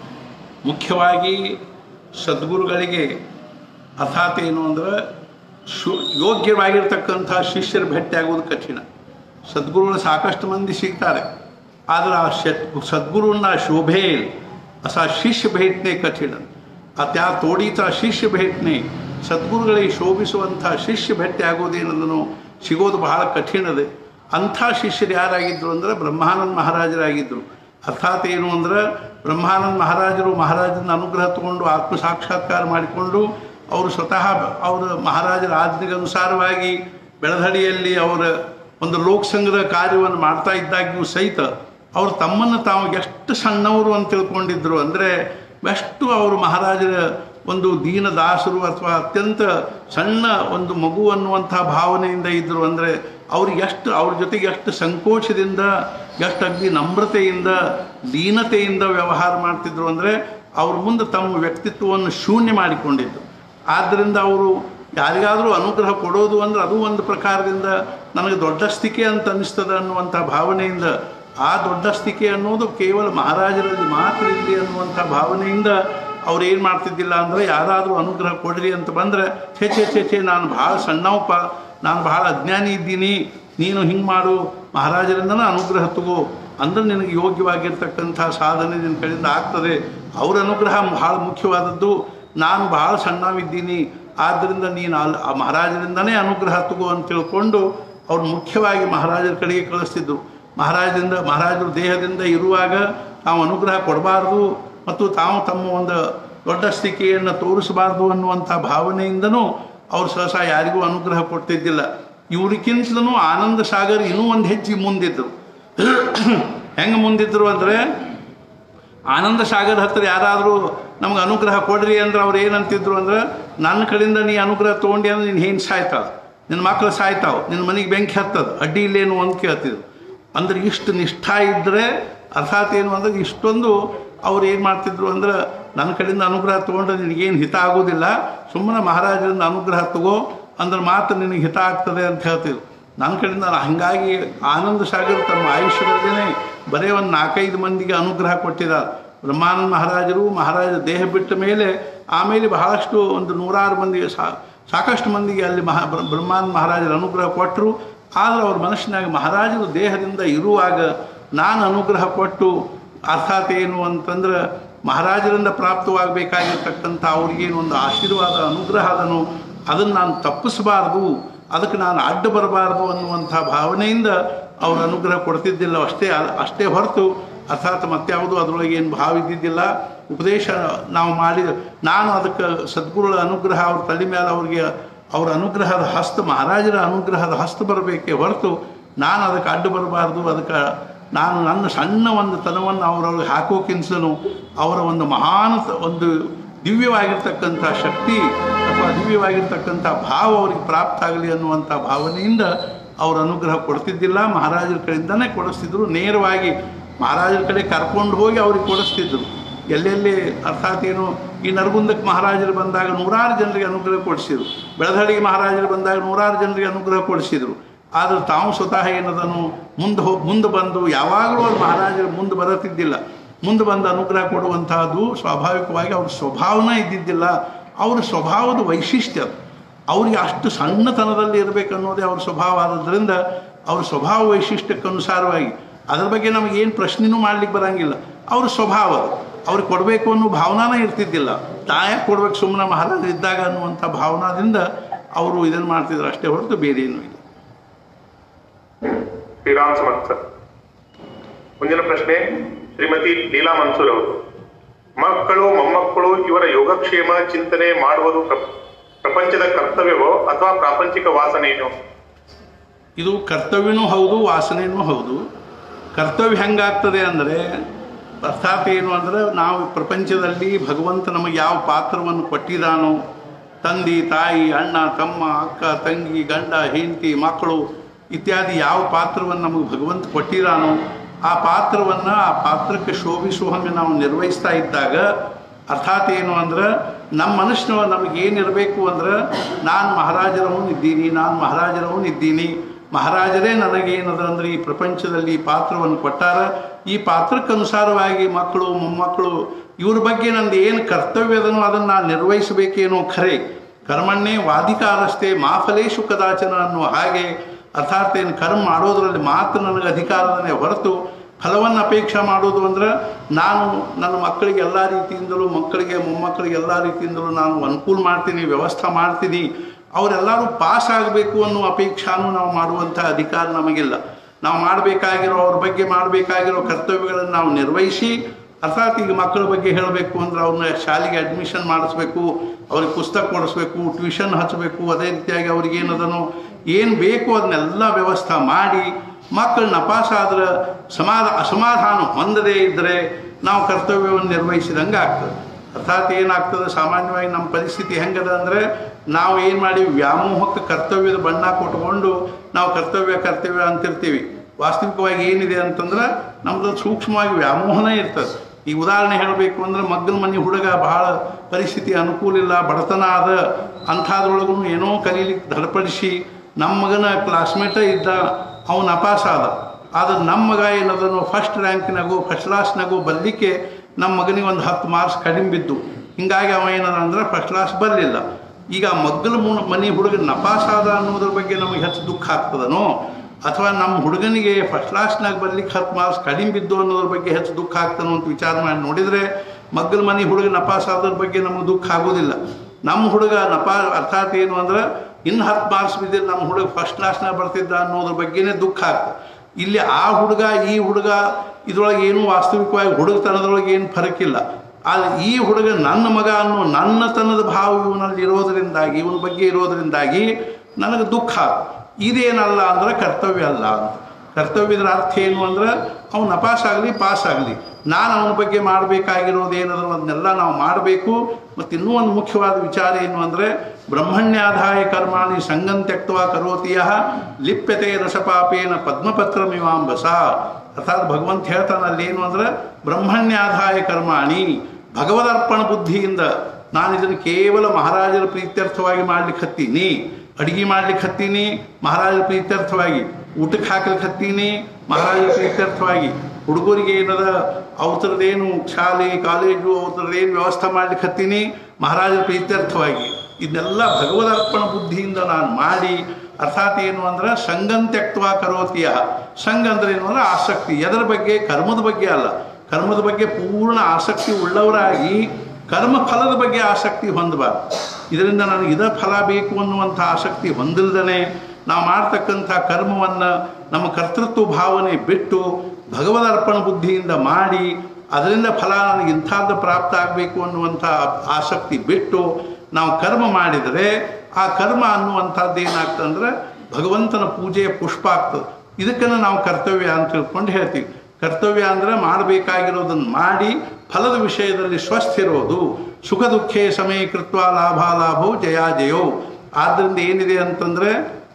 ಮುಖ್ಯವಾಗಿ ಸದ್ಗುರುಗಳಿಗೆ ಅರ್ಥಾತ್ ಏನು ಅಂದ್ರೆ ಶು ಯೋಗ್ಯವಾಗಿರ್ತಕ್ಕಂಥ ಶಿಷ್ಯರು ಭೇಟಿಯಾಗೋದು ಕಠಿಣ ಸದ್ಗುರುಗಳು ಸಾಕಷ್ಟು ಮಂದಿ ಸಿಗ್ತಾರೆ ಆದರೆ ಆ ಶತ್ ಸದ್ಗುರುನ ಶೋಭೆ असा शिष्य भेटणे कठीण ಆ त्या ತೋಡಿತ ಶಿಷ್ಯ ಭೇಟನೆ ಸದ್ಗುರುಗಳಿಗೆ ಶೋಭಿಸುವಂಥ ಶಿಷ್ಯ ಭೇಟಿ ಆಗೋದೇನದನ್ನು ಸಿಗೋದು ಬಹಳ ಕಠಿಣದೆ ಅಂಥ ಶಿಷ್ಯರು ಯಾರಾಗಿದ್ದರು ಅಂದ್ರೆ ಬ್ರಹ್ಮಾನಂದ ಮಹಾರಾಜರಾಗಿದ್ದರು ಅರ್ಥಾತ್ ಏನು ಅಂದ್ರೆ ಬ್ರಹ್ಮಾನಂದ ಮಹಾರಾಜರು ಮಹಾರಾಜನ ಅನುಗ್ರಹ ತಗೊಂಡು ಆತ್ಮ ಸಾಕ್ಷಾತ್ಕಾರ ಮಾಡಿಕೊಂಡು ಅವರು ಸ್ವತಃ ಅವರ ಮಹಾರಾಜರ ಆಜ್ಞೆಗೆ ಅನುಸಾರವಾಗಿ ಬೆಳಧಡಿಯಲ್ಲಿ ಅವರ ಒಂದು ಲೋಕಸಂಗ್ರಹ ಕಾರ್ಯವನ್ನು ಮಾಡ್ತಾ ಇದ್ದಾಗ್ಯೂ ಸಹಿತ ಅವರು ತಮ್ಮನ್ನು ತಾವು ಎಷ್ಟು ಸಣ್ಣವರು ಅಂತ ತಿಳ್ಕೊಂಡಿದ್ರು ಅಂದರೆ ಎಷ್ಟು ಅವರು ಮಹಾರಾಜರ ಒಂದು ದೀನದಾಸರು ಅಥವಾ ಅತ್ಯಂತ ಸಣ್ಣ ಒಂದು ಮಗು ಅನ್ನುವಂಥ ಭಾವನೆಯಿಂದ ಇದ್ದರು ಅಂದರೆ ಅವ್ರಿಗೆ ಎಷ್ಟು ಅವ್ರ ಜೊತೆಗೆ ಎಷ್ಟು ಸಂಕೋಚದಿಂದ ಎಷ್ಟು ಅಗ್ನಿ ನಮ್ರತೆಯಿಂದ ದೀನತೆಯಿಂದ ವ್ಯವಹಾರ ಮಾಡ್ತಿದ್ರು ಅಂದರೆ ಅವ್ರ ಮುಂದೆ ತಮ್ಮ ವ್ಯಕ್ತಿತ್ವವನ್ನು ಶೂನ್ಯ ಮಾಡಿಕೊಂಡಿದ್ದು ಆದ್ದರಿಂದ ಅವರು ಯಾರಿಗಾದರೂ ಅನುಗ್ರಹ ಕೊಡೋದು ಅಂದ್ರೆ ಅದು ಒಂದು ಪ್ರಕಾರದಿಂದ ನನಗೆ ದೊಡ್ಡಸ್ತಿಕೆ ಅಂತ ಅನ್ನಿಸ್ತದೆ ಅನ್ನುವಂಥ ಭಾವನೆಯಿಂದ ಆ ದೊಡ್ಡಸ್ತಿಕೆ ಅನ್ನೋದು ಕೇವಲ ಮಹಾರಾಜರಲ್ಲಿ ಮಾತ್ರ ಇಲ್ಲಿ ಅನ್ನುವಂಥ ಭಾವನೆಯಿಂದ ಅವ್ರು ಏನು ಮಾಡ್ತಿದ್ದಿಲ್ಲ ಅಂದರೆ ಯಾರಾದರೂ ಅನುಗ್ರಹ ಕೊಡ್ರಿ ಅಂತ ಬಂದರೆ ಛೇ ಛೇ ಛೇ ಛೇ ನಾನು ಭಾಳ ಸಣ್ಣವಪ್ಪ ನಾನು ಭಾಳ ಅಜ್ಞಾನಿ ಇದ್ದೀನಿ ನೀನು ಹಿಂಗೆ ಮಾಡು ಮಹಾರಾಜರಿಂದನೇ ಅನುಗ್ರಹ ತಗೋ ಅಂದ್ರೆ ನಿನಗೆ ಯೋಗ್ಯವಾಗಿರ್ತಕ್ಕಂಥ ಸಾಧನೆ ನಿನ್ನ ಕಡೆಯಿಂದ ಆಗ್ತದೆ ಅವರ ಅನುಗ್ರಹ ಭಾಳ ಮುಖ್ಯವಾದದ್ದು ನಾನು ಭಾಳ ಸಣ್ಣವಿದ್ದೀನಿ ಆದ್ದರಿಂದ ನೀನು ಅಲ್ಲಿ ಆ ಮಹಾರಾಜರಿಂದನೇ ಅನುಗ್ರಹ ತಗೋ ಅಂತ ತಿಳ್ಕೊಂಡು ಅವ್ರು ಮುಖ್ಯವಾಗಿ ಮಹಾರಾಜರ ಕಡೆಗೆ ಕಳಿಸ್ತಿದ್ರು ಮಹಾರಾಜರಿಂದ ಮಹಾರಾಜರು ದೇಹದಿಂದ ಇರುವಾಗ ತಾವು ಅನುಗ್ರಹ ಕೊಡಬಾರ್ದು ಮತ್ತು ತಾವು ತಮ್ಮ ಒಂದು ದೊಡ್ಡ ಸ್ಥಿತಿಯನ್ನು ತೋರಿಸಬಾರ್ದು ಅನ್ನುವಂಥ ಭಾವನೆಯಿಂದನೂ ಅವ್ರು ಸಹಸಾ ಯಾರಿಗೂ ಅನುಗ್ರಹ ಕೊಡ್ತಿದ್ದಿಲ್ಲ ಇವ್ರಿಗಿಂತಲೂ ಆನಂದ ಸಾಗರ್ ಇನ್ನೂ ಒಂದು ಹೆಜ್ಜೆ ಮುಂದಿದ್ದರು ಹೆಂಗೆ ಮುಂದಿದ್ರು ಅಂದರೆ ಆನಂದ ಸಾಗರ್ ಹತ್ರ ಯಾರಾದರೂ ನಮ್ಗೆ ಅನುಗ್ರಹ ಕೊಡ್ರಿ ಅಂದ್ರೆ ಅವ್ರು ಏನಂತಿದ್ರು ಅಂದ್ರೆ ನನ್ನ ಕಡೆಯಿಂದ ನೀ ಅನುಗ್ರಹ ತೊಗೊಂಡಿ ಅಂದ್ರೆ ನಿನ್ನ ಏನು ಸಾಯ್ತಾವ ನಿನ್ನ ಮಕ್ಕಳು ಸಾಯ್ತಾವೆ ನಿನ್ನ ಮನೆಗೆ ಬೆಂಕಿ ಹತ್ತದ ಅಡ್ಡಿ ಇಲ್ಲೇನು ಅಂತ ಕೇಳ್ತಿದ್ರು ಅಂದ್ರೆ ಇಷ್ಟು ನಿಷ್ಠಾ ಇದ್ದರೆ ಅರ್ಥಾತ್ ಏನು ಅಂದ್ರೆ ಇಷ್ಟೊಂದು ಅವ್ರು ಏನು ಮಾಡ್ತಿದ್ರು ಅಂದ್ರೆ ನನ್ನ ಕಡೆಯಿಂದ ಅನುಗ್ರಹ ತೊಗೊಂಡ್ರೆ ನಿನಗೇನು ಹಿತ ಆಗೋದಿಲ್ಲ ಸುಮ್ಮನೆ ಮಹಾರಾಜರಿಂದ ಅನುಗ್ರಹ ತಗೋ ಅಂದ್ರೆ ಮಾತ್ರ ನಿನಗೆ ಹಿತ ಆಗ್ತದೆ ಅಂತ ಹೇಳ್ತಿದ್ರು ನನ್ನ ಕಡೆಯಿಂದ ನಾನು ಹಾಗಾಗಿ ಆನಂದ ಸಾಗರ್ ತಮ್ಮ ಆಯುಷ್ಯದಲ್ಲೇ ಬರೀ ಒಂದು ನಾಲ್ಕೈದು ಮಂದಿಗೆ ಅನುಗ್ರಹ ಕೊಟ್ಟಿದ್ದಾರೆ ಬ್ರಹ್ಮಾನಂದ ಮಹಾರಾಜರು ಮಹಾರಾಜ ದೇಹ ಬಿಟ್ಟ ಮೇಲೆ ಆಮೇಲೆ ಬಹಳಷ್ಟು ಒಂದು ನೂರಾರು ಮಂದಿಗೆ ಸಾ ಸಾಕಷ್ಟು ಮಂದಿಗೆ ಅಲ್ಲಿ ಮಹಾ ಬ್ರ- ಬ್ರಹ್ಮಾನಂದ ಮಹಾರಾಜರ ಅನುಗ್ರಹ ಕೊಟ್ಟರು ಆದರೆ ಅವ್ರ ಮನಸ್ಸಿನಾಗ ಮಹಾರಾಜರು ದೇಹದಿಂದ ಇರುವಾಗ ನಾನು ಅನುಗ್ರಹ ಕೊಟ್ಟು ಅರ್ಥಾತ್ ಏನು ಅಂತಂದ್ರೆ ಮಹಾರಾಜರಿಂದ ಪ್ರಾಪ್ತವಾಗಬೇಕಾಗಿರ್ತಕ್ಕಂಥ ಅವ್ರಿಗೇನು ಒಂದು ಆಶೀರ್ವಾದ ಅನುಗ್ರಹ ಅದನ್ನು ಅದನ್ನು ನಾನು ತಪ್ಪಿಸಬಾರ್ದು ಅದಕ್ಕೆ ನಾನು ಅಡ್ಡ ಬರಬಾರ್ದು ಅನ್ನುವಂಥ ಭಾವನೆಯಿಂದ ಅವರು ಅನುಗ್ರಹ ಕೊಡ್ತಿದ್ದಿಲ್ಲ ಅಷ್ಟೇ ಅಷ್ಟೇ ಹೊರತು ಅರ್ಥಾತ್ ಮತ್ಯಾವುದು ಅದರೊಳಗೆ ಏನು ಭಾವ ಇದ್ದಿದ್ದಿಲ್ಲ ಉಪದೇಶ ನಾವು ಮಾಡಿದ ನಾನು ಅದಕ್ಕೆ ಸದ್ಗುರುಗಳ ಅನುಗ್ರಹ ಅವ್ರ ತಲೆ ಮೇಲೆ ಅವ್ರಿಗೆ ಅವರ ಅನುಗ್ರಹದ ಹಸ್ತ ಮಹಾರಾಜರ ಅನುಗ್ರಹದ ಹಸ್ತ ಬರಬೇಕೇ ಹೊರತು ನಾನು ಅದಕ್ಕೆ ಅಡ್ಡು ಬರಬಾರ್ದು ಅದಕ್ಕೆ ನಾನು ನನ್ನ ಸಣ್ಣ ಒಂದು ತನವನ್ನು ಅವರೊಳಗೆ ಹಾಕೋಕ್ಕಿಂತಲೂ ಅವರ ಒಂದು ಮಹಾನ್ ಒಂದು ದಿವ್ಯವಾಗಿರ್ತಕ್ಕಂಥ ಶಕ್ತಿ ಅಥವಾ ದಿವ್ಯವಾಗಿರ್ತಕ್ಕಂಥ ಭಾವ ಅವರಿಗೆ ಪ್ರಾಪ್ತ ಆಗಲಿ ಅನ್ನುವಂಥ ಭಾವನೆಯಿಂದ ಅವ್ರ ಅನುಗ್ರಹ ಕೊಡ್ತಿದ್ದಿಲ್ಲ ಮಹಾರಾಜರ ಕಡೆಯಿಂದನೇ ಕೊಡಿಸ್ತಿದ್ರು ನೇರವಾಗಿ ಮಹಾರಾಜರ ಕಡೆ ಕರ್ಕೊಂಡು ಹೋಗಿ ಅವ್ರಿಗೆ ಕೊಡಿಸ್ತಿದ್ರು ಎಲ್ಲೆಲ್ಲಿ ಅರ್ಥಾತ್ ಏನು ಈ ನರಗುಂದಕ್ಕೆ ಮಹಾರಾಜರು ಬಂದಾಗ ನೂರಾರು ಜನರಿಗೆ ಅನುಗ್ರಹ ಕೊಡಿಸಿದ್ರು ಬೆಳದಡಿಗೆ ಮಹಾರಾಜರು ಬಂದಾಗ ನೂರಾರು ಜನರಿಗೆ ಅನುಗ್ರಹ ಕೊಡಿಸಿದ್ರು ಆದರೆ ತಾವು ಸ್ವತಃ ಏನದನು ಮುಂದೆ ಹೋಗಿ ಮುಂದೆ ಬಂದು ಯಾವಾಗಲೂ ಅವ್ರು ಮಹಾರಾಜರು ಮುಂದೆ ಬರತ್ತಿದ್ದಿಲ್ಲ ಮುಂದೆ ಬಂದು ಅನುಗ್ರಹ ಕೊಡುವಂತಹದ್ದು ಸ್ವಾಭಾವಿಕವಾಗಿ ಅವ್ರ ಸ್ವಭಾವನ ಇದ್ದಿದ್ದಿಲ್ಲ ಅವ್ರ ಸ್ವಭಾವದ ವೈಶಿಷ್ಟ್ಯ ಅದು ಅವ್ರಿಗೆ ಅಷ್ಟು ಸಣ್ಣತನದಲ್ಲಿ ಇರಬೇಕನ್ನೋದೇ ಅವ್ರ ಸ್ವಭಾವ ಆದದ್ರಿಂದ ಅವ್ರ ಸ್ವಭಾವ ವೈಶಿಷ್ಟ್ಯಕ್ಕನುಸಾರವಾಗಿ ಅದ್ರ ಬಗ್ಗೆ ನಮಗೇನು ಪ್ರಶ್ನೆನೂ ಮಾಡ್ಲಿಕ್ಕೆ ಬರಂಗಿಲ್ಲ ಅವ್ರ ಸ್ವಭಾವ ಅದು ಅವ್ರಿಗೆ ಕೊಡಬೇಕು ಅನ್ನೋ ಭಾವನಾನ ಇರ್ತಿದ್ದಿಲ್ಲ ತಾಯಾಗ ಕೊಡ್ಬೇಕು ಸುಮ್ಮನೆ ಮಹಾರಾಜ ಇದ್ದಾಗ ಅನ್ನುವಂಥ ಭಾವನಾದಿಂದ ಅವರು ಇದನ್ನು ಮಾಡ್ತಿದ್ರು ಅಷ್ಟೇ ಹೊರತು ಬೇರೆ ಏನೂ ಇಲ್ಲ ಶ್ರೀರಾಮ್ ಸಮರ್ಥ ಸರ್ ಮುಂದಿನ ಪ್ರಶ್ನೆ ಶ್ರೀಮತಿ ಲೀಲಾ ಮನ್ಸೂರ್ ಅವರು ಮಕ್ಕಳು ಮೊಮ್ಮಕ್ಕಳು ಇವರ ಯೋಗಕ್ಷೇಮ ಚಿಂತನೆ ಮಾಡುವುದು ಪ್ರ- ಪ್ರಪಂಚದ ಕರ್ತವ್ಯವೋ ಅಥವಾ ಪ್ರಾಪಂಚಿಕ ವಾಸನೆಯೋ ಇದು ಕರ್ತವ್ಯನೂ ಹೌದು ವಾಸನೆಯೂ ಹೌದು ಕರ್ತವ್ಯ ಹೆಂಗಾಗ್ತದೆ ಅಂದರೆ ಅರ್ಥಾತ್ ಏನು ಅಂದರೆ ನಾವು ಪ್ರಪಂಚದಲ್ಲಿ ಭಗವಂತ ನಮಗೆ ಯಾವ ಪಾತ್ರವನ್ನು ಕೊಟ್ಟಿದ್ದಾನೋ ತಂದೆ ತಾಯಿ ಅಣ್ಣ ತಮ್ಮ ಅಕ್ಕ ತಂಗಿ ಗಂಡ ಹೆಂಡತಿ ಮಕ್ಕಳು ಇತ್ಯಾದಿ ಯಾವ ಪಾತ್ರವನ್ನು ನಮಗೆ ಭಗವಂತ ಕೊಟ್ಟಿದ್ದಾನೋ ಆ ಪಾತ್ರವನ್ನು ಆ ಪಾತ್ರಕ್ಕೆ ಶೋಭಿಸುವ ಹಂಗೆ ನಾವು ನಿರ್ವಹಿಸ್ತಾ ಇದ್ದಾಗ ಅರ್ಥಾತ್ ಏನು ಅಂದ್ರೆ ನಮ್ಮ ಮನುಷ್ಯನ ನಮಗೆ ಏನಿರಬೇಕು ಅಂದ್ರೆ ನಾನು ಮಹಾರಾಜರವನು ಇದ್ದೀನಿ ನಾನು ಮಹಾರಾಜರವನು ಇದ್ದೀನಿ ಮಹಾರಾಜರೇ ನನಗೇನದ ಅಂದ್ರೆ ಈ ಪ್ರಪಂಚದಲ್ಲಿ ಈ ಪಾತ್ರವನ್ನು ಕೊಟ್ಟಾರ ಈ ಪಾತ್ರಕ್ಕನುಸಾರವಾಗಿ ಮಕ್ಕಳು ಮೊಮ್ಮಕ್ಕಳು ಇವ್ರ ಬಗ್ಗೆ ನಂದು ಏನು ಕರ್ತವ್ಯದನೋ ಅದನ್ನು ನಾನು ನಿರ್ವಹಿಸಬೇಕೇನೋ ಖರೆ ಕರ್ಮಣ್ಣೇ ವಾಧಿಕಾರಸ್ಥೆ ಮಾಫಲೇಶು ಕದಾಚನ ಅನ್ನುವ ಹಾಗೆ ಅರ್ಥಾತ್ ಏನು ಕರ್ಮ ಮಾಡೋದರಲ್ಲಿ ಮಾತ್ರ ನನಗೆ ಅಧಿಕಾರದನೇ ಹೊರತು ಫಲವನ್ನು ಅಪೇಕ್ಷೆ ಮಾಡೋದು ಅಂದ್ರೆ ನಾನು ನನ್ನ ಮಕ್ಕಳಿಗೆ ಎಲ್ಲ ರೀತಿಯಿಂದಲೂ ಮಕ್ಕಳಿಗೆ ಮೊಮ್ಮಕ್ಕಳಿಗೆ ಎಲ್ಲ ರೀತಿಯಿಂದಲೂ ನಾನು ಅನುಕೂಲ ಮಾಡ್ತೀನಿ ವ್ಯವಸ್ಥೆ ಮಾಡ್ತೀನಿ ಅವರೆಲ್ಲರೂ ಪಾಸ್ ಆಗಬೇಕು ಅನ್ನೋ ಅಪೇಕ್ಷಾನು ನಾವು ಮಾಡುವಂಥ ಅಧಿಕಾರ ನಮಗಿಲ್ಲ ನಾವು ಮಾಡಬೇಕಾಗಿರೋ ಅವ್ರ ಬಗ್ಗೆ ಮಾಡಬೇಕಾಗಿರೋ ಕರ್ತವ್ಯಗಳನ್ನು ನಾವು ನಿರ್ವಹಿಸಿ ಅರ್ಥಾತ್ ಈಗ ಮಕ್ಕಳ ಬಗ್ಗೆ ಹೇಳಬೇಕು ಅಂದ್ರೆ ಅವ್ರನ್ನ ಶಾಲೆಗೆ ಅಡ್ಮಿಷನ್ ಮಾಡಿಸ್ಬೇಕು ಅವ್ರಿಗೆ ಪುಸ್ತಕ ಕೊಡಿಸ್ಬೇಕು ಟ್ಯೂಷನ್ ಹಚ್ಚಬೇಕು ಅದೇ ರೀತಿಯಾಗಿ ಅವ್ರಿಗೆ ಏನದನೋ ಏನು ಬೇಕು ಅದನ್ನೆಲ್ಲ ವ್ಯವಸ್ಥೆ ಮಾಡಿ ಮಕ್ಕಳು ನಪಾಸಾದ್ರೆ ಸಮಾಧ ಅಸಮಾಧಾನ ಹೊಂದದೇ ಇದ್ದರೆ ನಾವು ಕರ್ತವ್ಯವನ್ನು ನಿರ್ವಹಿಸಿದಂಗೆ ಆಗ್ತದೆ ಅರ್ಥಾತ್ ಏನಾಗ್ತದೆ ಸಾಮಾನ್ಯವಾಗಿ ನಮ್ಮ ಪರಿಸ್ಥಿತಿ ಹೆಂಗದ ಅಂದರೆ ನಾವು ಏನು ಮಾಡಿ ವ್ಯಾಮೋಹಕ್ಕೆ ಕರ್ತವ್ಯದ ಬಣ್ಣ ಕೊಟ್ಕೊಂಡು ನಾವು ಕರ್ತವ್ಯ ಕರ್ತವ್ಯ ಅಂತಿರ್ತೀವಿ ವಾಸ್ತವಿಕವಾಗಿ ಏನಿದೆ ಅಂತಂದ್ರೆ ನಮ್ದು ಸೂಕ್ಷ್ಮವಾಗಿ ವ್ಯಾಮೋಹನೇ ಇರ್ತದೆ ಈ ಉದಾಹರಣೆ ಹೇಳಬೇಕು ಅಂದ್ರೆ ಮಗ್ಗನ ಮನೆ ಹುಡುಗ ಬಹಳ ಪರಿಸ್ಥಿತಿ ಅನುಕೂಲ ಇಲ್ಲ ಬಡತನ ಆದ ಅಂಥದ್ರೊಳಗೂ ಏನೋ ಕಲೀಲಿಕ್ಕೆ ಧಡಪಡಿಸಿ ನಮ್ಮ ಮಗನ ಕ್ಲಾಸ್ಮೇಟ ಇದ್ದ ಅವನ ಅಪಾಸ ಆದ ಆದ್ರೆ ನಮ್ಮ ಮಗ ಏನದನು ಫಸ್ಟ್ ರ್ಯಾಂಕ್ನಾಗು ಫಸ್ಟ್ ಕ್ಲಾಸ್ನಾಗು ಬರಲಿಕ್ಕೆ ನಮ್ಮ ಮಗನಿಗೆ ಒಂದು ಹತ್ತು ಮಾರ್ಕ್ಸ್ ಕಡಿಮೆ ಬಿದ್ದು ಹಿಂಗಾಗಿ ಅವ ಏನದ ಅಂದ್ರೆ ಫಸ್ಟ್ ಕ್ಲಾಸ್ ಬರಲಿಲ್ಲ ಈಗ ಮಗ್ಗಲ ಮುನ್ ಮನೆ ಹುಡುಗ ನಪಾಸಾದ ಅನ್ನೋದ್ರ ಬಗ್ಗೆ ನಮಗೆ ಹೆಚ್ಚು ದುಃಖ ಆಗ್ತದನೋ ಅಥವಾ ನಮ್ಮ ಹುಡುಗನಿಗೆ ಫಸ್ಟ್ ಕ್ಲಾಸ್ನಾಗ ಬರ್ಲಿಕ್ಕೆ ಹತ್ತು ಮಾರ್ಕ್ಸ್ ಕಡಿಮೆ ಬಿದ್ದು ಅನ್ನೋದ್ರ ಬಗ್ಗೆ ಹೆಚ್ಚು ದುಃಖ ಆಗ್ತಾನೋ ಅಂತ ವಿಚಾರ ಮಾಡಿ ನೋಡಿದರೆ ಮಗ್ಗಲ ಮನೆ ಹುಡುಗ ನಪಾಸಾದ್ರ ಬಗ್ಗೆ ನಮಗೆ ದುಃಖ ಆಗೋದಿಲ್ಲ ನಮ್ಮ ಹುಡುಗ ನಪಾ ಅರ್ಥಾತ್ ಏನು ಅಂದ್ರೆ ಇನ್ನು ಹತ್ತು ಮಾರ್ಕ್ಸ್ ಬಿದ್ದರೆ ನಮ್ಮ ಹುಡುಗ ಫಸ್ಟ್ ಕ್ಲಾಸ್ನಾಗ ಬರ್ತಿದ್ದ ಅನ್ನೋದ್ರ ಬಗ್ಗೆನೇ ದುಃಖ ಆಗ್ತದೆ ಇಲ್ಲಿ ಆ ಹುಡುಗ ಈ ಹುಡುಗ ಇದ್ರೊಳಗೆ ಏನು ವಾಸ್ತವಿಕವಾಗಿ ಹುಡುಗತನದೊಳಗೆ ಏನು ಫರಕಿಲ್ಲ ಆದರೆ ಈ ಹುಡುಗ ನನ್ನ ಮಗ ಅನ್ನೋ ನನ್ನತನದ ಭಾವ ಇವನಲ್ಲಿ ಇರೋದರಿಂದಾಗಿ ಇವನ ಬಗ್ಗೆ ಇರೋದರಿಂದಾಗಿ ನನಗೆ ದುಃಖ ಇದೇನಲ್ಲ ಅಂದ್ರೆ ಕರ್ತವ್ಯ ಅಲ್ಲ ಅಂತ ಕರ್ತವ್ಯದ ಅರ್ಥ ಏನು ಅಂದ್ರೆ ಅವನು ಅಪಾಸ್ ಆಗಲಿ ಪಾಸ್ ಆಗಲಿ ನಾನು ಅವನ ಬಗ್ಗೆ ಮಾಡಬೇಕಾಗಿರೋದು ಏನದು ಅದನ್ನೆಲ್ಲ ನಾವು ಮಾಡಬೇಕು ಮತ್ತು ಇನ್ನೂ ಒಂದು ಮುಖ್ಯವಾದ ವಿಚಾರ ಏನು ಅಂದರೆ ಬ್ರಹ್ಮಣ್ಯಾಧಾಯ ಕರ್ಮಾಣಿ ಸಂಗಂ ತ್ಯಕ್ತವ ಕರೋತಿಯ ಲಿಪ್ಯತೆ ರಸಪಾಪೇನ ಪದ್ಮಪತ್ರಮಿವಾಂಬಸ ಅರ್ಥಾತ್ ಭಗವಂತ ಹೇಳ್ತಾನಲ್ಲಿ ಏನು ಅಂದ್ರೆ ಬ್ರಹ್ಮಣ್ಯಾಧಾಯ ಕರ್ಮಾಣಿ ಭಗವದರ್ಪಣ ಬುದ್ಧಿಯಿಂದ ನಾನು ಇದನ್ನು ಕೇವಲ ಮಹಾರಾಜರ ಪ್ರೀತ್ಯರ್ಥವಾಗಿ ಮಾಡ್ಲಿಕ್ಕೆ ಹತ್ತೀನಿ ಅಡಿಗೆ ಮಾಡ್ಲಿಕ್ಕೆ ಹತ್ತೀನಿ ಮಹಾರಾಜರ ಪ್ರೀತ್ಯರ್ಥವಾಗಿ ಊಟಕ್ಕೆ ಹಾಕ್ಲಿಕ್ಕೆ ಹತ್ತೀನಿ ಮಹಾರಾಜರ ಪ್ರೀತ್ಯರ್ಥವಾಗಿ ಹುಡುಗರಿಗೆ ಏನದ ಅವ್ರದ್ದೇನು ಶಾಲೆ ಕಾಲೇಜು ಅವ್ರದ್ದೇನು ವ್ಯವಸ್ಥೆ ಮಾಡ್ಲಿಕ್ಕೆ ಹತ್ತೀನಿ ಮಹಾರಾಜರ ಪ್ರೀತ್ಯರ್ಥವಾಗಿ ಇದನ್ನೆಲ್ಲ ಭಗವದರ್ಪಣ ಬುದ್ಧಿಯಿಂದ ನಾನು ಮಾಡಿ ಅರ್ಥಾತ್ ಏನು ಅಂದ್ರೆ ಸಂಗಂ ತ್ಯಕ್ತವ ಕರೋತಿಯ ಸಂಘ ಅಂದ್ರೆ ಏನು ಅಂದ್ರೆ ಆಸಕ್ತಿ ಎದರ ಬಗ್ಗೆ ಕರ್ಮದ ಬಗ್ಗೆ ಅಲ್ಲ ಕರ್ಮದ ಬಗ್ಗೆ ಪೂರ್ಣ ಆಸಕ್ತಿ ಉಳ್ಳವರಾಗಿ ಕರ್ಮ ಫಲದ ಬಗ್ಗೆ ಆಸಕ್ತಿ ಹೊಂದಬಾರ್ದು ಇದರಿಂದ ನನಗೆ ಇದ ಫಲ ಬೇಕು ಅನ್ನುವಂಥ ಆಸಕ್ತಿ ಹೊಂದಿಲ್ದೇ ನಾವು ಮಾಡ್ತಕ್ಕಂಥ ಕರ್ಮವನ್ನು ನಮ್ಮ ಕರ್ತೃತ್ವ ಭಾವನೆ ಬಿಟ್ಟು ಭಗವದರ್ಪಣ ಬುದ್ಧಿಯಿಂದ ಮಾಡಿ ಅದರಿಂದ ಫಲ ನನಗೆ ಇಂಥದ್ದು ಪ್ರಾಪ್ತ ಆಗಬೇಕು ಅನ್ನುವಂಥ ಆಸಕ್ತಿ ಬಿಟ್ಟು ನಾವು ಕರ್ಮ ಮಾಡಿದರೆ ಆ ಕರ್ಮ ಅನ್ನುವಂಥದ್ದು ಏನಾಗ್ತದೆ ಅಂದ್ರೆ ಭಗವಂತನ ಪೂಜೆಯ ಪುಷ್ಪ ಆಗ್ತದೆ ಇದಕ್ಕನ್ನು ನಾವು ಕರ್ತವ್ಯ ಅಂತ ತಿಳ್ಕೊಂಡು ಹೇಳ್ತೀವಿ ಕರ್ತವ್ಯ ಅಂದರೆ ಮಾಡಬೇಕಾಗಿರೋದನ್ನು ಮಾಡಿ ಫಲದ ವಿಷಯದಲ್ಲಿ ಸ್ವಸ್ಥಿರೋದು ಸುಖ ದುಃಖೇ ಸಮೀಕೃತ್ವ ಲಾಭ ಲಾಭೋ ಜಯಾಜಯೋ ಆದ್ದರಿಂದ ಏನಿದೆ ಅಂತಂದರೆ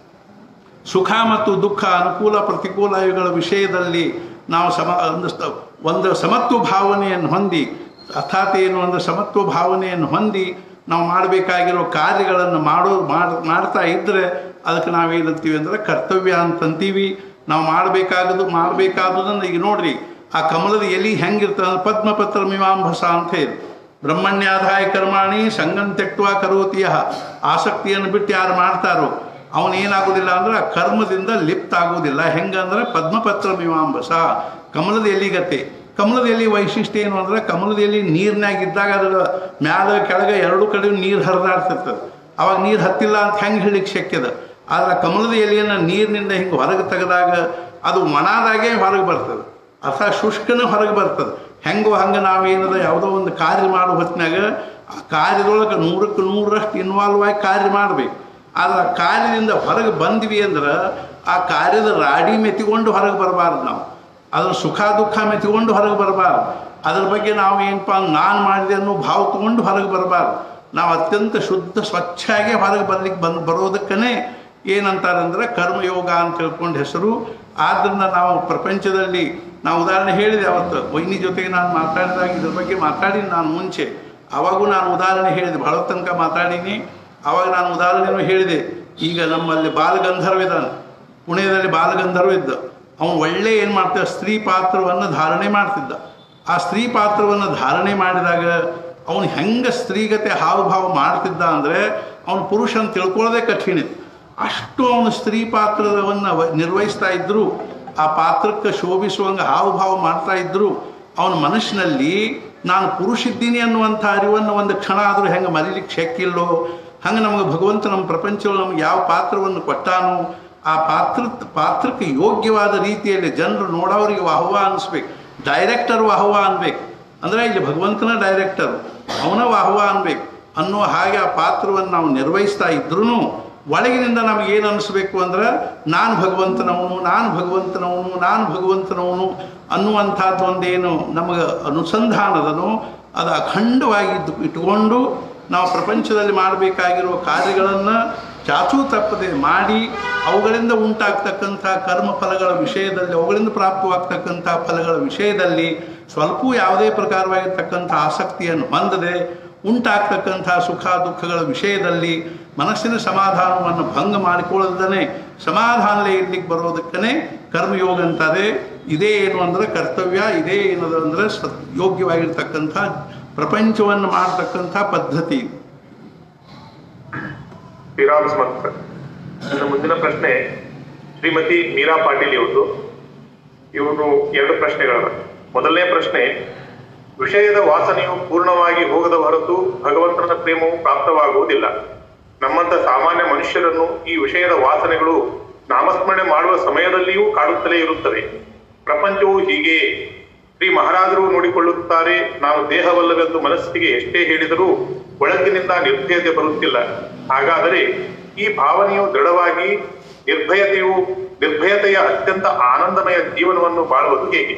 ಸುಖ ಮತ್ತು ದುಃಖ ಅನುಕೂಲ ಪ್ರತಿಕೂಲ ಇವುಗಳ ವಿಷಯದಲ್ಲಿ ನಾವು ಸಮ ಒಂದು ಸ- ಒಂದು ಸಮತ್ವ ಭಾವನೆಯನ್ನು ಹೊಂದಿ ಅರ್ಥಾತ್ ಏನು ಒಂದು ಸಮತ್ವ ಭಾವನೆಯನ್ನು ಹೊಂದಿ ನಾವು ಮಾಡಬೇಕಾಗಿರೋ ಕಾರ್ಯಗಳನ್ನು ಮಾಡೋ ಮಾಡ್ ಮಾಡ್ತಾ ಇದ್ದರೆ ಅದಕ್ಕೆ ನಾವೇನಂತೀವಿ ಅಂದರೆ ಕರ್ತವ್ಯ ಅಂತಂತೀವಿ ನಾವು ಮಾಡಬೇಕಾಗದು ಮಾಡಬೇಕಾದದನ್ನು ಈಗ ನೋಡ್ರಿ ಆ ಕಮಲದ ಎಲಿ ಹೆಂಗಿರ್ತದೆ ಅಂದ್ರೆ ಪದ್ಮಪತ್ರ ಮೀಮಾಂಬಸ ಅಂತ ಇದೆ ಬ್ರಹ್ಮಣ್ಯಾಧಾಯ ಕರ್ಮಾಣಿ ಸಂಗಂ ತೆಕ್ತುವ ಕರೋತಿಯ ಆಸಕ್ತಿಯನ್ನು ಬಿಟ್ಟು ಯಾರು ಮಾಡ್ತಾರೋ ಅವನೇನಾಗೋದಿಲ್ಲ ಅಂದ್ರೆ ಆ ಕರ್ಮದಿಂದ ಲಿಪ್ತ ಆಗೋದಿಲ್ಲ ಹೆಂಗಂದ್ರೆ ಪದ್ಮಪತ್ರ ಮೀಮಾಂಬಸ ಕಮಲದ ಎಲಿಗತೆ ಕಮಲದ ಎಲಿ ವೈಶಿಷ್ಟ್ಯ ಏನು ಅಂದ್ರೆ ಕಮಲದ ಎಲಿ ನೀರಿನಾಗ ಇದ್ದಾಗ ಅದರ ಮ್ಯಾಲ ಕೆಳಗೆ ಎರಡು ಕಡೆ ನೀರು ಹರಿದಾಡ್ತಿರ್ತದೆ ಅವಾಗ ನೀರು ಹತ್ತಿಲ್ಲ ಅಂತ ಹೆಂಗೆ ಹೇಳಿಕ್ಕೆ ಶಕ್ಯದ ಆದ್ರೆ ಕಮಲದ ಎಲೆಯನ್ನು ನೀರಿನಿಂದ ಹಿಂಗೆ ಹೊರಗೆ ತೆಗೆದಾಗ ಅದು ಒಣಾದಾಗೆ ಹೊರಗೆ ಬರ್ತದೆ ಅರ್ಥಾತ್ ಶುಷ್ಕನ ಹೊರಗೆ ಬರ್ತದೆ ಹೆಂಗೋ ಹಂಗೆ ನಾವೇನದ ಯಾವುದೋ ಒಂದು ಕಾರ್ಯ ಮಾಡೋ ಹೊತ್ತಿನಾಗ ಆ ಕಾರ್ಯದೊಳಗೆ ನೂರಕ್ಕೆ ನೂರರಷ್ಟು ಇನ್ವಾಲ್ವ್ ಆಗಿ ಕಾರ್ಯ ಮಾಡಬೇಕು ಆದ್ರೆ ಆ ಕಾರ್ಯದಿಂದ ಹೊರಗೆ ಬಂದ್ವಿ ಅಂದ್ರೆ ಆ ಕಾರ್ಯದ ರಾಡಿ ಮೆತ್ತಿಕೊಂಡು ಹೊರಗೆ ಬರಬಾರ್ದು ನಾವು ಅದ್ರ ಸುಖ ದುಃಖ ಮೆತ್ತಿಕೊಂಡು ಹೊರಗೆ ಬರಬಾರ್ದು ಅದ್ರ ಬಗ್ಗೆ ನಾವು ಏನಪ್ಪ ನಾನು ಮಾಡಿದೆ ಅನ್ನೋ ಭಾವ ತಗೊಂಡು ಹೊರಗೆ ಬರಬಾರ್ದು ನಾವು ಅತ್ಯಂತ ಶುದ್ಧ ಸ್ವಚ್ಛಾಗಿ ಹೊರಗೆ ಬರ್ಲಿಕ್ಕೆ ಬಂದು ಬರೋದಕ್ಕನೇ ಏನಂತಾರಂದ್ರೆ ಕರ್ಮಯೋಗ ಅಂತ ತಿಳ್ಕೊಂಡು ಹೆಸರು ಆದ್ದರಿಂದ ನಾವು ಪ್ರಪಂಚದಲ್ಲಿ ನಾವು ಉದಾಹರಣೆ ಹೇಳಿದೆ ಅವತ್ತು ವೈನಿ ಜೊತೆಗೆ ನಾನು ಮಾತಾಡಿದಾಗ ಇದ್ರ ಬಗ್ಗೆ ಮಾತಾಡಿ ನಾನು ಮುಂಚೆ ಆವಾಗೂ ನಾನು ಉದಾಹರಣೆ ಹೇಳಿದೆ ಬಹಳ ತನಕ ಮಾತಾಡೀನಿ ಆವಾಗ ನಾನು ಉದಾಹರಣೆನೂ ಹೇಳಿದೆ ಈಗ ನಮ್ಮಲ್ಲಿ ಬಾಲಗಂಧರ್ವ ಇದ್ದಾನೆ ಪುಣೆಯಲ್ಲಿ ಬಾಲಗಂಧರ್ವ ಇದ್ದ ಅವನು ಒಳ್ಳೆ ಏನು ಮಾಡ್ತಿದ್ದ ಸ್ತ್ರೀ ಪಾತ್ರವನ್ನು ಧಾರಣೆ ಮಾಡ್ತಿದ್ದ ಆ ಸ್ತ್ರೀ ಪಾತ್ರವನ್ನು ಧಾರಣೆ ಮಾಡಿದಾಗ ಅವನು ಹೆಂಗೆ ಸ್ತ್ರೀಗತೆ ಹಾವಭಾವ ಮಾಡ್ತಿದ್ದ ಅಂದರೆ ಅವನು ಪುರುಷ ಅಂತ ತಿಳ್ಕೊಳ್ಳೋದೇ ಕಠಿಣ ಇತ್ತು ಅಷ್ಟು ಅವನು ಸ್ತ್ರೀ ಪಾತ್ರವನ್ನು ನಿರ್ವಹಿಸ್ತಾ ಇದ್ದರು ಆ ಪಾತ್ರಕ್ಕೆ ಶೋಭಿಸುವಂಗೆ ಹಾವಭಾವ ಮಾಡ್ತಾ ಇದ್ದರು ಅವನ ಮನಸ್ಸಿನಲ್ಲಿ ನಾನು ಪುರುಷ ಇದ್ದೀನಿ ಅನ್ನುವಂಥ ಅರಿವನ್ನು ಒಂದು ಕ್ಷಣ ಆದರೂ ಹೆಂಗೆ ಮರಿಲಿಕ್ಕೆ ಶಕ್ಕಿಲ್ಲೋ ಹಂಗೆ ನಮಗೆ ಭಗವಂತ ನಮ್ಮ ಪ್ರಪಂಚದಲ್ಲಿ ನಮ್ಗೆ ಯಾವ ಪಾತ್ರವನ್ನು ಕೊಟ್ಟಾನೋ ಆ ಪಾತ್ರ ಪಾತ್ರಕ್ಕೆ ಯೋಗ್ಯವಾದ ರೀತಿಯಲ್ಲಿ ಜನರು ನೋಡೋರಿಗೆ ವಾಹವ ಅನಿಸ್ಬೇಕು ಡೈರೆಕ್ಟರ್ ವಾಹವ ಅನ್ಬೇಕು ಅಂದರೆ ಇಲ್ಲಿ ಭಗವಂತನ ಡೈರೆಕ್ಟರ್ ಅವನ ವಾಹವ ಅನ್ಬೇಕು ಅನ್ನೋ ಹಾಗೆ ಆ ಪಾತ್ರವನ್ನು ನಾವು ನಿರ್ವಹಿಸ್ತಾ ಇದ್ರೂ ಒಳಗಿನಿಂದ ನಮಗೆ ಏನು ಅನಿಸ್ಬೇಕು ಅಂದ್ರೆ ನಾನು ಭಗವಂತನವನು ನಾನು ಭಗವಂತನವನು ನಾನು ಭಗವಂತನವನು ಅನ್ನುವಂಥದ್ದು ಒಂದೇನು ನಮಗೆ ಅನುಸಂಧಾನದನು ಅದು ಅಖಂಡವಾಗಿ ಇದ್ದು ಇಟ್ಕೊಂಡು ನಾವು ಪ್ರಪಂಚದಲ್ಲಿ ಮಾಡಬೇಕಾಗಿರೋ ಕಾರ್ಯಗಳನ್ನು ಚಾಚೂ ತಪ್ಪದೆ ಮಾಡಿ ಅವುಗಳಿಂದ ಉಂಟಾಗ್ತಕ್ಕಂಥ ಕರ್ಮ ಫಲಗಳ ವಿಷಯದಲ್ಲಿ ಅವುಗಳಿಂದ ಪ್ರಾಪ್ತವಾಗ್ತಕ್ಕಂಥ ಫಲಗಳ ವಿಷಯದಲ್ಲಿ ಸ್ವಲ್ಪ ಯಾವುದೇ ಪ್ರಕಾರವಾಗಿರ್ತಕ್ಕಂಥ ಆಸಕ್ತಿಯನ್ನು ಹೊಂದದೆ ಉಂಟಾಗ್ತಕ್ಕಂಥ ಸುಖ ದುಃಖಗಳ ವಿಷಯದಲ್ಲಿ ಮನಸ್ಸಿನ ಸಮಾಧಾನವನ್ನು ಭಂಗ ಮಾಡಿಕೊಳ್ಳದನೆ ಸಮಾಧಾನಲೇ ಇರ್ಲಿಕ್ಕೆ ಬರೋದಕ್ಕನೇ ಕರ್ಮಯೋಗ ಅಂತಾರೆ ಇದೇ ಏನು ಅಂದರೆ ಕರ್ತವ್ಯ ಇದೇ ಏನದು ಅಂದರೆ ಸ ಯೋಗ್ಯವಾಗಿರ್ತಕ್ಕಂಥ ಪ್ರಪಂಚವನ್ನು ಮಾಡತಕ್ಕಂಥ ಪದ್ಧತಿ ಶ್ರೀರಾಮ್ ಸ್ಮತ್ ನನ್ನ ಮುಂದಿನ ಪ್ರಶ್ನೆ ಶ್ರೀಮತಿ ಮೀರಾ ಪಾಟೀಲ್ ಇವರು ಇವರು ಎರಡು ಪ್ರಶ್ನೆಗಳವ ಮೊದಲನೇ ಪ್ರಶ್ನೆ ವಿಷಯದ ವಾಸನೆಯು ಪೂರ್ಣವಾಗಿ ಹೋಗದ ಹೊರತು ಭಗವಂತನ ಪ್ರೇಮವು ಪ್ರಾಪ್ತವಾಗುವುದಿಲ್ಲ ನಮ್ಮಂತ ಸಾಮಾನ್ಯ ಮನುಷ್ಯರನ್ನು ಈ ವಿಷಯದ ವಾಸನೆಗಳು ನಾಮಸ್ಮರಣೆ ಮಾಡುವ ಸಮಯದಲ್ಲಿಯೂ ಕಾಡುತ್ತಲೇ ಇರುತ್ತವೆ ಪ್ರಪಂಚವು ಹೀಗೆ ಶ್ರೀ ಮಹಾರಾಜರು ನೋಡಿಕೊಳ್ಳುತ್ತಾರೆ ನಾವು ದೇಹವಲ್ಲವೆಂದು ಮನಸ್ಸಿಗೆ ಎಷ್ಟೇ ಹೇಳಿದರೂ ಒಳಗಿನಿಂದ ನಿರ್ಭಯತೆ ಬರುತ್ತಿಲ್ಲ ಹಾಗಾದರೆ ಈ ಭಾವನೆಯು ದೃಢವಾಗಿ ನಿರ್ಭಯತೆಯು ನಿರ್ಭಯತೆಯ ಅತ್ಯಂತ ಆನಂದಮಯ ಜೀವನವನ್ನು ಬಾಳುವುದು ಹೇಗೆ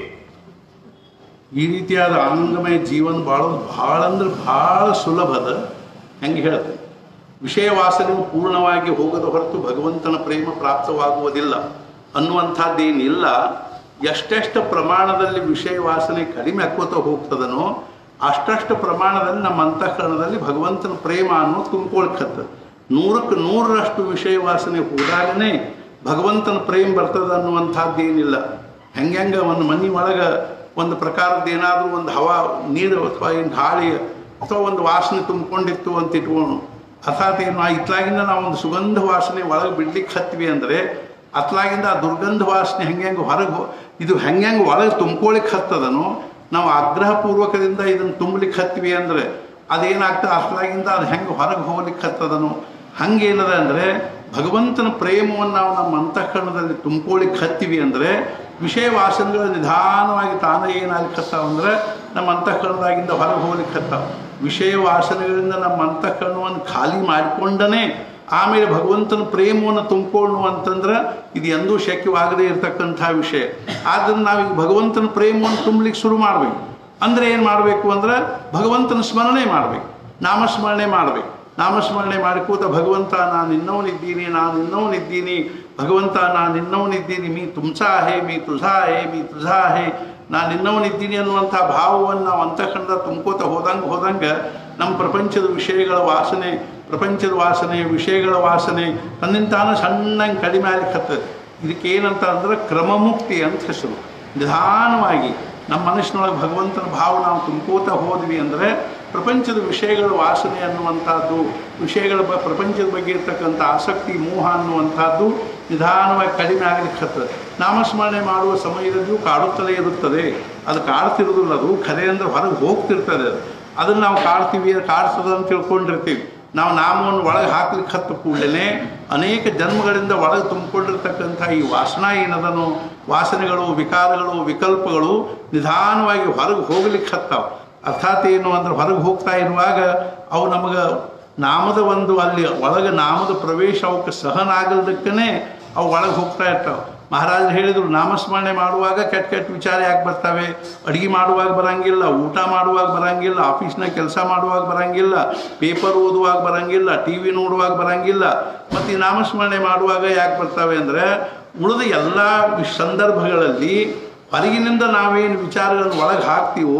ಈ ರೀತಿಯಾದ ಆನಂದಮಯ ಜೀವನ ಬಾಳೋದು ಭಾಳ ಅಂದ್ರೆ ಭಾಳ ಸುಲಭದ ಹೆಂಗೆ ಹೇಳ್ತೀನಿ ವಿಷಯ ವಾಸನೆಯು ಪೂರ್ಣವಾಗಿ ಹೋಗದ ಹೊರತು ಭಗವಂತನ ಪ್ರೇಮ ಪ್ರಾಪ್ತವಾಗುವುದಿಲ್ಲ ಅನ್ನುವಂಥದ್ದೇನಿಲ್ಲ ಎಷ್ಟೆಷ್ಟು ಪ್ರಮಾಣದಲ್ಲಿ ವಿಷಯ ವಾಸನೆ ಕಡಿಮೆ ಆಕ್ಕೋತ ಹೋಗ್ತದನೋ ಅಷ್ಟಷ್ಟು ಪ್ರಮಾಣದಲ್ಲಿ ನಮ್ಮ ಅಂತಃಕರಣದಲ್ಲಿ ಭಗವಂತನ ಪ್ರೇಮ ಅನ್ನೋದು ತುಂಬಿಕೊಳ್ಕತ್ತದ ನೂರಕ್ಕೆ ನೂರರಷ್ಟು ವಿಷಯ ವಾಸನೆ ಹೋದಾಗನೇ ಭಗವಂತನ ಪ್ರೇಮ ಬರ್ತದ ಅನ್ನುವಂಥದ್ದೇನಿಲ್ಲ ಹೆಂಗೆ ಹೆಂಗೆ ಒಂದು ಮನೆ ಒಳಗೆ ಒಂದು ಪ್ರಕಾರದ ಏನಾದರೂ ಒಂದು ಹವಾ ನೀರು ಅಥವಾ ಏನು ಗಾಳಿ ಅಥವಾ ಒಂದು ವಾಸನೆ ತುಂಬಿಕೊಂಡಿತ್ತು ಅಂತ ಇಟ್ಕೊಂಡು ಅರ್ಥಾತ್ ಏನು ಆ ಇತ್ಲಾಗಿಂದ ನಾವು ಒಂದು ಸುಗಂಧ ವಾಸನೆ ಒಳಗೆ ಬಿಡ್ಲಿಕ್ಕೆ ಹತ್ವಿ ಅಂದರೆ ಅತ್ಲಾಗಿಂದ ಆ ದುರ್ಗಂಧ ವಾಸನೆ ಹೆಂಗೆ ಹೆಂಗೆ ಹೊರಗೆ ಇದು ಹೆಂಗೆ ಹೆಂಗೆ ಒಳಗೆ ತುಂಬ್ಕೊಳಿಕ್ಕೆ ಹತ್ತದನೋ ನಾವು ಆಗ್ರಹಪೂರ್ವಕದಿಂದ ಇದನ್ನು ತುಂಬಲಿಕ್ಕೆ ಹತ್ವಿ ಅಂದರೆ ಅದೇನಾಗ್ತದೆ ಅತ್ಲಾಗಿಂದ ಅದು ಹೆಂಗೆ ಹೊರಗೆ ಹೋಗ್ಲಿಕ್ಕೆ ಹತ್ತದನೋ ಹಂಗೇನದ ಅಂದರೆ ಭಗವಂತನ ಪ್ರೇಮವನ್ನು ನಾವು ನಮ್ಮ ಅಂತಃಕರಣದಲ್ಲಿ ತುಂಬ್ಕೊಳ್ಳಿಕ್ಕೆ ಹತ್ತೀವಿ ಅಂದರೆ ವಿಷಯ ವಾಸನೆಗಳು ನಿಧಾನವಾಗಿ ತಾನೇ ಏನಾಗ್ಲಿಕ್ಕೆ ಹತ್ತಾವ ಅಂದರೆ ನಮ್ಮ ಅಂತಃಕರಣದಾಗಿಂದ ಹೊರಗೆ ಹೋಗ್ಲಿಕ್ಕೆ ಹತ್ತಾವ ವಿಷಯ ವಾಸನೆಗಳಿಂದ ನಮ್ಮ ಅಂತಃಕರಣವನ್ನು ಖಾಲಿ ಮಾಡಿಕೊಂಡನೇ ಆಮೇಲೆ ಭಗವಂತನ ಪ್ರೇಮವನ್ನು ತುಂಬಿಕೊಳ್ಳು ಅಂತಂದ್ರೆ ಇದು ಎಂದೂ ಶಕ್ಯವಾಗದೇ ಇರತಕ್ಕಂಥ ವಿಷಯ ಆದ್ದರಿಂದ ನಾವೀಗ ಭಗವಂತನ ಪ್ರೇಮವನ್ನು ತುಂಬಲಿಕ್ಕೆ ಶುರು ಮಾಡಬೇಕು ಅಂದರೆ ಏನು ಮಾಡಬೇಕು ಅಂದ್ರೆ ಭಗವಂತನ ಸ್ಮರಣೆ ಮಾಡಬೇಕು ನಾಮಸ್ಮರಣೆ ಮಾಡಬೇಕು ನಾಮಸ್ಮರಣೆ ಮಾಡಿಕೂತ ಭಗವಂತ ನಾನು ಇನ್ನವನಿದ್ದೀನಿ ನಾನು ಇನ್ನವನಿದ್ದೀನಿ ಭಗವಂತ ನಾನು ಇನ್ನವನಿದ್ದೀನಿ ಮೀ ತುಮ್ಸಾ ಹೇ ಮೀ ತುझा ಹೇ ಮೀ ತುझा ಹೇ ನಾನು ಇನ್ನವನಿದ್ದೀನಿ ಅನ್ನುವಂಥ ಭಾವವನ್ನು ನಾವು ಅಂತಃಕಂಡ ತುಂಬ್ಕೋತ ಹೋದಂಗೆ ಹೋದಂಗೆ ನಮ್ಮ ಪ್ರಪಂಚದ ವಿಷಯಗಳ ವಾಸನೆ ಪ್ರಪಂಚದ ವಾಸನೆ ವಿಷಯಗಳ ವಾಸನೆ ತನ್ನಿಂದ ತಾನು ಸಣ್ಣಂಗೆ ಕಡಿಮೆ ಆಗ್ಲಿಕ್ಕೆ ಇದಕ್ಕೆ ಏನಂತ ಅಂದ್ರೆ ಕ್ರಮಮುಕ್ತಿ ಅಂತ ಹೆಸರು ನಿಧಾನವಾಗಿ ನಮ್ಮ ಮನಸ್ಸಿನೊಳಗೆ ಭಗವಂತನ ಭಾವ ನಾವು ತುಂಬ್ಕೋತ ಹೋದ್ವಿ ಅಂದರೆ ಪ್ರಪಂಚದ ವಿಷಯಗಳ ವಾಸನೆ ಅನ್ನುವಂಥದ್ದು ವಿಷಯಗಳ ಬ ಪ್ರಪಂಚದ ಬಗ್ಗೆ ಇರ್ತಕ್ಕಂಥ ಆಸಕ್ತಿ ಮೋಹ ಅನ್ನುವಂಥದ್ದು ನಿಧಾನವಾಗಿ ಕಡಿಮೆ ಆಗ್ಲಿಕ್ಕೆ ಹತ್ತದ ನಾಮಸ್ಮರಣೆ ಮಾಡುವ ಸಮಯದಲ್ಲಿಯೂ ಕಾಡುತ್ತಲೇ ಇರುತ್ತದೆ ಅದು ಕಾಡ್ತಿರೋದಿಲ್ಲ ಅದು ಖರೆ ಅಂದ್ರೆ ಹೊರಗೆ ಹೋಗ್ತಿರ್ತದೆ ಅದು ಅದನ್ನು ನಾವು ಕಾಡ್ತೀವಿ ಅದು ಕಾಡ್ತದೆ ಅಂತ ತಿಳ್ಕೊಂಡಿರ್ತೀವಿ ನಾವು ನಾಮವನ್ನು ಒಳಗೆ ಹಾಕ್ಲಿಕ್ಕೆ ಹತ್ತ ಕೂಡಲೇ ಅನೇಕ ಜನ್ಮಗಳಿಂದ ಒಳಗೆ ತುಂಬಿಕೊಂಡಿರ್ತಕ್ಕಂಥ ಈ ವಾಸನ ಏನದನೋ ವಾಸನೆಗಳು ವಿಕಾರಗಳು ವಿಕಲ್ಪಗಳು ನಿಧಾನವಾಗಿ ಹೊರಗೆ ಹೋಗ್ಲಿಕ್ಕೆ ಹತ್ತಾವ ಅರ್ಥಾತ್ ಏನು ಅಂದ್ರೆ ಹೊರಗೆ ಹೋಗ್ತಾ ಇರುವಾಗ ಅವು ನಮಗೆ ನಾಮದ ಒಂದು ಅಲ್ಲಿ ಒಳಗೆ ನಾಮದ ಪ್ರವೇಶ ಅವಕ್ಕೆ ಸಹನ ಆಗಲ್ದಕ್ಕೇ ಅವು ಒಳಗೆ ಹೋಗ್ತಾ ಇರ್ತಾವೆ ಮಹಾರಾಜರು ಹೇಳಿದರು ನಾಮಸ್ಮರಣೆ ಮಾಡುವಾಗ ಕೆಟ್ಟ ಕೆಟ್ಟ ವಿಚಾರ ಯಾಕೆ ಬರ್ತವೆ ಅಡುಗೆ ಮಾಡುವಾಗ ಬರಂಗಿಲ್ಲ ಊಟ ಮಾಡುವಾಗ ಬರಂಗಿಲ್ಲ ಆಫೀಸ್ನಾಗ ಕೆಲಸ ಮಾಡುವಾಗ ಬರಂಗಿಲ್ಲ ಪೇಪರ್ ಓದುವಾಗ ಬರಂಗಿಲ್ಲ ಟಿ ವಿ ನೋಡುವಾಗ ಬರಂಗಿಲ್ಲ ಮತ್ತು ಈ ನಾಮಸ್ಮರಣೆ ಮಾಡುವಾಗ ಯಾಕೆ ಬರ್ತವೆ ಅಂದರೆ ಉಳಿದ ಎಲ್ಲ ಸಂದರ್ಭಗಳಲ್ಲಿ ಹೊರಗಿನಿಂದ ನಾವೇನು ವಿಚಾರಗಳನ್ನು ಒಳಗೆ ಹಾಕ್ತೀವೋ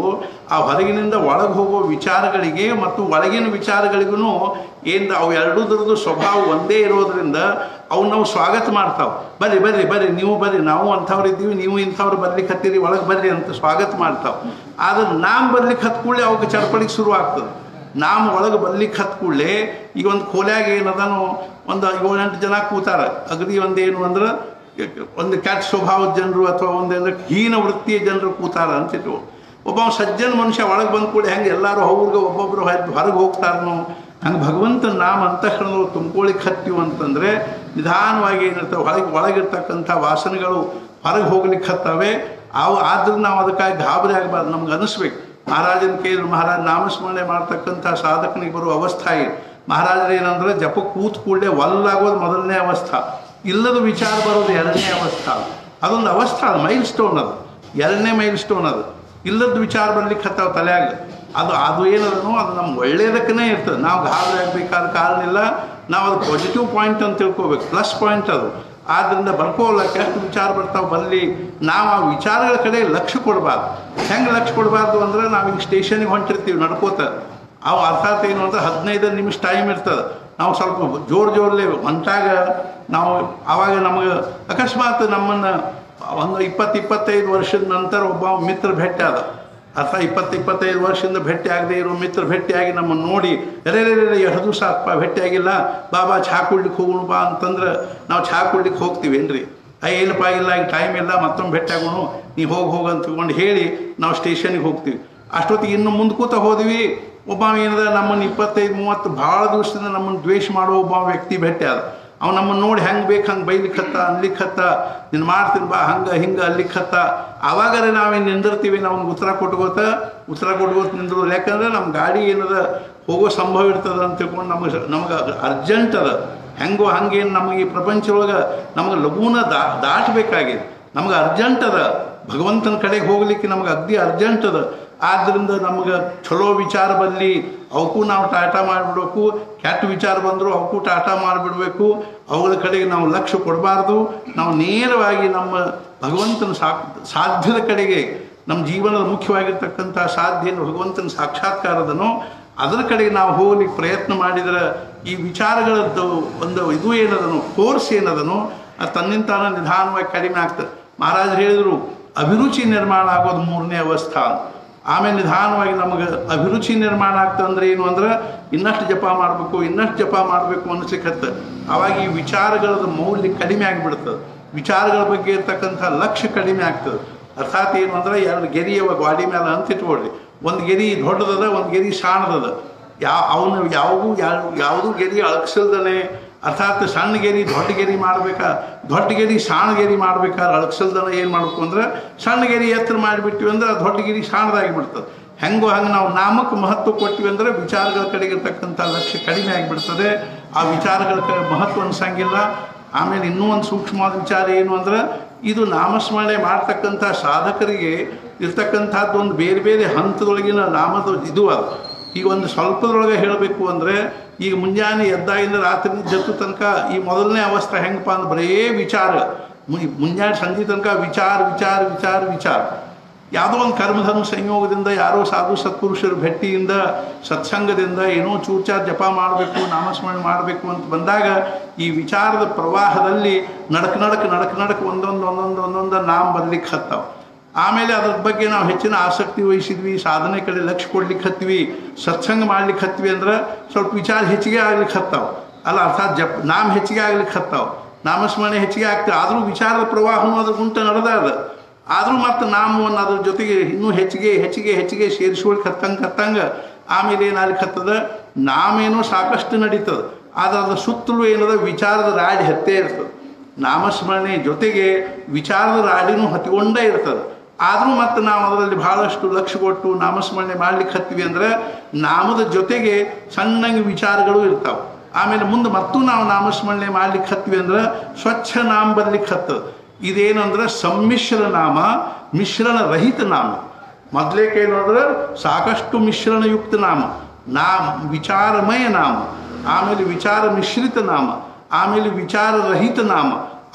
ಆ ಹೊರಗಿನಿಂದ ಒಳಗೆ ಹೋಗೋ ವಿಚಾರಗಳಿಗೆ ಮತ್ತು ಒಳಗಿನ ವಿಚಾರಗಳಿಗೂ ಏನು ಅವು ಎರಡೂದ್ರದ್ದು ಸ್ವಭಾವ ಒಂದೇ ಇರೋದ್ರಿಂದ ಅವು ನಾವು ಸ್ವಾಗತ ಮಾಡ್ತಾವೆ ಬರ್ರಿ ಬರ್ರಿ ಬರ್ರಿ ನೀವು ಬರ್ರಿ ನಾವು ಅಂಥವ್ರು ಇದ್ದೀವಿ ನೀವು ಇಂಥವ್ರು ಬರ್ಲಿಕ್ಕೆ ಹತ್ತೀರಿ ಒಳಗೆ ಬರ್ರಿ ಅಂತ ಸ್ವಾಗತ ಮಾಡ್ತಾವೆ ಆದ್ರೆ ನಾಮ್ ಬರ್ಲಿಕ್ಕೆ ಹತ್ ಕೂಡಲೇ ಅವಕ್ಕೆ ಚರ್ಪಡಿಗೆ ಶುರು ಆಗ್ತದೆ ನಾಮ್ ಒಳಗೆ ಬರ್ಲಿಕ್ಕೆ ಹತ್ ಕೂಡಲೇ ಈಗ ಒಂದು ಕೋಲ್ಯಾಗ ಏನದನು ಒಂದು ಏಳೆಂಟು ಜನ ಕೂತಾರ ಅಗದಿ ಒಂದೇನು ಅಂದ್ರೆ ಒಂದು ಕೆಟ್ಟ ಸ್ವಭಾವದ ಜನರು ಅಥವಾ ಒಂದು ಹೀನ ವೃತ್ತಿಯ ಜನರು ಕೂತಾರ ಅಂತಿತ್ತು ಒಬ್ಬ ಸಜ್ಜನ ಮನುಷ್ಯ ಒಳಗೆ ಬಂದ ಕೂಡ ಹೆಂಗೆ ಎಲ್ಲರೂ ಅವ್ರಿಗೆ ಒಬ್ಬೊಬ್ರು ಹೊರಗೆ ಹೋಗ್ತಾರನೋ ಹಂಗೆ ಭಗವಂತನ ನಾಮ ಅಂತಃಕರಣಗಳು ತುಂಬ್ಕೊಳ್ಳಿಕ್ಕೆ ಹತ್ತೀವಿ ಅಂತಂದರೆ ನಿಧಾನವಾಗಿ ಏನಿರ್ತವೆ ಒಳಗೆ ಒಳಗಿರ್ತಕ್ಕಂಥ ವಾಸನೆಗಳು ಹೊರಗೆ ಹೋಗ್ಲಿಕ್ಕೆ ಹತ್ತವೆ ಅವು ಆದ್ರೂ ನಾವು ಅದಕ್ಕಾಗಿ ಗಾಬರಿ ಆಗಬಾರ್ದು ನಮ್ಗೆ ಅನಿಸ್ಬೇಕು ಮಹಾರಾಜನ ಕೇಳಿದ್ರು ಮಹಾರಾಜ ನಾಮಸ್ಮರಣೆ ಮಾಡ್ತಕ್ಕಂಥ ಸಾಧಕನಿಗೆ ಬರುವ ಅವಸ್ಥಾ ಇದೆ ಮಹಾರಾಜರು ಏನಂದ್ರೆ ಜಪ ಕೂತ್ ಕೂಡಲೇ ಒಲ್ಲಾಗೋದು ಮೊದಲನೇ ಅವಸ್ಥಾ ಇಲ್ಲದ ವಿಚಾರ ಬರೋದು ಎರಡನೇ ಅವಸ್ಥಾ ಅದೊಂದು ಅವಸ್ಥಾ ಅದು ಮೈಲ್ ಸ್ಟೋನ್ ಅದು ಎರಡನೇ ಮೈಲ್ ಸ್ಟೋನ್ ಅದು ಇಲ್ಲದ ವಿಚಾರ ಬರ್ಲಿಕ್ಕೆ ಹತ್ತಾವ ತಲೆಯಾಗ ಅದು ಅದು ಏನದನೋ ಅದು ನಮ್ಮ ಒಳ್ಳೇದಕ್ಕನೇ ಇರ್ತದೆ ನಾವು ಗಾಬರಿ ಆಗಬೇಕಾದ ಕಾರಣ ಇಲ್ಲ ನಾವು ಅದು ಪಾಸಿಟಿವ್ ಪಾಯಿಂಟ್ ಅಂತ ತಿಳ್ಕೊಬೇಕು ಪ್ಲಸ್ ಪಾಯಿಂಟ್ ಅದು ಆದ್ದರಿಂದ ಬರ್ಕೋಲ್ಲ ಕೆಟ್ಟ ವಿಚಾರ ಬರ್ತಾವೆ ಬರಲಿ ನಾವು ಆ ವಿಚಾರಗಳ ಕಡೆ ಲಕ್ಷ್ಯ ಕೊಡಬಾರ್ದು ಹೆಂಗೆ ಲಕ್ಷ್ಯ ಕೊಡಬಾರ್ದು ಅಂದ್ರೆ ನಾವೀಗ ಸ್ಟೇಷನಿಗೆ ಹೊಂಟಿರ್ತೀವಿ ನಡ್ಕೋತ ಅವು ಅರ್ಥಾತ್ ಏನು ಅಂದ್ರೆ ಹದಿನೈದು ನಿಮಿಷ ಟೈಮ್ ಇರ್ತದೆ ನಾವು ಸ್ವಲ್ಪ ಜೋರು ಜೋರ್ಲಿ ಹೊಂಟಾಗ ನಾವು ಆವಾಗ ನಮಗೆ ಅಕಸ್ಮಾತ್ ನಮ್ಮನ್ನು ಒಂದು ಇಪ್ಪತ್ತು ಇಪ್ಪತ್ತೈದು ವರ್ಷದ ನಂತರ ಒಬ್ಬ ಮಿತ್ರ ಭೇಟಿ ಆದ ಅಥವಾ ಇಪ್ಪತ್ತು ಇಪ್ಪತ್ತೈದು ವರ್ಷದಿಂದ ಭೇಟಿ ಆಗದೆ ಇರೋ ಮಿತ್ರ ಭೇಟಿಯಾಗಿ ನಮ್ಮನ್ನು ನೋಡಿ ಎರೆ ಎರಡು ದಿವಸ ಅಪ್ಪ ಭೇಟಿಯಾಗಿಲ್ಲ ಬಾಬಾ ಚಹಾ ಕುಡ್ಲಿಕ್ಕೆ ಹೋಗೋಣ ಬಾ ಅಂತಂದ್ರೆ ನಾವು ಚಹಾ ಕುಡ್ಲಿಕ್ಕೆ ಹೋಗ್ತೀವಿ ಏನ್ರಿ ಅಯ್ಯ ಏನಪ್ಪ ಇಲ್ಲ ಈಗ ಟೈಮ್ ಇಲ್ಲ ಮತ್ತೊಮ್ಮೆ ಭೇಟಿ ಆಗೋಣ ನೀ ಹೋಗಿ ಹೋಗು ಅಂತ ತಿಳ್ಕೊಂಡು ಹೇಳಿ ನಾವು ಸ್ಟೇಷನ್ಗೆ ಹೋಗ್ತೀವಿ ಅಷ್ಟೊತ್ತಿಗೆ ಇನ್ನು ಮುಂದೆ ಕೂತ ಹೋದ್ವಿ ಒಬ್ಬ ಏನದ ನಮ್ಮನ್ನು ಇಪ್ಪತ್ತೈದು ಮೂವತ್ತು ಭಾಳ ದಿವಸದಿಂದ ನಮ್ಮನ್ನು ದ್ವೇಷ ಮಾಡೋ ಒಬ್ಬ ವ್ಯಕ್ತಿ ಭೇಟಿ ಆದ ಅವ ನಮ್ಮನ್ನು ನೋಡಿ ಹೆಂಗೆ ಬೇಕು ಹಂಗೆ ಬೈಲಿಕ್ಕೆ ಹತ್ತ ಅನ್ಲಿಕ್ಕೆ ಹತ್ತ ನೀನು ಮಾಡ್ತೀನಿ ಬಾ ಹಂಗೆ ಹಿಂಗೆ ಅಲ್ಲಿಕ್ಕೆ ಹತ್ತ ಆವಾಗರೆ ನಾವೇನು ನಿಂದಿರ್ತೀವಿ ನಾವು ಉತ್ತರ ಕೊಟ್ಕೋತ ಉತ್ತರ ಕೊಟ್ಕೋತ ನಿಂದ್ರು ಯಾಕಂದ್ರೆ ನಮ್ಮ ಗಾಡಿ ಏನದ ಹೋಗೋ ಸಂಭವ ಇರ್ತದ ಅಂತ ತಿಳ್ಕೊಂಡು ನಮಗೆ ನಮಗೆ ಅರ್ಜೆಂಟ್ ಅದ ಹೆಂಗೋ ಹಂಗೇನು ನಮಗೆ ಈ ಪ್ರಪಂಚದೊಳಗೆ ನಮಗೆ ಲಘೂನ ದಾ ದಾಟಬೇಕಾಗಿದೆ ನಮಗೆ ಅರ್ಜೆಂಟ್ ಅದ ಭಗವಂತನ ಕಡೆಗೆ ಹೋಗ್ಲಿಕ್ಕೆ ನಮಗೆ ಅಗ್ದಿ ಅರ್ಜೆಂಟ್ ಅದ ಆದ್ದರಿಂದ ನಮಗೆ ಚಲೋ ವಿಚಾರ ಬರಲಿ ಅವಕ್ಕೂ ನಾವು ಟಾಟಾ ಮಾಡಿಬಿಡ್ಬೇಕು ಕೆಟ್ಟ ವಿಚಾರ ಬಂದರೂ ಅವಕ್ಕೂ ಟಾಟಾ ಮಾಡಿಬಿಡ್ಬೇಕು ಅವುಗಳ ಕಡೆಗೆ ನಾವು ಲಕ್ಷ್ಯ ಕೊಡಬಾರ್ದು ನಾವು ನೇರವಾಗಿ ನಮ್ಮ ಭಗವಂತನ ಸಾಕ್ ಸಾಧ್ಯದ ಕಡೆಗೆ ನಮ್ಮ ಜೀವನದ ಮುಖ್ಯವಾಗಿರ್ತಕ್ಕಂಥ ಸಾಧ್ಯ ಏನು ಭಗವಂತನ ಸಾಕ್ಷಾತ್ಕಾರದನೋ ಅದರ ಕಡೆಗೆ ನಾವು ಹೋಗ್ಲಿಕ್ಕೆ ಪ್ರಯತ್ನ ಮಾಡಿದರೆ ಈ ವಿಚಾರಗಳದ್ದು ಒಂದು ಇದು ಏನದನೋ ಕೋರ್ಸ್ ಏನದನೋ ಅದು ತನ್ನಿಂತಾನ ನಿಧಾನವಾಗಿ ಕಡಿಮೆ ಆಗ್ತದೆ ಮಹಾರಾಜರು ಹೇಳಿದರು ಅಭಿರುಚಿ ನಿರ್ಮಾಣ ಆಗೋದು ಮೂರನೇ ಅವಸ್ಥಾ ಆಮೇಲೆ ನಿಧಾನವಾಗಿ ನಮಗೆ ಅಭಿರುಚಿ ನಿರ್ಮಾಣ ಆಗ್ತದೆ ಅಂದ್ರೆ ಏನು ಅಂದ್ರೆ ಇನ್ನಷ್ಟು ಜಪ ಮಾಡಬೇಕು ಇನ್ನಷ್ಟು ಜಪ ಮಾಡಬೇಕು ಅನಿಸ್ಲಿಕ್ಕೆ ಆವಾಗ ಈ ವಿಚಾರಗಳದ ಮೌಲ್ಯ ಕಡಿಮೆ ಆಗಿಬಿಡ್ತದೆ ವಿಚಾರಗಳ ಬಗ್ಗೆ ಇರ್ತಕ್ಕಂಥ ಲಕ್ಷ್ಯ ಕಡಿಮೆ ಆಗ್ತದೆ ಅರ್ಥಾತ್ ಏನು ಅಂದ್ರೆ ಎರಡು ಗೆರಿಯವ ಗಾಡಿ ಮೇಲೆ ಅಂತ ಇಟ್ಕೊಳ್ರಿ ಒಂದು ಗೆರಿ ದೊಡ್ಡದದ ಒಂದು ಗೆರಿ ಸಾಣದದ ಯಾವ ಅವನು ಯಾವಾಗೂ ಯಾವ ಯಾವುದೂ ಗೆರಿ ಅಳಕ್ಸಲ್ದನೆ ಅರ್ಥಾತ್ ಸಣ್ಣ ಗೆರಿ ದೊಡ್ಡ ಗೆರಿ ಮಾಡ್ಬೇಕಾ ದೊಡ್ಡ ಗೆರಿ ಸಣ್ಣ ಗೆರಿ ಮಾಡ್ಬೇಕಾದ್ರೆ ಅಳಕ್ಸಲ್ದನ ಏನು ಮಾಡಬೇಕು ಅಂದ್ರೆ ಸಣ್ಣ ಗೆರಿ ಎತ್ತರ ಮಾಡಿಬಿಟ್ಟಿವಿ ಅಂದ್ರೆ ಆ ದೊಡ್ಡ ಗೆರಿ ಸಣ್ಣದಾಗಿ ಬಿಡ್ತದೆ ಹೆಂಗೋ ಹಂಗೆ ನಾವು ನಾಮಕ್ಕೆ ಮಹತ್ವ ಕೊಟ್ಟಿವಿ ಅಂದ್ರೆ ವಿಚಾರಗಳ ಕಡೆಗೆ ಇರ್ತಕ್ಕಂಥ ಲಕ್ಷ್ಯ ಕಡಿಮೆ ಆಗಿಬಿಡ್ತದೆ ಆ ವಿಚಾರಗಳ ಕ ಮಹತ್ವ ಅನ್ಸಂಗಿಲ್ಲ ಆಮೇಲೆ ಇನ್ನೂ ಒಂದು ಸೂಕ್ಷ್ಮವಾದ ವಿಚಾರ ಏನು ಅಂದ್ರೆ ಇದು ನಾಮಸ್ಮರಣೆ ಮಾಡ್ತಕ್ಕಂಥ ಸಾಧಕರಿಗೆ ಇರ್ತಕ್ಕಂಥದ್ದು ಒಂದು ಬೇರೆ ಬೇರೆ ಹಂತದೊಳಗಿನ ನಾಮದ ಇದು ಅದು ಈಗ ಒಂದು ಸ್ವಲ್ಪದೊಳಗೆ ಹೇಳಬೇಕು ಅಂದರೆ ಈಗ ಮುಂಜಾನೆ ಎದ್ದಾಗಿಂದ ರಾತ್ರಿ ಜತ್ತು ತನಕ ಈ ಮೊದಲನೇ ಅವಸ್ಥೆ ಹೆಂಗಪ್ಪ ಅಂದ್ರೆ ಬರೇ ವಿಚಾರ ಮು- ಮುಂಜಾನೆ ಸಂಜೆ ತನಕ ವಿಚಾರ ವಿಚಾರ ವಿಚಾರ ವಿಚಾರ ಯಾವುದೋ ಒಂದು ಕರ್ಮಧರ್ಮ ಸಂಯೋಗದಿಂದ ಯಾರೋ ಸಾಧು ಸತ್ಪುರುಷರ ಭೇಟಿಯಿಂದ ಸತ್ಸಂಗದಿಂದ ಏನೋ ಚೂರ್ಚಾರ್ ಜಪ ಮಾಡಬೇಕು ನಾಮಸ್ಮರಣೆ ಮಾಡಬೇಕು ಅಂತ ಬಂದಾಗ ಈ ವಿಚಾರದ ಪ್ರವಾಹದಲ್ಲಿ ನಡಕ್ ನಡಕ್ ನಡಕ್ ನಡಕ್ ಒಂದೊಂದು ಒಂದೊಂದು ಒಂದೊಂದು ನಾಮ ಬರ್ಲಿಕ್ಕೆ ಹತ್ತಾವ ಆಮೇಲೆ ಅದ್ರ ಬಗ್ಗೆ ನಾವು ಹೆಚ್ಚಿನ ಆಸಕ್ತಿ ವಹಿಸಿದ್ವಿ ಸಾಧನೆ ಕಡೆ ಲಕ್ಷ್ಯ ಕೊಡ್ಲಿಕ್ಕೆ ಹತ್ವಿ ಸತ್ಸಂಗ ಮಾಡ್ಲಿಕ್ಕೆ ಹತ್ವಿ ಅಂದ್ರೆ ಸ್ವಲ್ಪ ವಿಚಾರ ಹೆಚ್ಚಿಗೆ ಆಗ್ಲಿಕ್ಕೆ ಹತ್ತಾವ ಅಲ್ಲ ಅರ್ಥಾತ್ ಜಪ್ ನಾಮ ಹೆಚ್ಚಿಗೆ ಆಗ್ಲಿಕ್ಕೆ ಹತ್ತಾವ ನಾಮಸ್ಮರಣೆ ಹೆಚ್ಚಿಗೆ ಆಗ್ತದೆ ಆದರೂ ವಿಚಾರದ ಪ್ರವಾಹನೂ ಅದ್ರ ಗುಂಟ ನಡೆದಾದ ಆದರೂ ಮತ್ತು ನಾಮವನ್ನು ಅದ್ರ ಜೊತೆಗೆ ಇನ್ನೂ ಹೆಚ್ಚಿಗೆ ಹೆಚ್ಚಿಗೆ ಹೆಚ್ಚಿಗೆ ಸೇರಿಸ್ಕೊಳ್ಕೆ ಹತ್ತಂಗೆ ಹತ್ತಂಗೆ ಆಮೇಲೆ ಏನಾಗ್ಲಿಕ್ಕೆ ಹತ್ತದ ನಾಮೇನೋ ಸಾಕಷ್ಟು ನಡೀತದೆ ಆದ್ರೆ ಅದ್ರ ಸುತ್ತಲೂ ಏನದ ವಿಚಾರದ ರಾಡಿ ಹತ್ತೇ ಇರ್ತದೆ ನಾಮಸ್ಮರಣೆ ಜೊತೆಗೆ ವಿಚಾರದ ರಾಡಿನೂ ಹತ್ಕೊಂಡೇ ಇರ್ತದೆ ಆದರೂ ಮತ್ತು ನಾವು ಅದರಲ್ಲಿ ಬಹಳಷ್ಟು ಲಕ್ಷ್ಯ ಕೊಟ್ಟು ನಾಮಸ್ಮರಣೆ ಮಾಡ್ಲಿಕ್ಕೆ ಹತ್ತೀವಿ ಅಂದ್ರೆ ನಾಮದ ಜೊತೆಗೆ ಸಣ್ಣಂಗೆ ವಿಚಾರಗಳು ಇರ್ತಾವೆ ಆಮೇಲೆ ಮುಂದೆ ಮತ್ತೂ ನಾವು ನಾಮಸ್ಮರಣೆ ಮಾಡ್ಲಿಕ್ಕೆ ಹತ್ತೀವಿ ಅಂದ್ರೆ ಸ್ವಚ್ಛ ನಾಮ ಬರ್ಲಿಕ್ಕೆ ಹತ್ತದ ಇದೇನಂದ್ರೆ ಸಮ್ಮಿಶ್ರ ನಾಮ ಮಿಶ್ರಣ ರಹಿತ ನಾಮ ಮೊದಲೇಕೆ ನೋಡಿದ್ರೆ ಸಾಕಷ್ಟು ಮಿಶ್ರಣಯುಕ್ತ ನಾಮ ನಾ ವಿಚಾರಮಯ ನಾಮ ಆಮೇಲೆ ವಿಚಾರ ಮಿಶ್ರಿತ ನಾಮ ಆಮೇಲೆ ವಿಚಾರ ರಹಿತ ನಾಮ